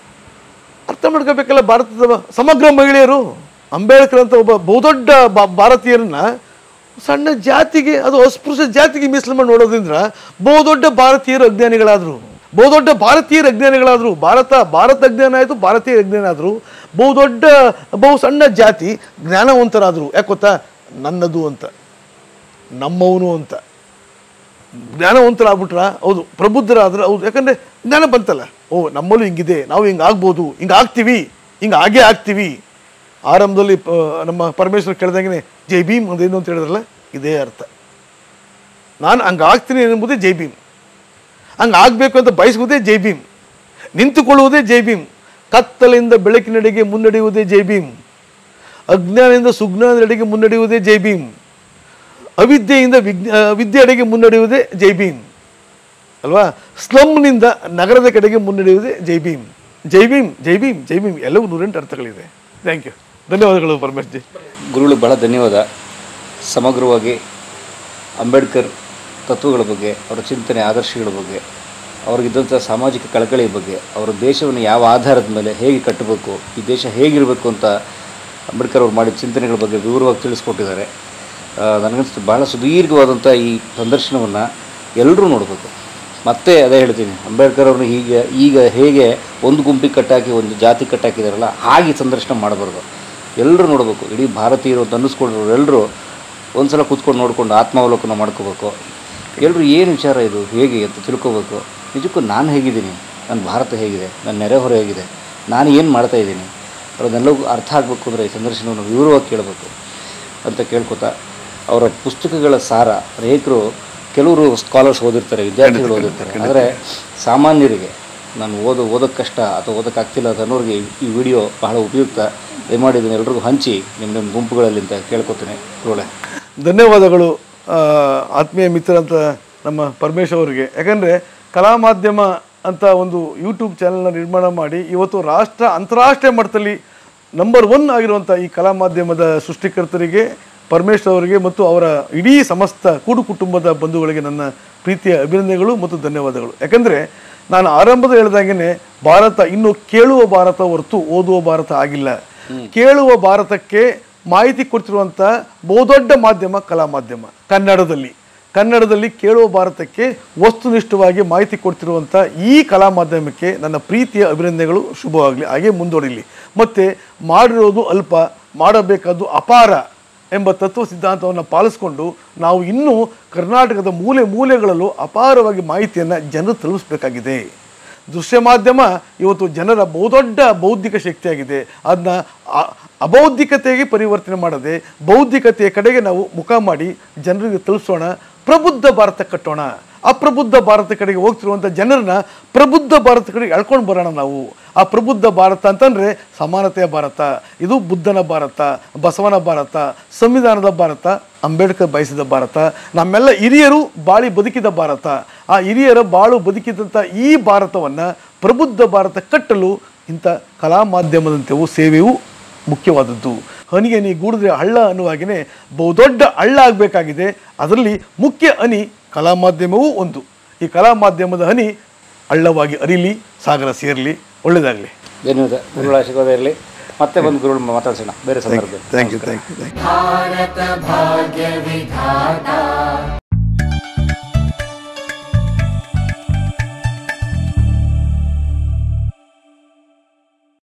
ಅರ್ಥ ಮಾಡ್ಕೋಬೇಕಲ್ಲ ಭಾರತದ ಸಮಗ್ರ ಮಹಿಳೆಯರು ಅಂಬೇಡ್ಕರ್ ಅಂತ ಒಬ್ಬ ಬಹುದೊಡ್ಡ ಬಾ- ಭಾರತೀಯರನ್ನ ಸಣ್ಣ ಜಾತಿಗೆ ಅದು ಅಸ್ಪೃಶ್ಯ ಜಾತಿಗೆ ಮೀಸಲು ಮಾಡಿ ನೋಡೋದ್ರಿಂದ ಬಹುದೊಡ್ಡ ಭಾರತೀಯರು ಅಜ್ಞಾನಿಗಳಾದರು ಬಹುದೊಡ್ಡ ಭಾರತೀಯರ ಅಜ್ಞಾನಿಗಳಾದರು ಭಾರತ ಭಾರತ ಅಜ್ಞಾನ ಆಯಿತು ಭಾರತೀಯ ಅಜ್ಞಾನ ಆದರು ಬಹುದೊಡ್ಡ ಬಹು ಸಣ್ಣ ಜಾತಿ ಜ್ಞಾನವಂತರಾದರು ಯಾಕೆ ಗೊತ್ತಾ ನನ್ನದು ಅಂತ ನಮ್ಮವನು ಅಂತ ಜ್ಞಾನವಂತರಾಗ್ಬಿಟ್ರ ಹೌದು ಪ್ರಬುದ್ಧರಾದ್ರೆ ಹೌದು ಯಾಕಂದ್ರೆ ಜ್ಞಾನ ಬಂತಲ್ಲ ಓ ನಮ್ಮಲ್ಲೂ ಹಿಂಗಿದೆ ನಾವು ಹಿಂಗೆ ಆಗ್ಬೋದು ಹಿಂಗೆ ಆಗ್ತೀವಿ ಹಿಂಗೆ ಆಗೇ ಆಗ್ತೀವಿ ಆರಂಭದಲ್ಲಿ ಪ- ನಮ್ಮ ಪರಮೇಶ್ವರ್ ಕೇಳ್ದಂಗೆ ಜೈ ಭೀಮ್ ಅಂದೇನು ಅಂತ ಹೇಳಿದ್ರಲ್ಲ ಇದೇ ಅರ್ಥ ನಾನು ಹಂಗೆ ಆಗ್ತೀನಿ ಎಂಬುದೇ ಜೈ ಭೀಮ್ ಹಂಗೆ ಆಗಬೇಕು ಅಂತ ಬಯಸುವುದೇ ಜೈ ಭೀಮ್ ನಿಂತುಕೊಳ್ಳುವುದೇ ಜೈ ಭೀಮ್ ಕತ್ತಲಿಂದ ಬೆಳಕಿನೆಡೆಗೆ ಮುನ್ನಡೆಯುವುದೇ ಜೈ ಭೀಮ್ ಅಜ್ಞಾನದಿಂದ ಸುಜ್ಞಾನದೆಡೆಗೆ ಮುನ್ನಡೆಯುವುದೇ ಜೈ ಭೀಮ್ ಅವಿದ್ಯೆಯಿಂದ ವಿಜ್ಞ ವಿದ್ಯೆಡೆಗೆ ಮುನ್ನಡೆಯುವುದೇ ಜೈ ಭೀಮ್ ಅಲ್ವಾ ಸ್ಲಮ್ನಿಂದ ನಗರದ ಕಡೆಗೆ ಮುನ್ನಡೆಯುವುದೇ ಜೈ ಭೀಮ್ ಜೈ ಭೀಮ್ ಜೈ ಭೀಮ್ ಜೈ ಭೀಮ್ ಎಲ್ಲವೂ ನೂರೆಂಟು ಅರ್ಥಗಳಿದೆ ಥ್ಯಾಂಕ್ ಯು ಧನ್ಯವಾದಗಳು ಪರಮೇಶ್ ಜಿ ಗುರುಗಳು ಬಹಳ ಧನ್ಯವಾದ ಸಮಗ್ರವಾಗಿ ಅಂಬೇಡ್ಕರ್ ತತ್ವಗಳ ಬಗ್ಗೆ ಅವರ ಚಿಂತನೆ ಆದರ್ಶಗಳ ಬಗ್ಗೆ ಅವ್ರಿಗಿದ್ದಂಥ ಸಾಮಾಜಿಕ ಕಳಕಳಿಯ ಬಗ್ಗೆ ಅವರ ದೇಶವನ್ನು ಯಾವ ಆಧಾರದ ಮೇಲೆ ಹೇಗೆ ಕಟ್ಟಬೇಕು ಈ ದೇಶ ಹೇಗಿರಬೇಕು ಅಂತ ಅಂಬೇಡ್ಕರ್ ಅವರು ಮಾಡಿದ ಚಿಂತನೆಗಳ ಬಗ್ಗೆ ವಿವರವಾಗಿ ತಿಳಿಸ್ಕೊಟ್ಟಿದ್ದಾರೆ ಆ, ನನಗನ್ನಿಸ್ತು ಭಾಳ ಸುದೀರ್ಘವಾದಂಥ ಈ ಸಂದರ್ಶನವನ್ನು ಎಲ್ಲರೂ ನೋಡಬೇಕು ಮತ್ತೆ ಅದೇ ಹೇಳ್ತೀನಿ ಅಂಬೇಡ್ಕರ್ ಅವ್ರನ್ನ ಹೀಗೆ ಈಗ ಹೇಗೆ ಒಂದು ಗುಂಪಿಗೆ ಕಟ್ಟಾಕಿ ಒಂದು ಜಾತಿ ಕಟ್ಟಾಕಿದಾರಲ್ಲ ಹಾಗೆ ಈ ಸಂದರ್ಶನ ಮಾಡಬಾರ್ದು ಎಲ್ಲರೂ ನೋಡಬೇಕು ಇಡೀ ಭಾರತೀಯರು ಅಂತ ಅನ್ನಿಸ್ಕೊಂಡ್ರು ಎಲ್ಲರೂ ಒಂದು ಸಲ ಕೂತ್ಕೊಂಡು ನೋಡ್ಕೊಂಡು ಆತ್ಮಾವಲೋಕನ ಮಾಡ್ಕೋಬೇಕು ಎಲ್ಲರೂ ಏನು ವಿಚಾರ ಇದು ಹೇಗೆ ಅಂತ ತಿಳ್ಕೊಬೇಕು ನಿಜಕ್ಕೂ ನಾನು ಹೇಗಿದ್ದೀನಿ ನನ್ನ ಭಾರತ ಹೇಗಿದೆ ನನ್ನ ನೆರೆಹೊರ ಹೇಗಿದೆ ನಾನು ಏನು ಮಾಡ್ತಾ ಇದ್ದೀನಿ ಅದನ್ನೆಲ್ಲವೂ ಅರ್ಥ ಆಗಬೇಕು ಅಂದರೆ ಈ ಸಂದರ್ಶನವನ್ನು ವಿವರವಾಗಿ ಕೇಳಬೇಕು ಅಂತ ಕೇಳ್ಕೊತಾ ಅವರ ಪುಸ್ತಕಗಳ ಸಾರ ಅನೇಕರು ಕೆಲವರು ಸ್ಕಾಲರ್ಸ್ ಓದಿರ್ತಾರೆ ವಿದ್ಯಾರ್ಥಿಗಳು ಓದಿರ್ತಾರೆ ಆದರೆ ಸಾಮಾನ್ಯರಿಗೆ ನಾನು ಓದೋ ಓದೋಕ್ಕೆ ಕಷ್ಟ ಅಥವಾ ಓದೋಕ್ಕೆ ಆಗ್ತಿಲ್ಲ ಅಂತ ಅನ್ನೋರಿಗೆ ಈ- ಈ ವಿಡಿಯೋ ಬಹಳ ಉಪಯುಕ್ತ ದಯಮಾಡಿ ಇದನ್ನು ಎಲ್ರಿಗೂ ಹಂಚಿ ನಿಮ್ಮ ನಿಮ್ಮ ಗುಂಪುಗಳಲ್ಲಿ ಅಂತ ಕೇಳ್ಕೊತೀನಿ ಒಳ್ಳೆ ಧನ್ಯವಾದಗಳು ಆ, ಆತ್ಮೀಯ ಮಿತ್ರ ಅಂತ ನಮ್ಮ ಪರಮೇಶ್ ಅವರಿಗೆ ಯಾಕಂದರೆ ಕಲಾ ಮಾಧ್ಯಮ ಅಂತ ಒಂದು ಯೂಟ್ಯೂಬ್ ಚಾನೆಲ್ನ ನಿರ್ಮಾಣ ಮಾಡಿ ಇವತ್ತು ರಾಷ್ಟ್ರ ಅಂತಾರಾಷ್ಟ್ರೀಯ ಮಟ್ಟದಲ್ಲಿ ನಂಬರ್ ಒನ್ ಆಗಿರುವಂಥ ಈ ಕಲಾ ಮಾಧ್ಯಮದ ಸೃಷ್ಟಿಕರ್ತರಿಗೆ ಪರಮೇಶ್ ಅವರಿಗೆ ಮತ್ತು ಅವರ ಇಡೀ ಸಮಸ್ತ ಕೂಡು ಕುಟುಂಬದ ಬಂಧುಗಳಿಗೆ ನನ್ನ ಪ್ರೀತಿಯ ಅಭಿನಂದನೆಗಳು ಮತ್ತು ಧನ್ಯವಾದಗಳು ಯಾಕಂದರೆ ನಾನು ಆರಂಭದ ಹೇಳ್ದಾಗೇ ಭಾರತ ಇನ್ನು ಕೇಳುವ ಭಾರತ ಹೊರತು ಓದುವ ಭಾರತ ಆಗಿಲ್ಲ ಕೇಳುವ ಭಾರತಕ್ಕೆ ಮಾಹಿತಿ ಕೊಡ್ತಿರುವಂಥ ಬಹುದೊಡ್ಡ ಮಾಧ್ಯಮ ಕಲಾ ಮಾಧ್ಯಮ ಕನ್ನಡದಲ್ಲಿ ಕನ್ನಡದಲ್ಲಿ ಕೇಳುವ ಭಾರತಕ್ಕೆ ವಸ್ತುನಿಷ್ಠವಾಗಿ ಮಾಹಿತಿ ಕೊಡ್ತಿರುವಂಥ ಈ ಕಲಾ ಮಾಧ್ಯಮಕ್ಕೆ ನನ್ನ ಪ್ರೀತಿಯ ಅಭಿನಂದನೆಗಳು ಶುಭವಾಗಲಿ ಹಾಗೆ ಮುಂದುವರಿಲಿ ಮತ್ತು ಮಾಡಿರೋದು ಅಲ್ಪ ಮಾಡಬೇಕಾದ್ದು ಅಪಾರ ಎಂಬ ತತ್ವ ಸಿದ್ಧಾಂತವನ್ನು ಪಾಲಿಸಿಕೊಂಡು ನಾವು ಇನ್ನೂ ಕರ್ನಾಟಕದ ಮೂಲೆ ಮೂಲೆಗಳಲ್ಲೂ ಅಪಾರವಾಗಿ ಮಾಹಿತಿಯನ್ನು ಜನರು ತಲುಪಿಸಬೇಕಾಗಿದೆ ದೃಶ್ಯ ಮಾಧ್ಯಮ ಇವತ್ತು ಜನರ ಬಹುದೊಡ್ಡ ಬೌದ್ಧಿಕ ಶಕ್ತಿಯಾಗಿದೆ ಅದನ್ನ ಅ- ಅಬೌದ್ಧಿಕತೆಗೆ ಪರಿವರ್ತನೆ ಮಾಡದೆ ಬೌದ್ಧಿಕತೆಯ ಕಡೆಗೆ ನಾವು ಮುಖ ಮಾಡಿ ಜನರಿಗೆ ತಲುಪಿಸೋಣ ಪ್ರಬುದ್ಧ ಭಾರತ ಕಟ್ಟೋಣ ಅಪ್ರಬುದ್ಧ ಭಾರತ ಕಡೆಗೆ ಹೋಗ್ತಿರುವಂಥ ಜನರನ್ನ ಪ್ರಬುದ್ಧ ಭಾರತ ಕಡೆಗೆ ಎಳ್ಕೊಂಡು ಬರೋಣ ನಾವು ಆ ಪ್ರಬುದ್ಧ ಭಾರತ ಅಂತಂದರೆ ಸಮಾನತೆಯ ಭಾರತ ಇದು ಬುದ್ಧನ ಭಾರತ ಬಸವನ ಭಾರತ ಸಂವಿಧಾನದ ಭಾರತ ಅಂಬೇಡ್ಕರ್ ಬಯಸಿದ ಭಾರತ ನಮ್ಮೆಲ್ಲ ಹಿರಿಯರು ಬಾಳಿ ಬದುಕಿದ ಭಾರತ ಆ ಹಿರಿಯರ ಬಾಳು ಬದುಕಿದಂಥ ಈ ಭಾರತವನ್ನು ಪ್ರಬುದ್ಧ ಭಾರತ ಕಟ್ಟಲು ಇಂಥ ಕಲಾ ಮಾಧ್ಯಮದಂತೆಯೂ ಸೇವೆಯೂ ಮುಖ್ಯವಾದದ್ದು ಹನಿಗೆ ನೀ ಗೂಡಿದ್ರೆ ಹಳ್ಳ ಅನ್ನುವಾಗೇ ಬಹುದೊಡ್ಡ ಹಳ್ಳ ಆಗಬೇಕಾಗಿದೆ ಅದರಲ್ಲಿ ಮುಖ್ಯ ಹನಿ ಕಲಾ ಮಾಧ್ಯಮವೂ ಒಂದು ಈ ಕಲಾ ಮಾಧ್ಯಮದ ಹನಿ ಹಳ್ಳವಾಗಿ ಅರಿಲಿ ಸಾಗರ ಸೇರಲಿ ಒಳ್ಳೆಯದಾಗಲಿ ಧನ್ಯವಾದ ಗುರುಗಳ ಆಶೀರ್ವಾದ ಇರಲಿ ಮತ್ತೆ ಬಂದು ಗುರುಗಳು ಮಾತಾಡ್ಸೋಣ ಬೇರೆ ಸಂದರ್ಭದಲ್ಲಿ thank you thank you thank you Bharat भाग्य विधाता